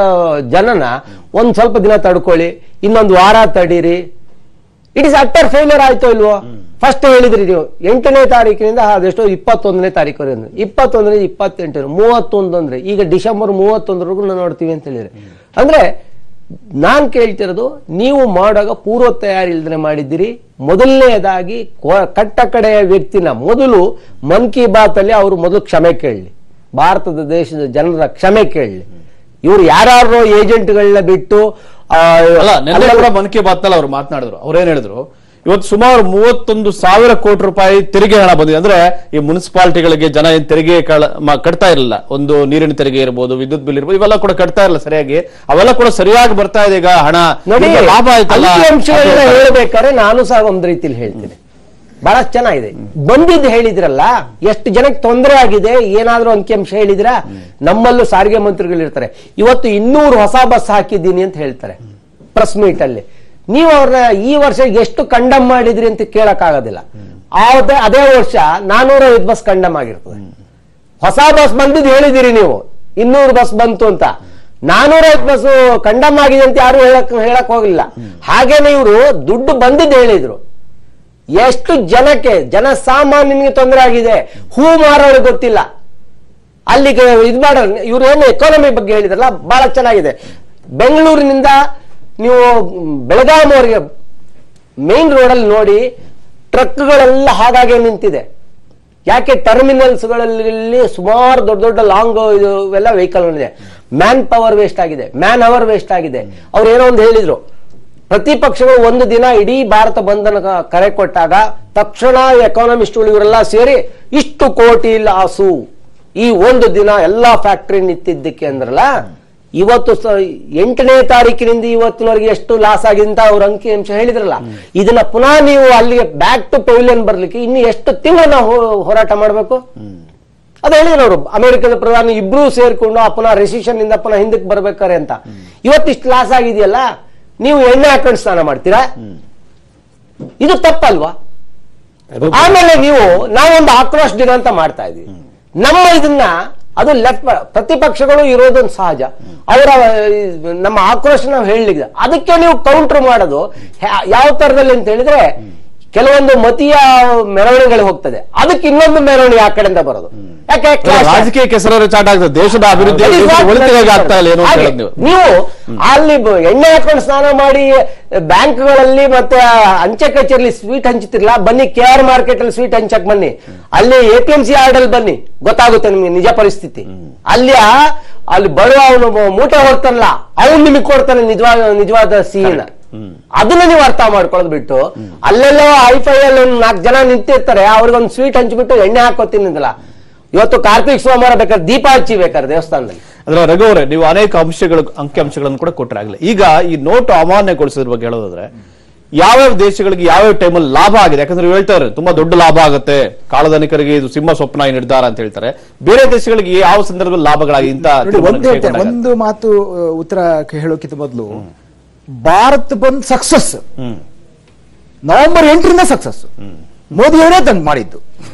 ಜನನ ಒಂದ್ ಸ್ವಲ್ಪ ದಿನ ತಡ್ಕೊಳ್ಳಿ ಇನ್ನೊಂದು ವಾರ ತಡೀರಿ ಇಟ್ ಇಸ್ ಅಟ್ಟರ್ ಫೇಲಿಯರ್ ಆಯ್ತೋ ಇಲ್ವೋ ಫಸ್ಟ್ ಹೇಳಿದ್ರಿ ನೀವು ಎಂಟನೇ ತಾರೀಕಿನಿಂದ ಅದೆಷ್ಟೋ ಇಪ್ಪತ್ತೊಂದನೇ ತಾರೀಕು ಇಪ್ಪತ್ತೊಂದನೇ ಇಪ್ಪತ್ತೆಂಟು ಮೂವತ್ತೊಂದು ಅಂದ್ರೆ ಈಗ ಡಿಸೆಂಬರ್ ಮೂವತ್ತೊಂದರವರೆಗೂ ನಾವು ನೋಡ್ತೀವಿ ಅಂತ ಹೇಳಿದ್ರೆ ಅಂದ್ರೆ ನಾನ್ ಕೇಳ್ತಿರೋದು ನೀವು ಮಾಡುವಾಗ ಪೂರ್ವ ತಯಾರಿ ಇಲ್ದೇ ಮಾಡಿದ್ದೀರಿ ಮೊದಲನೆಯದಾಗಿ ಕೊ- ಕಟ್ಟ ಕಡೆಯ ವ್ಯಕ್ತಿನ ಮೊದಲು ಮನ್ ಕಿ ಬಾತ್ ಅಲ್ಲಿ ಅವರು ಮೊದಲು ಕ್ಷಮೆ ಕೇಳಲಿ ಭಾರತದ ದೇಶದ ಜನರ ಕ್ಷಮೆ ಕೇಳಲಿ ಇವ್ರು ಯಾರು ಏಜೆಂಟ್ಗಳನ್ನ ಬಿಟ್ಟು ಆ, ಅಲ್ಲ ನಿನ್ನೆ ಅಲ್ಲೆಲ್ಲ- ಕೂಡ ಮನ್ ಕಿ ಬಾತ್ ನಲ್ಲಿ ಅವ್ರು ಮಾತನಾಡಿದ್ರು ಅವ್ರೇನ್ ಹೇಳಿದ್ರು ಇವತ್ತು ಸುಮಾರು ಮೂವತ್ತೊಂದು ಸಾವಿರ ಕೋಟಿ ರೂಪಾಯಿ ತೆರಿಗೆ ಹಣ ಬಂದಿದೆ ಅಂದ್ರೆ ಈ ಮುನ್ಸಿಪಾಲಿಟಿಗಳಿಗೆ ಜನ ಏನ್ ತೆರಿಗೆ ಕಳ- ಮ- ಕಟ್ತಾ ಇರಲಿಲ್ಲ ಒಂದು ನೀರಿನ ತೆರಿಗೆ ಇರ್ಬೋದು ವಿದ್ಯುತ್ ಬಿಲ್ ಇರ್ಬೋದು ಇವೆಲ್ಲ ಕೂಡ ಕಟ್ತಾ ಇರಲ್ಲ ಸರಿಯಾಗಿ ಅವೆಲ್ಲ ಕೂಡ ಸರಿಯಾಗಿ ಬರ್ತಾ ಇದೆ ಈಗ ಹಣ ನೋಡಿ ಈಗ ಲಾಭ ಆಯ್ತಲ್ಲ ಅಂಕಿಅಂಶಗಳನ್ನ ಅದು- ಹೇಳ್ಬೇಕಾದ್ರೆ ನಾನು ಸಹ ಒಂದ್ ರೀತಿಲಿ ಹೇಳ್ತೀನಿ ಬಹಳ ಚೆನ್ನಾಗಿದೆ ಬಂದಿದ್ದು ಹೇಳಿದ್ರಲ್ಲ ಎಷ್ಟು ಜನಕ್ಕೆ ತೊಂದರೆ ಆಗಿದೆ ಏನಾದ್ರೂ ಅಂಕಿಅಂಶ ಹೇಳಿದ್ರ ನಮ್ಮಲ್ಲೂ ಸಾರಿಗೆ ಮಂತ್ರಿಗಳು ಇರ್ತಾರೆ ಇವತ್ತು ಇನ್ನೂರು ಹೊಸ ಬಸ್ ಹಾಕಿದ್ದೀನಿ ಅಂತ ಹೇಳ್ತಾರೆ ಪ್ರೆಸ್ ಮೀಟ್ ಅಲ್ಲಿ ನೀವು ಅವ್ರನ್ನ ಈ ವರ್ಷ ಎಷ್ಟು ಕಂಡಮ್ ಮಾಡಿದ್ರಿ ಅಂತ ಕೇಳಕ್ ಆಗೋದಿಲ್ಲ ಅದೇ ಅದೇ ವರ್ಷ ನಾನೂರೈವತ್ತು ಬಸ್ ಕಂಡಮ್ ಆಗಿರ್ತದೆ ಹೊಸ ಬಸ್ ಬಂದಿದ್ದು ಹೇಳಿದಿರಿ ನೀವು ಇನ್ನೂರು ಬಸ್ ಬಂತು ಅಂತ ನಾನೂರೈವತ್ತು ಬಸ್ ಕಂಡಮ್ ಆಗಿದೆ ಅಂತ ಯಾರು ಹೇಳಕ್ ಹೇಳಕ್ ಹೋಗಿಲ್ಲ ಹಾಗೇನೆ ಇವರು ದುಡ್ಡು ಬಂದಿದ್ದು ಹೇಳಿದ್ರು ಎಷ್ಟು ಜನಕ್ಕೆ ಜನಸಾಮಾನ್ಯನಿಗೆ ತೊಂದರೆ ಆಗಿದೆ ಹೂ ಮಾರೋರಿಗೆ ಗೊತ್ತಿಲ್ಲ ಅಲ್ಲಿಗೆ ಇದು ಮಾಡ ಇವ್ರು ಏನು ಎಕಾನಮಿ ಬಗ್ಗೆ ಹೇಳಿದ್ರಲ್ಲ ಬಹಳ ಚೆನ್ನಾಗಿದೆ ಬೆಂಗಳೂರಿನಿಂದ ನೀವು ಬೆಳಗಾವಿವರೆಗೆ ಮೇನ್ ರೋಡಲ್ಲಿ ನೋಡಿ ಟ್ರಕ್ಗಳೆಲ್ಲ ಹಾಗಾಗೆ ನಿಂತಿದೆ ಯಾಕೆ ಟರ್ಮಿನಲ್ಸ್ಗಳಲ್ಲಿ ಸುಮಾರು ದೊಡ್ಡ ದೊಡ್ಡ ಲಾಂಗ್ ಇವೆಲ್ಲ ವೆಹಿಕಲ್ ಇದೆ ಮ್ಯಾನ್ ಪವರ್ ವೇಸ್ಟ್ ಆಗಿದೆ ಮ್ಯಾನ್ ಅವರ್ ವೇಸ್ಟ್ ಆಗಿದೆ ಅವ್ರು ಏನೋ ಒಂದು ಹೇಳಿದ್ರು ಪ್ರತಿಪಕ್ಷಗಳು ಒಂದು ದಿನ ಇಡೀ ಭಾರತ ಬಂಧನ ಕ- ಕರೆ ಕೊಟ್ಟಾಗ ತಕ್ಷಣ ಎಕಾನಮಿಸ್ಟ್ಗಳು ಇವರೆಲ್ಲ ಸೇರಿ ಇಷ್ಟು ಕೋಟಿ ಲಾಸು ಈ ಒಂದು ದಿನ ಎಲ್ಲಾ ಫ್ಯಾಕ್ಟರಿ ನಿಂತಿದ್ದಕ್ಕೆ ಅಂದ್ರಲ್ಲ ಇವತ್ತು ಸ- ಎಂಟನೇ ತಾರೀಕಿನಿಂದ ಇವತ್ತಿನವರೆಗೆ ಎಷ್ಟು ಲಾಸ್ ಆಗಿದೆ ಅಂತ ಅವ್ರ ಅಂಕಿ ಅಂಶ ಹೇಳಿದ್ರಲ್ಲ ಇದನ್ನ ಪುನಃ ನೀವು ಅಲ್ಲಿಗೆ ಬ್ಯಾಕ್ ಟು ಪೆವಿಲಿಯನ್ ಬರ್ಲಿಕ್ಕೆ ಇನ್ನು ಎಷ್ಟು ತಿಂಗಳು ನಾವು ಹೋ- ಹೋರಾಟ ಮಾಡಬೇಕು ಅದು ಹೇಳಿದ್ರು ಅವರು ಅಮೆರಿಕದ ಪ್ರಧಾನಿ ಇಬ್ರು ಸೇರ್ಕೊಂಡು ಆ ಪುನಃ ರೆಸಿಷನ್ ಇಂದ ಪುನಃ ಹಿಂದಕ್ಕೆ ಬರ್ಬೇಕಾರೆ ಅಂತ ಇವತ್ತಿಷ್ಟು ಲಾಸ್ ಆಗಿದೆಯಲ್ಲ ನೀವು ಎಣ್ಣೆ ಹಾಕೊಂಡು ಸ್ನಾನ ಮಾಡ್ತೀರಾ ಇದು ತಪ್ಪಲ್ವಾ ಆಮೇಲೆ ನೀವು ನಾವೊಂದು ಆಕ್ರೋಶ ದಿನ ಅಂತ ಮಾಡ್ತಾ ಇದೀವಿ ನಮ್ಮ ಇದನ್ನ ಅದು ಲೆಫ್ಟ್ ಪ್ರತಿಪಕ್ಷಗಳು ಇರೋದೊಂದು ಸಹಜ ಅವರ ನಮ್ಮ ಆಕ್ರೋಶ ನಾವು ಹೇಳಲಿಕ್ಕೆ ಅದಕ್ಕೆ ನೀವು ಕೌಂಟರ್ ಮಾಡೋದು ಹ್ಯಾ- ಯಾವ ತರದಲ್ಲಿ ಅಂತ ಹೇಳಿದ್ರೆ ಕೆಲವೊಂದು ಮತೀಯ ಮೆರವಣಿಗೆಗಳು ಹೋಗ್ತದೆ ಅದಕ್ಕೆ ಇನ್ನೊಂದು ಮೆರವಣಿಗೆ ಆ ಕಡೆಯಿಂದ ಬರೋದು ಯಾಕೆ clash ರಾಜಕೀಯ ಕೆಸರು ಚಾಟ ಆಗ್ತದೆ ದೇಶದ ಅಭಿವೃದ್ಧಿ That is ದೇಶದ what ಒಳಿತಿಗಾಗಿ ಆಗ್ತಾ ಇಲ್ಲ ಏನು ಅಂತ ಹಾಗೆ ಹೇಳೋದು ನೀವು ನೀವು ಅಲ್ಲಿ ಬ- ಎಣ್ಣೆ ಹಾಕೊಂಡು ಸ್ನಾನ ಮಾಡಿ ಬ್ಯಾಂಕ್ಗಳಲ್ಲಿ ಮತ್ತೆ ಅಂಚೆ ಕಚೇರಿಲಿ ಸ್ವೀಟ್ ಹಂಚುತ್ತಿರಲ್ಲ ಬನ್ನಿ ಕೆ ಆರ್ ಮಾರ್ಕೆಟ್ ಅಲ್ಲಿ ಸ್ವೀಟ್ ಹಂಚಕ್ ಬನ್ನಿ ಅಲ್ಲಿ A P M C yard ಅಲ್ಲಿ ಬನ್ನಿ ಗೊತ್ತಾಗುತ್ತೆ ನಿಮ್ಗೆ ನಿಜ ಪರಿಸ್ಥಿತಿ ಅಲ್ಲಿ ಆ- ಅಲ್ಲಿ ಬರುವ ಅವನು ಮೂಟೆ ಹೊರ್ತಾನಲ್ಲ ಅವ್ನು ನಿಮಗೆ ಕೊಡ್ತಾನೆ ನಿಜವಾದ ನಿಜವಾದ ಸಿಹಿನ ಅದನ್ನ ನೀವು ಅರ್ಥ ಮಾಡ್ಕೊಳ್ಳೋದು ಬಿಟ್ಟು ಅಲ್ಲೆಲ್ಲೋ ಐಫೈ ಅಲ್ಲಿ ಒಂದು ನಾಲ್ಕು ಜನ ನಿಂತಿರ್ತಾರೆ ಅವ್ರಿಗೊಂದು ಸ್ವೀಟ್ ಹಂಚ್ಬಿಟ್ಟು ಎಣ್ಣೆ ಹಾಕೋತಿನಿಂದಲ್ಲ ಇವತ್ತು ಕಾರ್ತಿಕ್ ಸೋಮವಾರ ಬೇಕಾದ್ರೆ ದೀಪ ಹಚ್ಚಿ ಬೇಕಾದ್ರೆ ದೇವಸ್ಥಾನದಲ್ಲಿ ಅಂದ್ರೆ ರಘು ಅವರೇ ನೀವು ಅನೇಕ ಅಂಶಗಳು ಅಂಕಿ ಅಂಶಗಳನ್ನು ಕೂಡ ಕೊಟ್ಟರಾಗಲಿ ಈಗ ಈ ನೋಟು ಅಮಾನ್ಯಗೊಳಿಸೋದ್ರ ಬಗ್ಗೆ ಹೇಳೋದಾದ್ರೆ ಯಾವ್ಯಾವ ದೇಶಗಳಿಗೆ ಯಾವ್ಯಾವ ಟೈಮಲ್ಲಿ ಲಾಭ ಆಗಿದೆ ಯಾಕಂದ್ರೆ ಇವ್ರು ಹೇಳ್ತಾರೆ ತುಂಬಾ ದೊಡ್ಡ ಲಾಭ ಆಗುತ್ತೆ ಕಾಳಧನಿಕರಿಗೆ ಇದು ಸಿಂಹ ಸ್ವಪ್ನ ಈ ನಿರ್ಧಾರ ಅಂತ ಹೇಳ್ತಾರೆ ಬೇರೆ ದೇಶಗಳಿಗೆ ಯಾವ ಸಂದರ್ಭದಲ್ಲಿ ಲಾಭಗಳಾಗಿ ಇಂತ ನೋಡಿ ಒಂದು ಹೇಳ್ತೇನೆ ಒಂದು ಮಾತು ಆ, ಉತ್ತರ ಹೇಳೋಕ್ಕಿಂತ ಮೊದಲು ಭಾರತ್ ಬಂದ್ ಸಕ್ಸಸ್ ನವೆಂಬರ್ ಎಂಟರಿಂದ ಸಕ್ಸಸ್ ಮೋದಿಯವರೇ ತಂದು ಮಾಡಿದ್ದು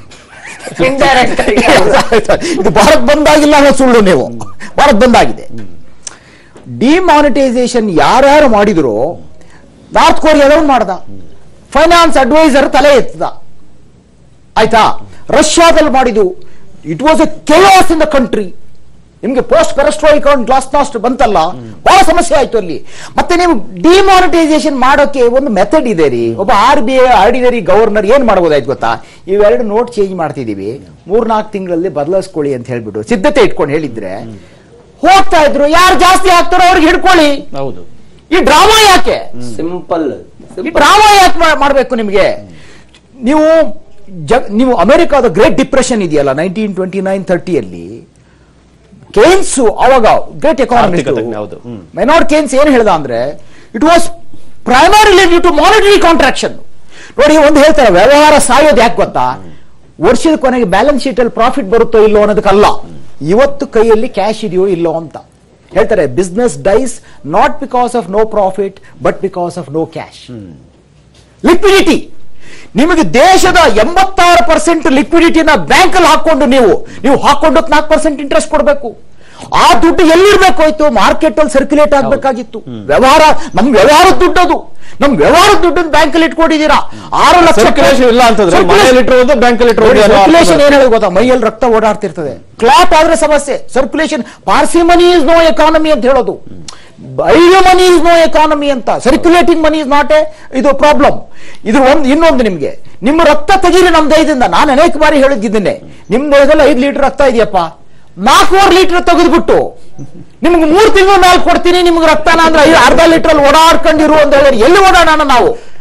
ಇದು ಭಾರತ್ ಬಂದ್ ಆಗಿಲ್ಲ ಅನ್ನೋ ಸುಳ್ಳು ನೀವು ಭಾರತ್ ಬಂದ್ ಆಗಿದೆ ಡಿಮಾನಿಟೈಸೇಷನ್ ಯಾರ್ಯಾರು ಮಾಡಿದ್ರು ನಾರ್ತ್ ಕೊರಿಯಾದವ್ನು ಮಾಡ್ದ ಫೈನಾನ್ಸ್ ಅಡ್ವೈಸರ್ ತಲೆ ಎತ್ತದ ಆಯ್ತಾ ರಷ್ಯಾದಲ್ಲಿ ಮಾಡಿದ್ದು ಇಟ್ ವಾಸ್ ಎ ಕೆಲಾಸ್ ಇನ್ ದ ಕಂಟ್ರಿ ನಿಮ್ಗೆ ಪೋಸ್ಟ್ ಪೆರಸ್ಟ್ರೋಯಿಕಾನ್ ಗ್ಲಾಸ್ ನಾಸ್ಟ್ ಬಂತಲ್ಲ ಬಹಳ ಸಮಸ್ಯೆ ಆಯ್ತು ಅಲ್ಲಿ ಮತ್ತೆ ನೀವು ಡಿಮಾನಿಟೈಸೇಷನ್ ಮಾಡೋಕೆ ಒಂದು ಮೆಥಡ್ ಇದೆ ರೀ ಒಬ್ಬ R B I ordinary governor ಏನ್ ಮಾಡ್ಬೋದಾಯ್ತು ಗೊತ್ತಾ ಇವೆರಡು ನೋಟ್ ಚೇಂಜ್ ಮಾಡ್ತಿದೀವಿ ಮೂರ್ನಾಲ್ಕು ತಿಂಗಳಲ್ಲಿ ಬದಲಾಯಿಸ್ಕೊಳ್ಳಿ ಅಂತ ಹೇಳ್ಬಿಟ್ಟು ಸಿದ್ಧತೆ ಇಟ್ಕೊಂಡು ಹೇಳಿದ್ರೆ ಹೋಗ್ತಾ ಇದ್ರು ಯಾರು ಜಾಸ್ತಿ ಆಗ್ತಾರೋ ಅವ್ರಿಗೆ ಹಿಡ್ಕೊಳ್ಳಿ ಹೌದು ಈ ಡ್ರಾಮಾ ಯಾಕೆ ಸಿಂಪಲ್ ಈ ಡ್ರಾಮಾ ಯಾಕೆ ಮಾ- ಮಾಡ್ಬೇಕು ನಿಮಗೆ ನೀವು ಜಗ್ ನೀವು ಅಮೆರಿಕಾದ ಗ್ರೇಟ್ ಡಿಪ್ರೆಷನ್ ಇದೆಯಲ್ಲ ನೈನ್ಟೀನ್ ಟ್ವೆಂಟಿ ನೈನ್ ಥರ್ಟಿಯಲ್ಲಿ ಕೇನ್ಸ್ ಅವಾಗ ಗ್ರೇಟ್ ಎಕಾನಮಿಸ್ಟ್ ಆರ್ಥಿಕ ತಜ್ಞ, ಹೌದು. ಹ್ಮ್. ಮೆನಾರ್ಡ್ ಕೇನ್ಸ್ ಏನ್ ಹೇಳ್ದ ಅಂದ್ರೆ it was primarily due to monetary contraction ನೋಡಿ ಒಂದು ಹೇಳ್ತಾರೆ ವ್ಯವಹಾರ ಸಾಯೋದು ಯಾಕೆ ಗೊತ್ತಾ ವರ್ಷದ ಕೊನೆಗೆ ಬ್ಯಾಲೆನ್ಸ್ ಶೀಟ್ ಅಲ್ಲಿ ಪ್ರಾಫಿಟ್ ಬರುತ್ತೋ ಇಲ್ಲೋ ಅನ್ನೋದಕ್ಕಲ್ಲ ಇವತ್ತು ಕೈಯಲ್ಲಿ ಕ್ಯಾಶ್ ಇದೆಯೋ ಇಲ್ಲೋ ಅಂತ ಹೇಳ್ತಾರೆ business dies not because of no profit but because of no cash liquidity ನಿಮಗೆ ದೇಶದ ಎಂಬತ್ತಾರು ಪರ್ಸೆಂಟ್ ಲಿಕ್ವಿಡಿಟಿನ ಬ್ಯಾಂಕ್ ಅಲ್ಲಿ ಹಾಕೊಂಡು ನೀವು ನೀವು ಹಾಕೊಂಡು ನಾಲ್ಕು ಪರ್ಸೆಂಟ್ ಇಂಟ್ರೆಸ್ಟ್ ಕೊಡಬೇಕು ಆ ದುಡ್ಡು ಎಲ್ಲಿರ್ಬೇಕು ಹೋಯ್ತು ಮಾರ್ಕೆಟ್ ಅಲ್ಲಿ ಸರ್ಕ್ಯುಲೇಟ್ ಆಗ್ಬೇಕಾಗಿತ್ತು ವ್ಯವಹಾರ ನಮ್ ವ್ಯವಹಾರದ ದುಡ್ಡು ಅದು ನಮ್ ವ್ಯವಹಾರದ ದುಡ್ಡನ್ನು ಬ್ಯಾಂಕ್ ಅಲ್ಲಿ ಇಟ್ಕೊಂಡಿದ್ದೀರಾ ಆರು ಲಕ್ಷ Circulation ಇಲ್ಲ ಅಂತಂದ್ರೆ ಮನೆಯಲ್ಲಿ ಇಟ್ಟಿರೋದು ಬ್ಯಾಂಕ್ ಅಲ್ಲಿ ಇಟ್ಟಿರೋದು ಅನ್ನೋ ಸರ್ಕ್ಯುಲೇಷನ್ ಅರ್ಥ ಏನ್ ಹೇಳೋದು ಗೊತ್ತಾ ಮೈಯಲ್ಲಿ ರಕ್ತ ಓಡಾಡ್ತಿರ್ತದೆ ಕ್ಲಾಟ್ ಆದ್ರೆ ಸಮಸ್ಯೆ circulation parsimony is no economy ಅಂತ ಹೇಳೋದು buyer money is no economy ಅಂತ circulating money is not a ಇದು ಪ್ರಾಬ್ಲಮ್ ಇದು ಒಂದು ಇನ್ನೊಂದು ನಿಮ್ಗೆ ನಿಮ್ಮ ರಕ್ತ ತೆಗೀರಿ ನಮ್ ದೇಹದಿಂದ ನಾನು ಅನೇಕ ಬಾರಿ ಹೇಳಿದ್ದಿದ್ದೇನೆ ನಿಮ್ ದೇಹದಲ್ಲಿ ಐದು ಲೀಟರ್ ರಕ್ತ ಇದೆಯಪ್ಪ ನಾಲ್ಕೂವರೆ ಲೀಟರ್ ತೆಗೆದ್ಬಿಟ್ಟು ನಿಮ್ಗೆ ಮೂರ್ ತಿಂಗಳು ಮೇಲೆ ಕೊಡ್ತೀನಿ ನಿಮ್ಗೆ ರಕ್ತನ ಅಂದ್ರೆ ಐದು- ಅರ್ಧ ಲೀಟರ್ ಅಲ್ಲಿ ಓಡಾಡ್ಕೊಂಡಿರು ಅಂತ ಹೇಳಿ ಎಲ್ಲಿ ಓಡಾಡೋಣ ನಾವು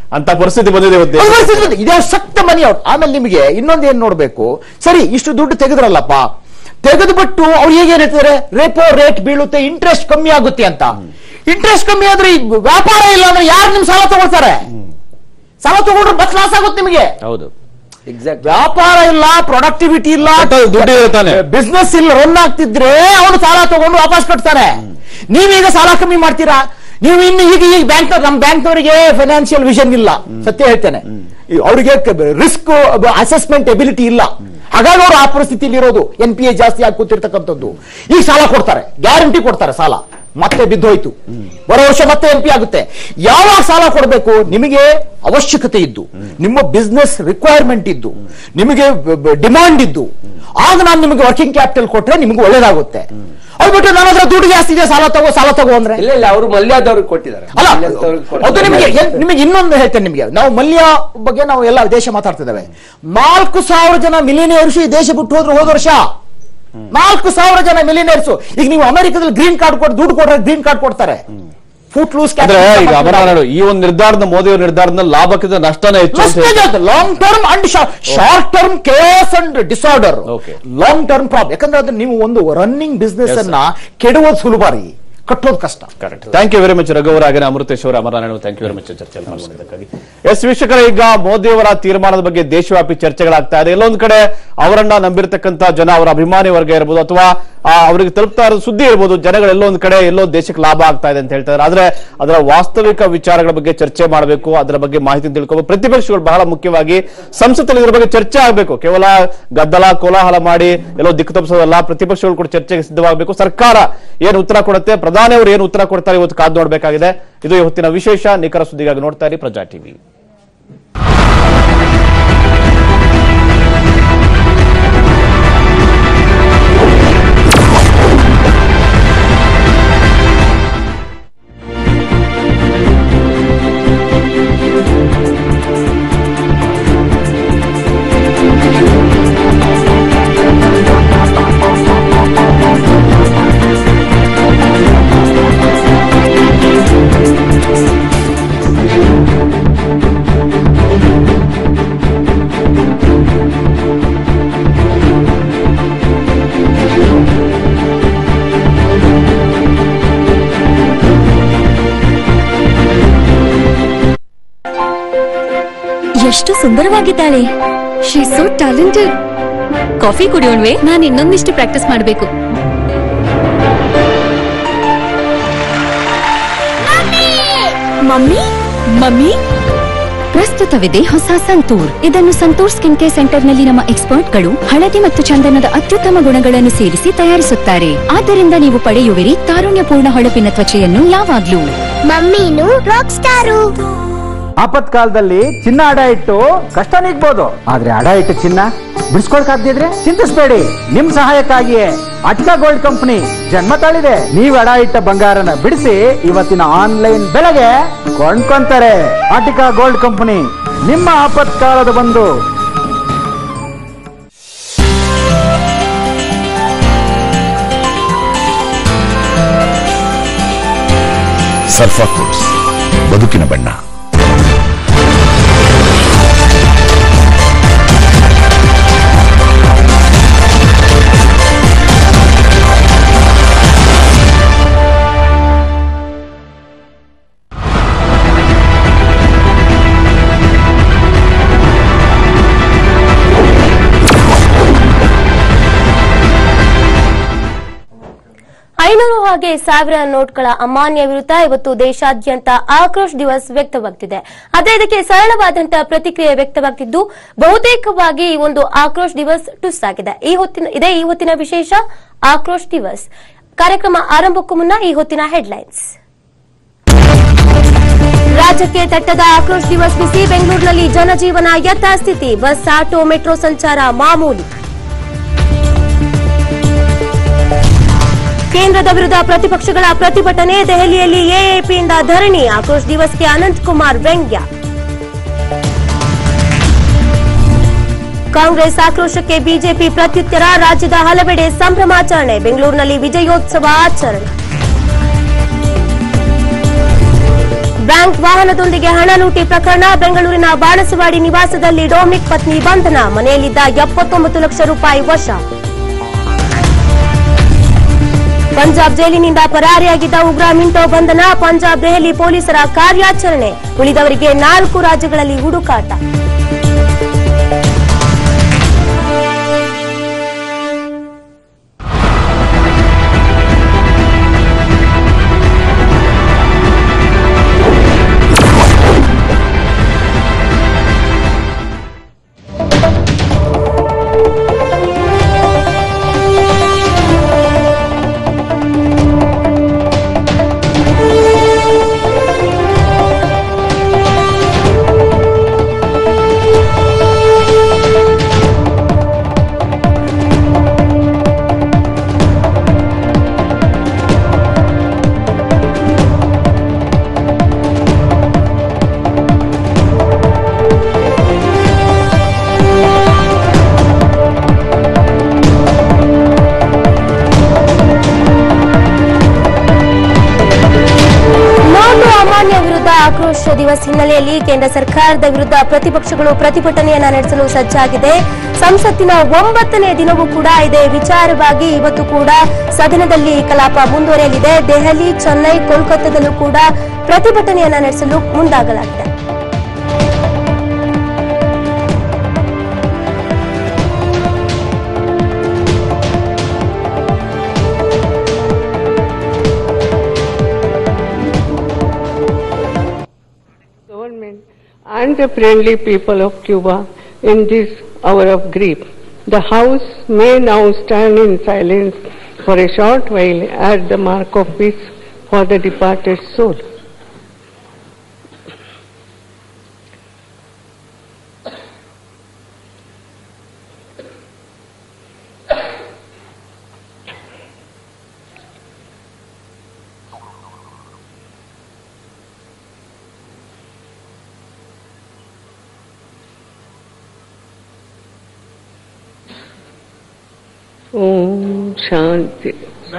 ಅಂತ ಪರಿಸ್ಥಿತಿ ಬಂದಿದೆ ಇವತ್ತು ಅದು ಪರಿಸ್ಥಿತಿ ಬಂದಿದೆ. ಇದೇ ಸಕ್ತ ಮನಿ ಔಟ್ ಆಮೇಲೆ ನಿಮಗೆ ಇನ್ನೊಂದು ಏನ್ ನೋಡ್ಬೇಕು ಸರಿ ಇಷ್ಟು ದುಡ್ಡು ತೆಗೆದ್ರಲ್ಲಪ್ಪ ತೆಗೆದುಬಿಟ್ಟು ಅವ್ರು ಹೇಗೆ ಏನ್ ಹೇಳ್ತಾರೆ ರೆಪೋ ರೇಟ್ ಬೀಳುತ್ತೆ ಇಂಟ್ರೆಸ್ಟ್ ಕಮ್ಮಿ ಆಗುತ್ತೆ ಅಂತ ಇಂಟ್ರೆಸ್ಟ್ ಕಮ್ಮಿ ಆದ್ರೆ ಈ ವ್ಯಾಪಾರ ಇಲ್ಲ ಅಂದ್ರೆ ಯಾರು ನಿಮ್ ಸಾಲ ತಗೊಳ್ತಾರೆ ಸಾಲ ತಗೊಂಡ್ರೆ ಬಸ್ ಲಾಸ್ ಆಗುತ್ತೆ ನಿಮಗೆ ಹೌದು ವ್ಯಾಪಾರ ಇಲ್ಲ ಪ್ರೊಡಕ್ಟಿವಿಟಿ ಇಲ್ಲ ದುಡ್ಡು ಇರುತ್ತಾನೆ ಬಿಸ್ನೆಸ್ ಇಲ್ಲ ರನ್ ಆಗ್ತಿದ್ರೆ ಅವನು ಸಾಲ ತಗೊಂಡು ವಾಪಸ್ ಕಟ್ತಾನೆ ನೀವೀಗ ಸಾಲ ಕಮ್ಮಿ ಮಾಡ್ತೀರಾ ನೀವು ಇನ್ನು ಈಗ ಈಗ ಬ್ಯಾಂಕ್ ನಮ್ಮ ಬ್ಯಾಂಕ್ನವರಿಗೆ ಫೈನಾನ್ಷಿಯಲ್ ವಿಷನ್ ಇಲ್ಲ ಸತ್ಯ ಹೇಳ್ತೇನೆ ಈ ಅವ್ರಿಗೆ ರಿಸ್ಕ್ ಅಸೆಸ್ಮೆಂಟ್ ಎಬಿಲಿಟಿ ಇಲ್ಲ ಹಾಗಾಗಿ ಅವರು ಆ ಪರಿಸ್ಥಿತಿಯಲ್ಲಿ ಇರೋದು ಎನ್ ಪಿ ಎ ಜಾಸ್ತಿ ಆಗಿ ಕೂತಿರ್ತಕ್ಕಂಥದ್ದು ಈಗ ಸಾಲ ಕೊಡ್ತಾರೆ ಗ್ಯಾರಂಟಿ ಕೊಡ್ತಾರೆ ಸಾಲ ಮತ್ತೆ ಬಿದ್ದೋಯ್ತು ಬರೋ ವರ್ಷ ಮತ್ತೆ ಎಂ ಪಿ ಆಗುತ್ತೆ ಯಾವಾಗ ಸಾಲ ಕೊಡಬೇಕು ನಿಮಗೆ ಅವಶ್ಯಕತೆ ಇದ್ದು ನಿಮ್ಮ ಬಿಸ್ನೆಸ್ ರಿಕ್ವೈರ್ಮೆಂಟ್ ಇದ್ದು ನಿಮಗೆ ಡಿಮಾಂಡ್ ಇದ್ದು ಆಗ ನಾನು ನಿಮಗೆ ವರ್ಕಿಂಗ್ ಕ್ಯಾಪಿಟಲ್ ಕೊಟ್ರೆ ನಿಮಗೆ ಒಳ್ಳೇದಾಗುತ್ತೆ ಅದು ಬಿಟ್ಟು ನನ್ನ ಹತ್ರ ದುಡ್ಡು ಜಾಸ್ತಿ ಇದೆ ಸಾಲ ತಗೋ ಸಾಲ ತಗೋ ಅಂದ್ರೆ ಇಲ್ಲ ಇಲ್ಲ ಅವರು ಮಲ್ಯಾದವ್ರಿಗೆ ಕೊಟ್ಟಿದ್ದಾರೆ ಅಲ್ಲ ಮಲ್ಯದವ್ರಿಗೆ ಕೊಟ್ಟಿದ್ದಾರೆ. ಅದು ನಿಮಗೆ ಏನ್- ನಿಮಗೆ ಇನ್ನೊಂದು ಹೇಳ್ತೇನೆ ನಿಮಗೆ ನಾವು ಮಲ್ಯ ಬಗ್ಗೆ ನಾವು ಎಲ್ಲ ದೇಶ ಮಾತಾಡ್ತಿದ್ದೇವೆ ನಾಲ್ಕು ಸಾವಿರ ಜನ ಮಿಲಿನಿಯರ್ಸ್ ಈ ದೇಶ ಬಿಟ್ಟು ಹೋದ್ರು ಹೋದ ವರ್ಷ ನಾಲ್ಕು ಸಾವಿರ ಜನ ಮಿಲಿನಿಯರ್ಸ್ ಈಗ ನೀವು ಅಮೆರಿಕದಲ್ಲಿ ಗ್ರೀನ್ ಕಾರ್ಡ್ ಕೊಟ್ಟು ದುಡ್ಡು ಕೊಟ್ರೆ ಗ್ರೀನ್ ಕಾರ್ಡ್ ಕೊಡ್ತಾರೆ ಫುಟ್ ಲೂಸ್ ಅಂದ್ರೆ ಈಗ ಅಮರನಾಡು ಈ ಒಂದು ನಿರ್ಧಾರದ ಮೋದಿ ಅವರ ನಿರ್ಧಾರದಿಂದ ಲಾಭಕ್ಕಿಂತ ನಷ್ಟನೇ ಹೆಚ್ಚು ಅಂತ ಹೇಳ್ತಾರೆ. Long term and short term case and disorder long term problem ಯಾಕಂದ್ರೆ ಅದು ನೀವು ಒಂದು ರನ್ನಿಂಗ್ ಬಿಸ್ನೆಸ್ Yes, ಅನ್ನ ಕೆಡುವುದು ಸುಲಭ ರೀ ಕಟ್ಟೋದು ಕಷ್ಟ ಥ್ಯಾಂಕ್ ಯು ವೆರಿ ಮಚ್ ರಘುವರ್ ಹಾಗೆ ಅಮೃತೇಶ್ ಅವರ Amarnarayana thank you very much ಚರ್ಚೆ ಪಾಲ್ಗೊಂಡಿದ್ದಕ್ಕಾಗಿ ಎಸ್ ವೀಕ್ಷಕರ ಈಗ ಮೋದಿ ಅವರ ತೀರ್ಮಾನದ ಬಗ್ಗೆ ದೇಶವ್ಯಾಪಿ ಚರ್ಚೆಗಳಾಗ್ತಾ ಇದೆ ಎಲ್ಲೊಂದು ಕಡೆ ಅವರನ್ನ ನಂಬಿರ್ತಕ್ಕಂತ ಜನ ಅವರ ಅಭಿಮಾನಿ ವರ್ಗ ಇರ್ಬೋದು ಅಥವಾ ಆ, ಅವರಿಗೆ ತಲುಪ್ತಾ ಇರೋ ಸುದ್ದಿ ಇರ್ಬೋದು ಜನಗಳು ಎಲ್ಲೋ ಒಂದು ಕಡೆ ಎಲ್ಲೋ ದೇಶಕ್ಕೆ ಲಾಭ ಆಗ್ತಾ ಇದೆ ಅಂತ ಹೇಳ್ತಾರೆ ಆದ್ರೆ ಅದರ ವಾಸ್ತವಿಕ ವಿಚಾರಗಳ ಬಗ್ಗೆ ಚರ್ಚೆ ಮಾಡಬೇಕು ಅದರ ಬಗ್ಗೆ ಮಾಹಿತಿ ತಿಳ್ಕೋಬೇಕು ಪ್ರತಿಪಕ್ಷಗಳು ಬಹಳ ಮುಖ್ಯವಾಗಿ ಸಂಸತ್ತಲ್ಲಿ ಇದ್ರ ಬಗ್ಗೆ ಚರ್ಚೆ ಆಗಬೇಕು ಕೇವಲ ಗದ್ದಲ ಕೋಲಾಹಲ ಮಾಡಿ ಎಲ್ಲೋ ದಿಕ್ಕು ತಪ್ಪಿಸೋದಲ್ಲ ಪ್ರತಿಪಕ್ಷಗಳು ಕೂಡ ಚರ್ಚೆಗೆ ಸಿದ್ಧವಾಗಬೇಕು ಸರ್ಕಾರ ಏನು ಉತ್ತರ ಕೊಡುತ್ತೆ ಪ್ರಧಾನಿ ಅವರು ಏನು ಉತ್ತರ ಕೊಡ್ತಾರೆ ಇವತ್ತು ಕಾದು ನೋಡಬೇಕಾಗಿದೆ ಇದು ಇವತ್ತಿನ ವಿಶೇಷ ನಿಖರ ಸುದ್ದಿಗಾಗಿ ನೋಡ್ತಾ ಇರಿ ಪ್ರಜಾ ಟಿವಿ ಎಷ್ಟು ಸುಂದರವಾಗಿದ್ದಾಳೆ ಶಿ ಸೋ ಟ್ಯಾಲೆಂಟೆಡ್ ಕಾಫಿ ಕುಡಿಯೋಣ್ವೆ ನಾನು ಇನ್ನೊಂದಿಷ್ಟು ಪ್ರಾಕ್ಟೀಸ್ ಮಾಡಬೇಕು ಮಮ್ಮಿ ಮಮ್ಮಿ ಪ್ರಸ್ತುತವಿದೆ ಹೊಸ ಸಂತೂರ್ ಇದನ್ನು ಸಂತೂರ್ ಸ್ಕಿನ್ ಕೇರ್ ಸೆಂಟರ್ನಲ್ಲಿ ನಮ್ಮ ಎಕ್ಸ್ಪರ್ಟ್ಗಳು ಹಳದಿ ಮತ್ತು ಚಂದನದ ಅತ್ಯುತ್ತಮ ಗುಣಗಳನ್ನು ಸೇರಿಸಿ ತಯಾರಿಸುತ್ತಾರೆ ಆದ್ದರಿಂದ ನೀವು ಪಡೆಯುವಿರಿ ತಾರುಣ್ಯಪೂರ್ಣ ಹೊಳಪಿನ ತ್ವಚೆಯನ್ನು ಯಾವಾಗ್ಲೂ ಮಮ್ಮೀನು ರಾಕ್ ಸ್ಟಾರು ಆಪತ್ಕಾಲದಲ್ಲಿ ಚಿನ್ನ ಅಡ ಇಟ್ಟು ಕಷ್ಟ ನೀಗ್ಬೋದು ಆದ್ರೆ ಅಡ ಇಟ್ಟು ಚಿನ್ನ ಬಿಡಿಸ್ಕೊಳ್ಕಾಗ್ದಿದ್ರೆ ಚಿಂತಿಸ್ಬೇಡಿ ನಿಮ್ ಸಹಾಯಕ್ಕಾಗಿಯೇ ಅಟ್ಕಾ ಗೋಲ್ಡ್ ಕಂಪನಿ ಜನ್ಮ ತಾಳಿದೆ ನೀವ್ ಅಡ ಇಟ್ಟ ಬಂಗಾರನ ಬಿಡಿಸಿ ಇವತ್ತಿನ ಆನ್ಲೈನ್ ಬೆಲೆಗೆ ಕೊಂಡ್ಕೊಂತಾರೆ ಅಟಿಕಾ ಗೋಲ್ಡ್ ಕಂಪನಿ ನಿಮ್ಮ ಆಪತ್ಕಾಲದ ಬಂಧು ಸರ್ಫಾ ಫುಡ್ಸ್ ಬದುಕಿನ ಬಣ್ಣ ಐನೂರು ಹಾಗೆ ಸಾವಿರ ನೋಟ್ಗಳ ಅಮಾನ್ಯ ವಿರುದ್ಧ ಇವತ್ತು ದೇಶಾದ್ಯಂತ ಆಕ್ರೋಶ ದಿವಸ್ ವ್ಯಕ್ತವಾಗ್ತಿದೆ ಆದ್ರೆ ಇದಕ್ಕೆ ಸರಳವಾದಂತಹ ಪ್ರತಿಕ್ರಿಯೆ ವ್ಯಕ್ತವಾಗ್ತಿದ್ದು ಬಹುತೇಕವಾಗಿ ಈ ಒಂದು ಆಕ್ರೋಶ ದಿವಸ್ ಟುಸ್ ಆಗಿದೆ ಈ ಹೊತ್ತಿನ ಇದೇ ಈ ಹೊತ್ತಿನ ವಿಶೇಷ ಆಕ್ರೋಶ ದಿವಸ್ ಕಾರ್ಯಕ್ರಮ ಆರಂಭಕ್ಕೂ ಮುನ್ನ ಈ ಹೊತ್ತಿನ ಹೆಡ್ಲೈನ್ಸ್ ರಾಜ್ಯಕ್ಕೆ ತಟ್ಟದ ಆಕ್ರೋಶ ದಿವಸ್ ಬಿಸಿ ಬೆಂಗಳೂರಿನಲ್ಲಿ ಜನಜೀವನ ಯಥಾಸ್ಥಿತಿ ಬಸ್ ಆಟೋ ಮೆಟ್ರೋ ಸಂಚಾರ ಮಾಮೂಲಿ ಕೇಂದ್ರದ ವಿರುದ್ಧ ಪ್ರತಿಪಕ್ಷಗಳ ಪ್ರತಿಭಟನೆ ದೆಹಲಿಯಲ್ಲಿ ಎಎಪಿಯಿಂದ ಧರಣಿ ಆಕ್ರೋಶ ದಿವಸ್ಗೆ ಅನಂತ್ ಕುಮಾರ್ ವ್ಯಂಗ್ಯ ಕಾಂಗ್ರೆಸ್ ಆಕ್ರೋಶಕ್ಕೆ ಬಿಜೆಪಿ ಪ್ರತ್ಯುತ್ತರ ರಾಜ್ಯದ ಹಲವೆಡೆ ಸಂಭ್ರಮಾಚರಣೆ ಬೆಂಗಳೂರಿನಲ್ಲಿ ವಿಜಯೋತ್ಸವ ಆಚರಣೆ ಬ್ಯಾಂಕ್ ವಾಹನದೊಂದಿಗೆ ಹಣ ಲೂಟಿ ಪ್ರಕರಣ ಬೆಂಗಳೂರಿನ ಬಾಣಸವಾಡಿ ನಿವಾಸದಲ್ಲಿ ಡೊಮಿನಿಕ್ ಪತ್ನಿ ಬಂಧನ ಮನೆಯಲ್ಲಿದ್ದ ಎಪ್ಪತ್ತೊಂಬತ್ತು ಲಕ್ಷ ರೂಪಾಯಿ ವಶ ಪಂಜಾಬ್ ಜೈಲಿನಿಂದ ಪರಾರಿಯಾಗಿದ್ದ ಉಗ್ರ ಮಿಂಟೋ ಬಂಧನ ಪಂಜಾಬ್ ದೆಹಲಿ ಪೊಲೀಸರ ಕಾರ್ಯಾಚರಣೆ ಉಳಿದವರಿಗೆ ನಾಲ್ಕು ರಾಜ್ಯಗಳಲ್ಲಿ ಹುಡುಕಾಟ ನೋಟು ಅಮಾನ್ಯ ವಿರುದ್ಧ ಆಕ್ರೋಶ ದಿವಸ್ ಹಿನ್ನೆಲೆಯಲ್ಲಿ ಕೇಂದ್ರ ಸರ್ಕಾರದ ವಿರುದ್ಧ ಪ್ರತಿಪಕ್ಷಗಳು ಪ್ರತಿಭಟನೆಯನ್ನ ನಡೆಸಲು ಸಜ್ಜಾಗಿದೆ ಸಂಸತ್ತಿನ ಒಂಬತ್ತನೇ ದಿನವೂ ಕೂಡ ಇದೇ ವಿಚಾರವಾಗಿ ಇವತ್ತು ಕೂಡ ಸದನದಲ್ಲಿ ಕಲಾಪ ಮುಂದುವರೆಯಲಿದೆ ದೆಹಲಿ ಚೆನ್ನೈ ಕೋಲ್ಕತ್ತಾದಲ್ಲೂ ಕೂಡ ಪ್ರತಿಭಟನೆಯನ್ನ ನಡೆಸಲು ಮುಂದಾಗಲಾಗಿದೆ government and the friendly people of Cuba in this hour of grief. The House may now stand in silence for a short while as the mark of peace for the departed soul. Om Shanti.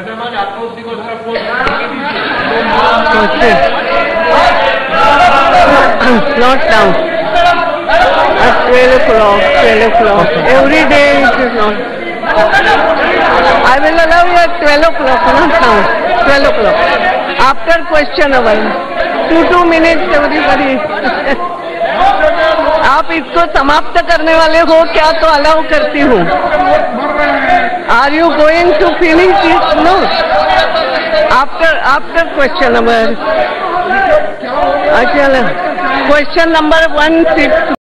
Not now. At 12 o'clock, 12 o'clock. Every day it is not. I will allow you at 12 o'clock, not now. 12 o'clock. After question hour. Two, two minutes everybody. आप इसको समाप्त करने वाले हो क्या तो अलाउ करती हूँ are you going to finish it no after after question number अच्छा क्वेश्चन नंबर वन सिक्स